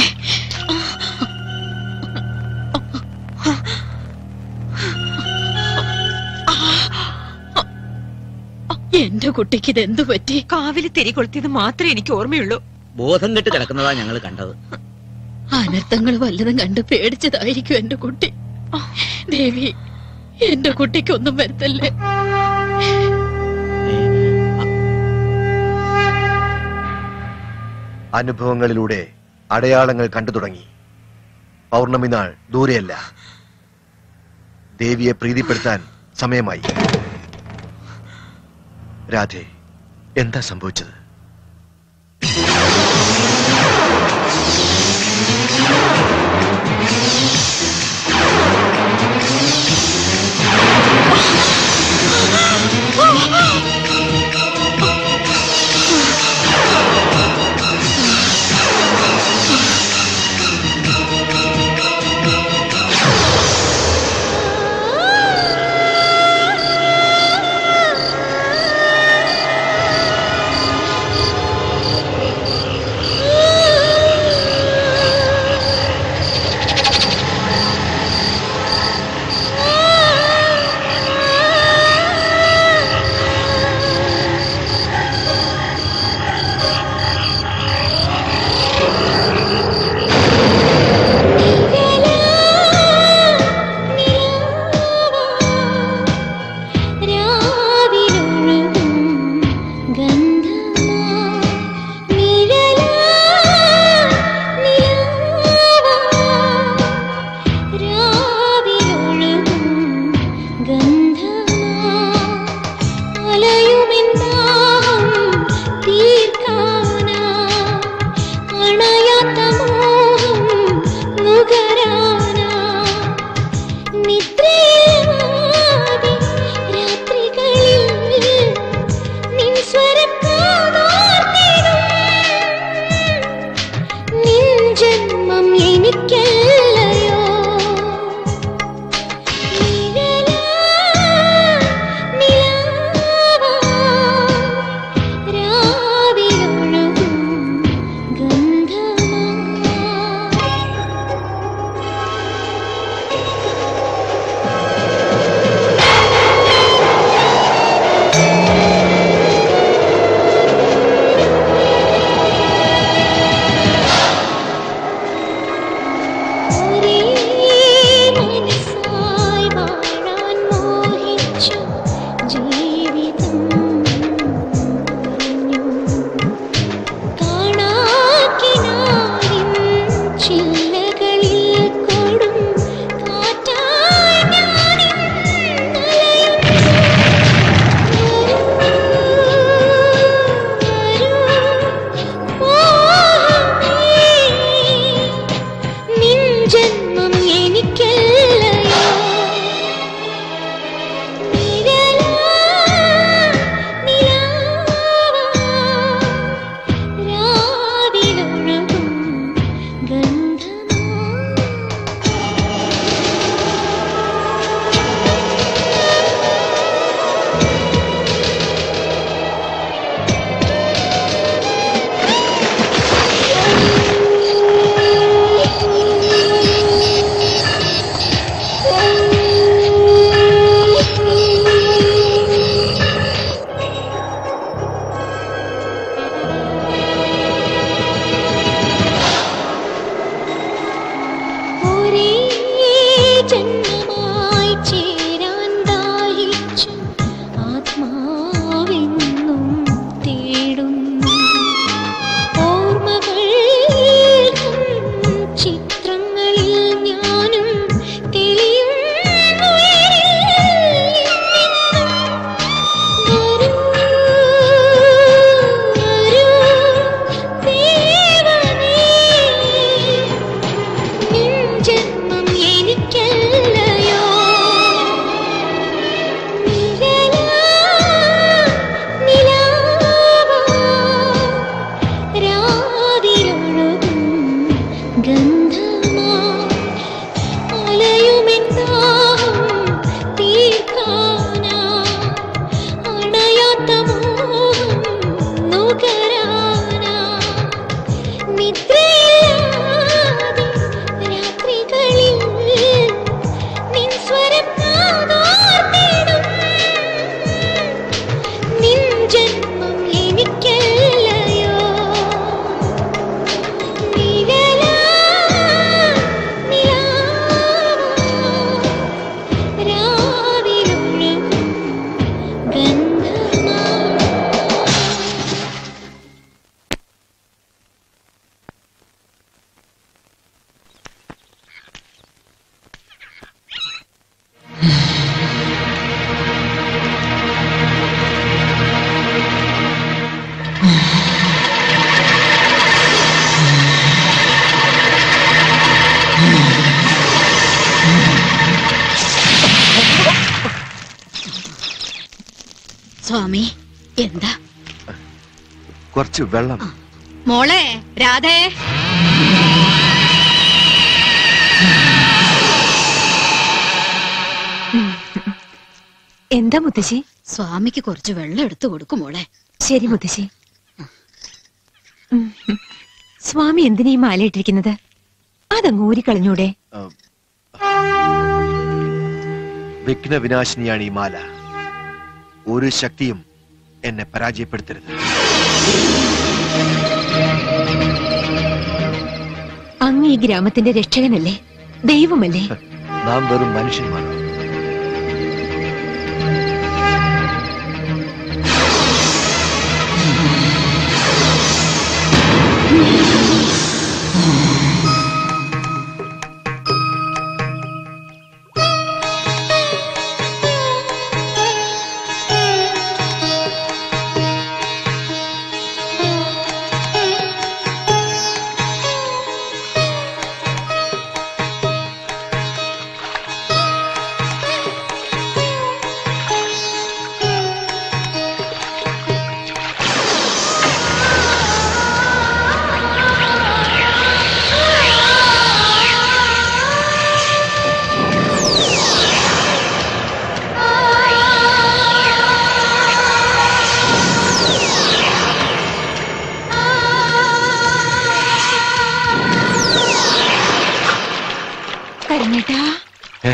Speaker 8: എന്റെ കുട്ടിക്ക് ഇതെന്തു പറ്റി
Speaker 18: കാവില് തിരി കൊളുത്തിയത് മാത്രമേ എനിക്ക് ഓർമ്മയുള്ളൂ
Speaker 12: ബോധം കെട്ട് കിടക്കുന്നതാ ഞങ്ങൾ കണ്ടത്
Speaker 8: അനർത്ഥങ്ങൾ വല്ലതും കണ്ട് പേടിച്ചതായിരിക്കും എന്റെ കുട്ടി ദേവി എന്റെ കുട്ടിക്കൊന്നും വരുത്തല്ലേ
Speaker 3: അനുഭവങ്ങളിലൂടെ അടയാളങ്ങൾ കണ്ടു തുടങ്ങി പൗർണമി നാൾ ദൂരെയല്ല ദേവിയെ പ്രീതിപ്പെടുത്താൻ സമയമായി രാധേ എന്താ സംഭവിച്ചത്
Speaker 1: ആ നിദ്രയില്ലാതെ രാത്രികളിൽ നിൻ സ്വരം കാതോർത്തിടും നിൻ ജന്മം എനിക്കല്ലയോ നിഴലാ രാവിലും ഗന്ധമാ
Speaker 8: സ്വാമി എന്താ
Speaker 3: കുറച്ച് വെള്ളം
Speaker 8: മോളെ രാധേ
Speaker 18: എന്താ മുത്തശ്ശി
Speaker 8: സ്വാമിക്ക് കുറച്ച് വെള്ളം എടുത്തു കൊടുക്കും മോളെ
Speaker 18: ശരി മുത്തശ്ശി ഉം. സ്വാമി എന്തിനാ ഈ മാലയിട്ടിരിക്കുന്നത് അതങ്ങ് ഊരിക്കളഞ്ഞൂടെ
Speaker 3: വിഘ്ന വിനാശിനിയാണ് ഈ മാല ഒരു ശക്തിയും എന്നെ പരാജയപ്പെടുത്തരുത്
Speaker 18: അങ്ങ് ഈ ഗ്രാമത്തിന്റെ രക്ഷകനല്ലേ ദൈവമല്ലേ
Speaker 3: നാം വെറും മനുഷ്യന്മാർ
Speaker 18: കരഞ്ഞേട്ടാ
Speaker 3: ഏ?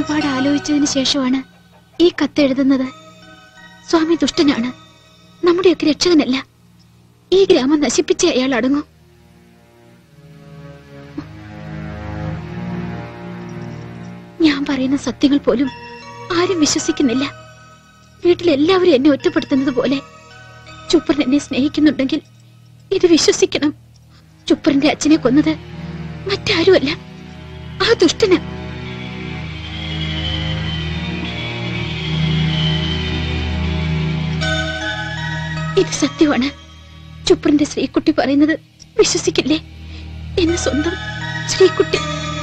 Speaker 8: ഒരുപാട് ആലോചിച്ചതിന് ശേഷമാണ് ഈ കത്ത് എഴുതുന്നത് സ്വാമി ദുഷ്ടനാണ് നമ്മുടെയൊക്കെ രക്ഷകനല്ല ഈ ഗ്രാമം നശിപ്പിച്ച് അയാൾ അടങ്ങും ഞാൻ പറയുന്ന സത്യങ്ങൾ പോലും ആരും വിശ്വസിക്കുന്നില്ല വീട്ടിലെല്ലാവരും എന്നെ ഒറ്റപ്പെടുത്തുന്നത് പോലെ ചുപ്പറിൻ എന്നെ സ്നേഹിക്കുന്നുണ്ടെങ്കിൽ ഇത് വിശ്വസിക്കണം ചുപ്പറിന്റെ അച്ഛനെ കൊന്നത് മറ്റാരുമല്ല ആ ദുഷ്ടന് ഇത് സത്യമാണ് ചുപ്പറിന്റെ ശ്രീകുട്ടി പറയുന്നത് വിശ്വസിക്കില്ലേ എന്നെ സ്വന്തം ശ്രീകുട്ടി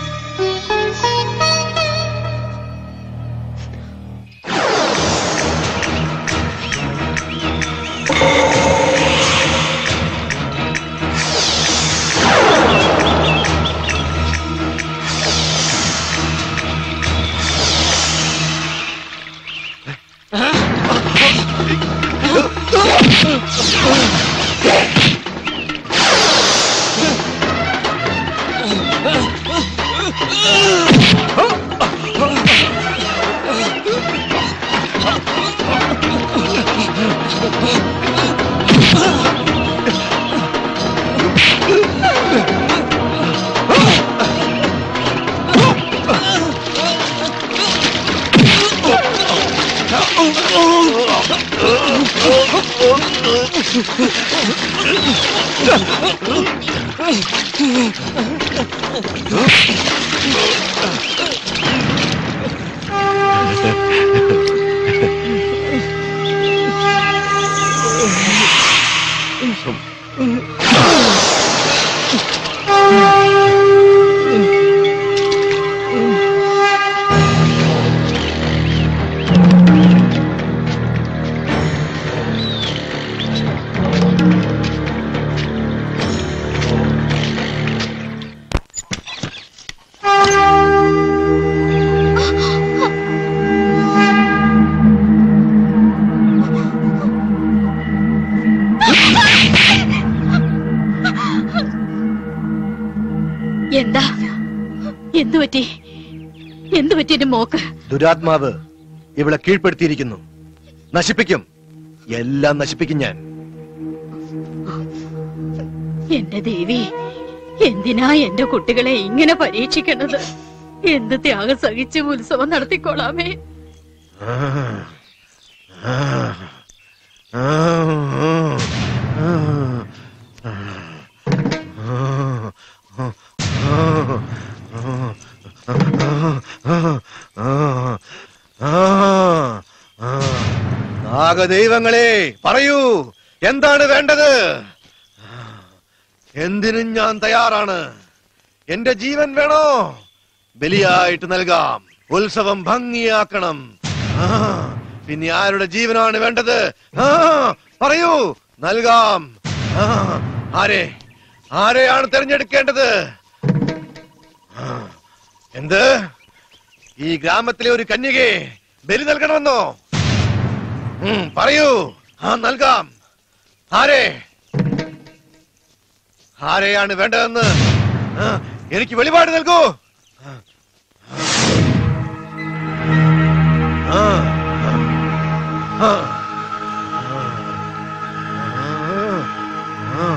Speaker 8: എന്താ എന്തു പറ്റി എന്തു പറ്റി എന്റെ മോക്ക്
Speaker 3: ദുരാത്മാവ് ഇവളെ കീഴ്പ്പെടുത്തിയിരിക്കുന്നു നശിപ്പിക്കും എല്ലാം നശിപ്പിക്കും ഞാൻ
Speaker 10: എന്റെ ദേവി എന്തിനാ എന്റെ കുട്ടികളെ ഇങ്ങനെ പരീക്ഷിക്കുന്നത് എന്ത് ത്യാഗം സഹിച്ച് ഉത്സവം നടത്തിക്കോളാമേ
Speaker 3: ആ, ആ, ആ, ആ, ആ, നാഗദൈവങ്ങളെ പറയൂ എന്താണ് വേണ്ടത് എന്തിനും ഞാൻ തയ്യാറാണ് എന്റെ ജീവൻ വേണോ ബലിയായിട്ട് നൽകാം ഉത്സവം ഭംഗിയാക്കണം ആ, പിന്നെ ആരുടെ ജീവനാണ് വേണ്ടത് ആ, പറയൂ നൽകാം ആ, ആരെ ആരെയാണ് തിരഞ്ഞെടുക്കേണ്ടത് ആ, എന്ത് ഈ ഗ്രാമത്തിലെ ഒരു കന്യകയെ ബലി നൽകണമെന്നോ ഉം, പറയൂ ആ നൽകാം ആരെ ആരെയാണ് വേണ്ടതെന്ന് ആ, എനിക്ക് വെളിപാട് നൽകൂ ആ, ആ, ആ,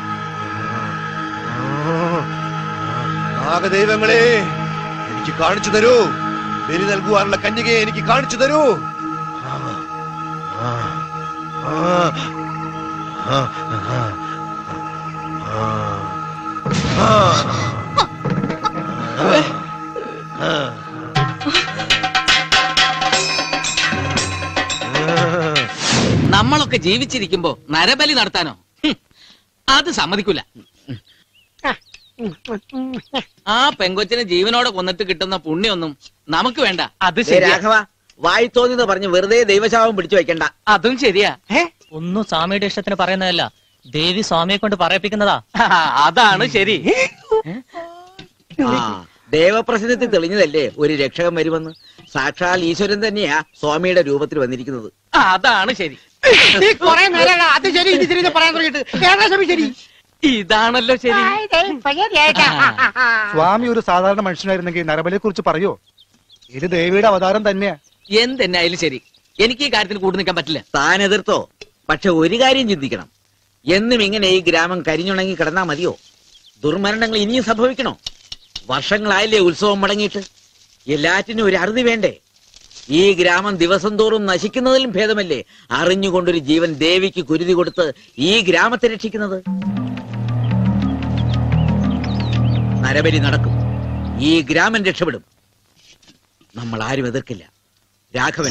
Speaker 3: നാഗദൈവങ്ങളെ എനിക്ക് കാണിച്ചു തരൂ ബലി നൽകുവാനുള്ള കന്യകയെ എനിക്ക് കാണിച്ചു തരൂ ആ, ആ, ആ, ആ, ആ, ആ, ആ.
Speaker 15: നമ്മളൊക്കെ ജീവിച്ചിരിക്കുമ്പോ നരബലി നടത്താനോ ഹും, അത് സമ്മതിക്കൂല ആ പെങ്കൊച്ചിനെ ജീവനോടെ കൊന്നിട്ട് കിട്ടുന്ന പുണ്യൊന്നും നമുക്ക് വേണ്ട അത്
Speaker 12: ദേ രാഘവ വായി തോന്നിന്ന് പറഞ്ഞ് വെറുതെ ദൈവശാപം പിടിച്ചു വെക്കണ്ട
Speaker 15: അതും ശരിയാ
Speaker 19: ഒന്നും സ്വാമിയുടെ ഇഷ്ടത്തിന് പറയുന്നതല്ല ദേവി സ്വാമിയെ കൊണ്ട് പറയിപ്പിക്കുന്നതാ
Speaker 15: അതാണ് ശരി
Speaker 12: ആ ദേവപ്രശ്നത്തിൽ തെളിഞ്ഞതല്ലേ ഒരു രക്ഷകൻ വരുമെന്ന് സാക്ഷാൽ ഈശ്വരൻ തന്നെയാ സ്വാമിയുടെ രൂപത്തിൽ വന്നിരിക്കുന്നത്
Speaker 15: അതാണ് ശരി
Speaker 7: നീ കൊറേ നേരം അത് ശരി ഇത് ശരി എന്ന് പറയാൻ തുടങ്ങിയിട്ട് ഏകദേശം ശരി
Speaker 15: ഇതാണല്ലോ ശരി
Speaker 13: സ്വാമി ഒരു സാധാരണ മനുഷ്യനായിരുന്നെങ്കിൽ നരബലിയെ കുറിച്ച് പറയോ ഇത് ദേവിയുടെ അവതാരം തന്നെയാ
Speaker 15: എന്തെന്നായാലും ശരി എനിക്ക് ഈ കാര്യത്തിൽ കൂട്ടു നിൽക്കാൻ പറ്റില്ല
Speaker 12: താൻ എതിർത്തോ പക്ഷെ ഒരു കാര്യം ചിന്തിക്കണം എന്നും ഇങ്ങനെ ഈ ഗ്രാമം കരിഞ്ഞുണങ്ങി കിടന്നാ മതിയോ ദുർമരണങ്ങൾ ഇനിയും സംഭവിക്കണോ വർഷങ്ങളായില്ലേ ഉത്സവം മുടങ്ങിയിട്ട് എല്ലാറ്റിനും ഒരു അറുതി വേണ്ടേ ഈ ഗ്രാമം ദിവസം തോറും നശിക്കുന്നതിലും ഭേദമല്ലേ അറിഞ്ഞുകൊണ്ടൊരു ജീവൻ ദേവിക്ക് കുരുതി കൊടുത്ത് ഈ ഗ്രാമത്തെ രക്ഷിക്കുന്നത് നരബലി നടക്കും ഈ ഗ്രാമം രക്ഷപ്പെടും നമ്മൾ ആരും എതിർക്കില്ല രാഘവൻ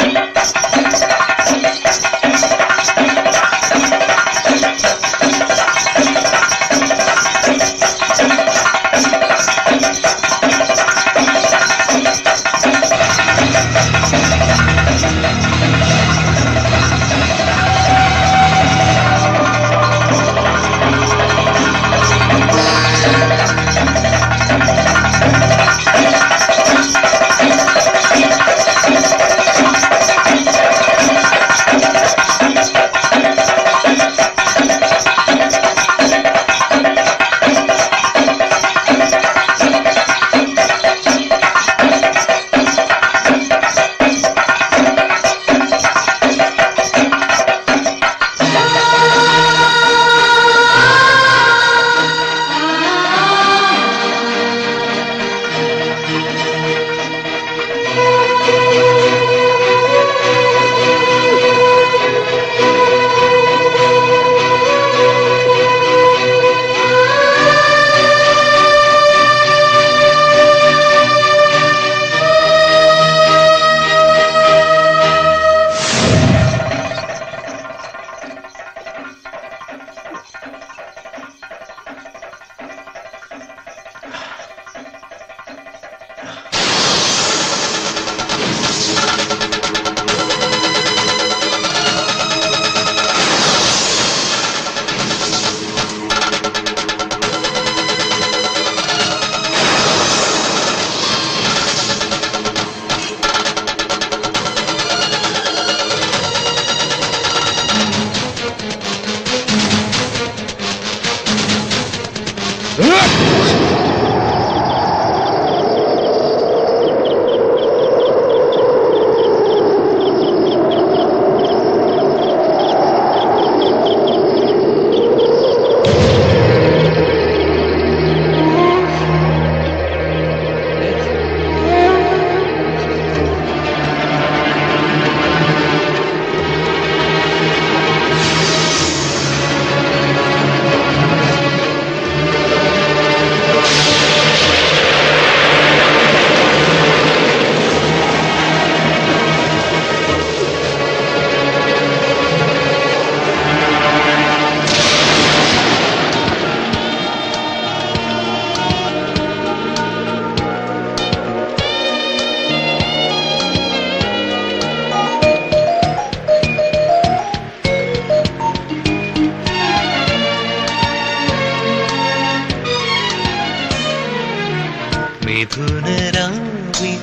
Speaker 4: മിഥുനരാവിൻ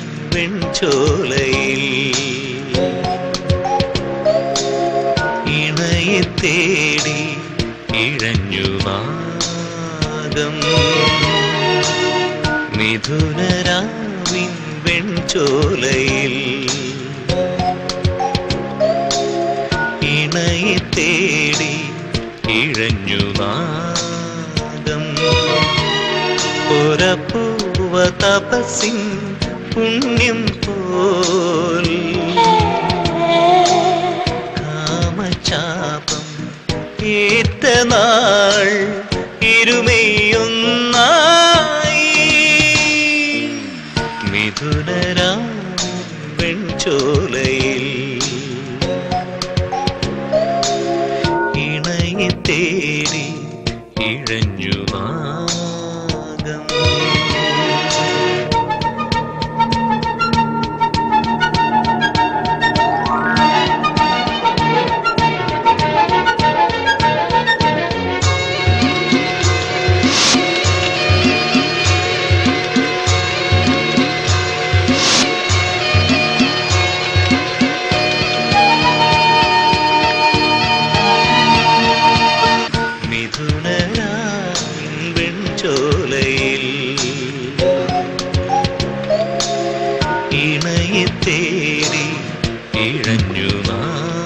Speaker 4: വെൺചോലയിൽ ഇണയെ തേടി ഇഴഞ്ഞു നാഗം മിഥുനരാവിൻ വെൺചോലയിൽ ഇണയെ തേടി ഇഴഞ്ഞു നാഗം പുറപ്പൂവ തപസിൻ പുണ്യം പോൽ കാമചാപം ഏറ്റ നാൾ ഇരുമയൊന്നായി മിഥുനരാം വെൺചോലയിൽ ഇണയെ തേടി ഇഴഞ്ഞു നാഗം ഇഴഞ്ഞു നാ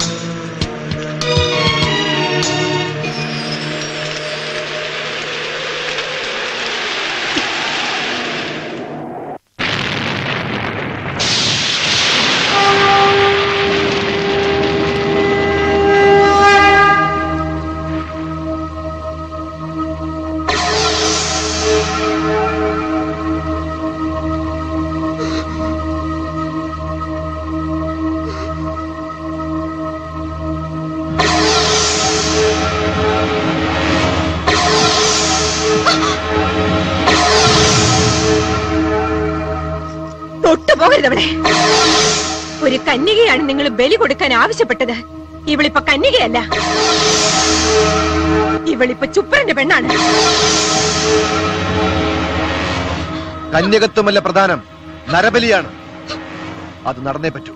Speaker 18: തൊട്ടുപോകരുത് അവിടെ ഒരു കന്യകയാണ് നിങ്ങൾ ബലി കൊടുക്കാൻ ആവശ്യപ്പെട്ടത് ഇവളിപ്പോ കന്യകയല്ല ഇവളിപ്പോ ചുപ്പറിന്റെ പെണ്ണാണ്
Speaker 3: കന്യകത്വമല്ല പ്രധാനം നരബലിയാണ് അത് നടന്നേ പറ്റൂ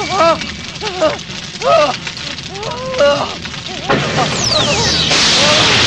Speaker 1: Oh!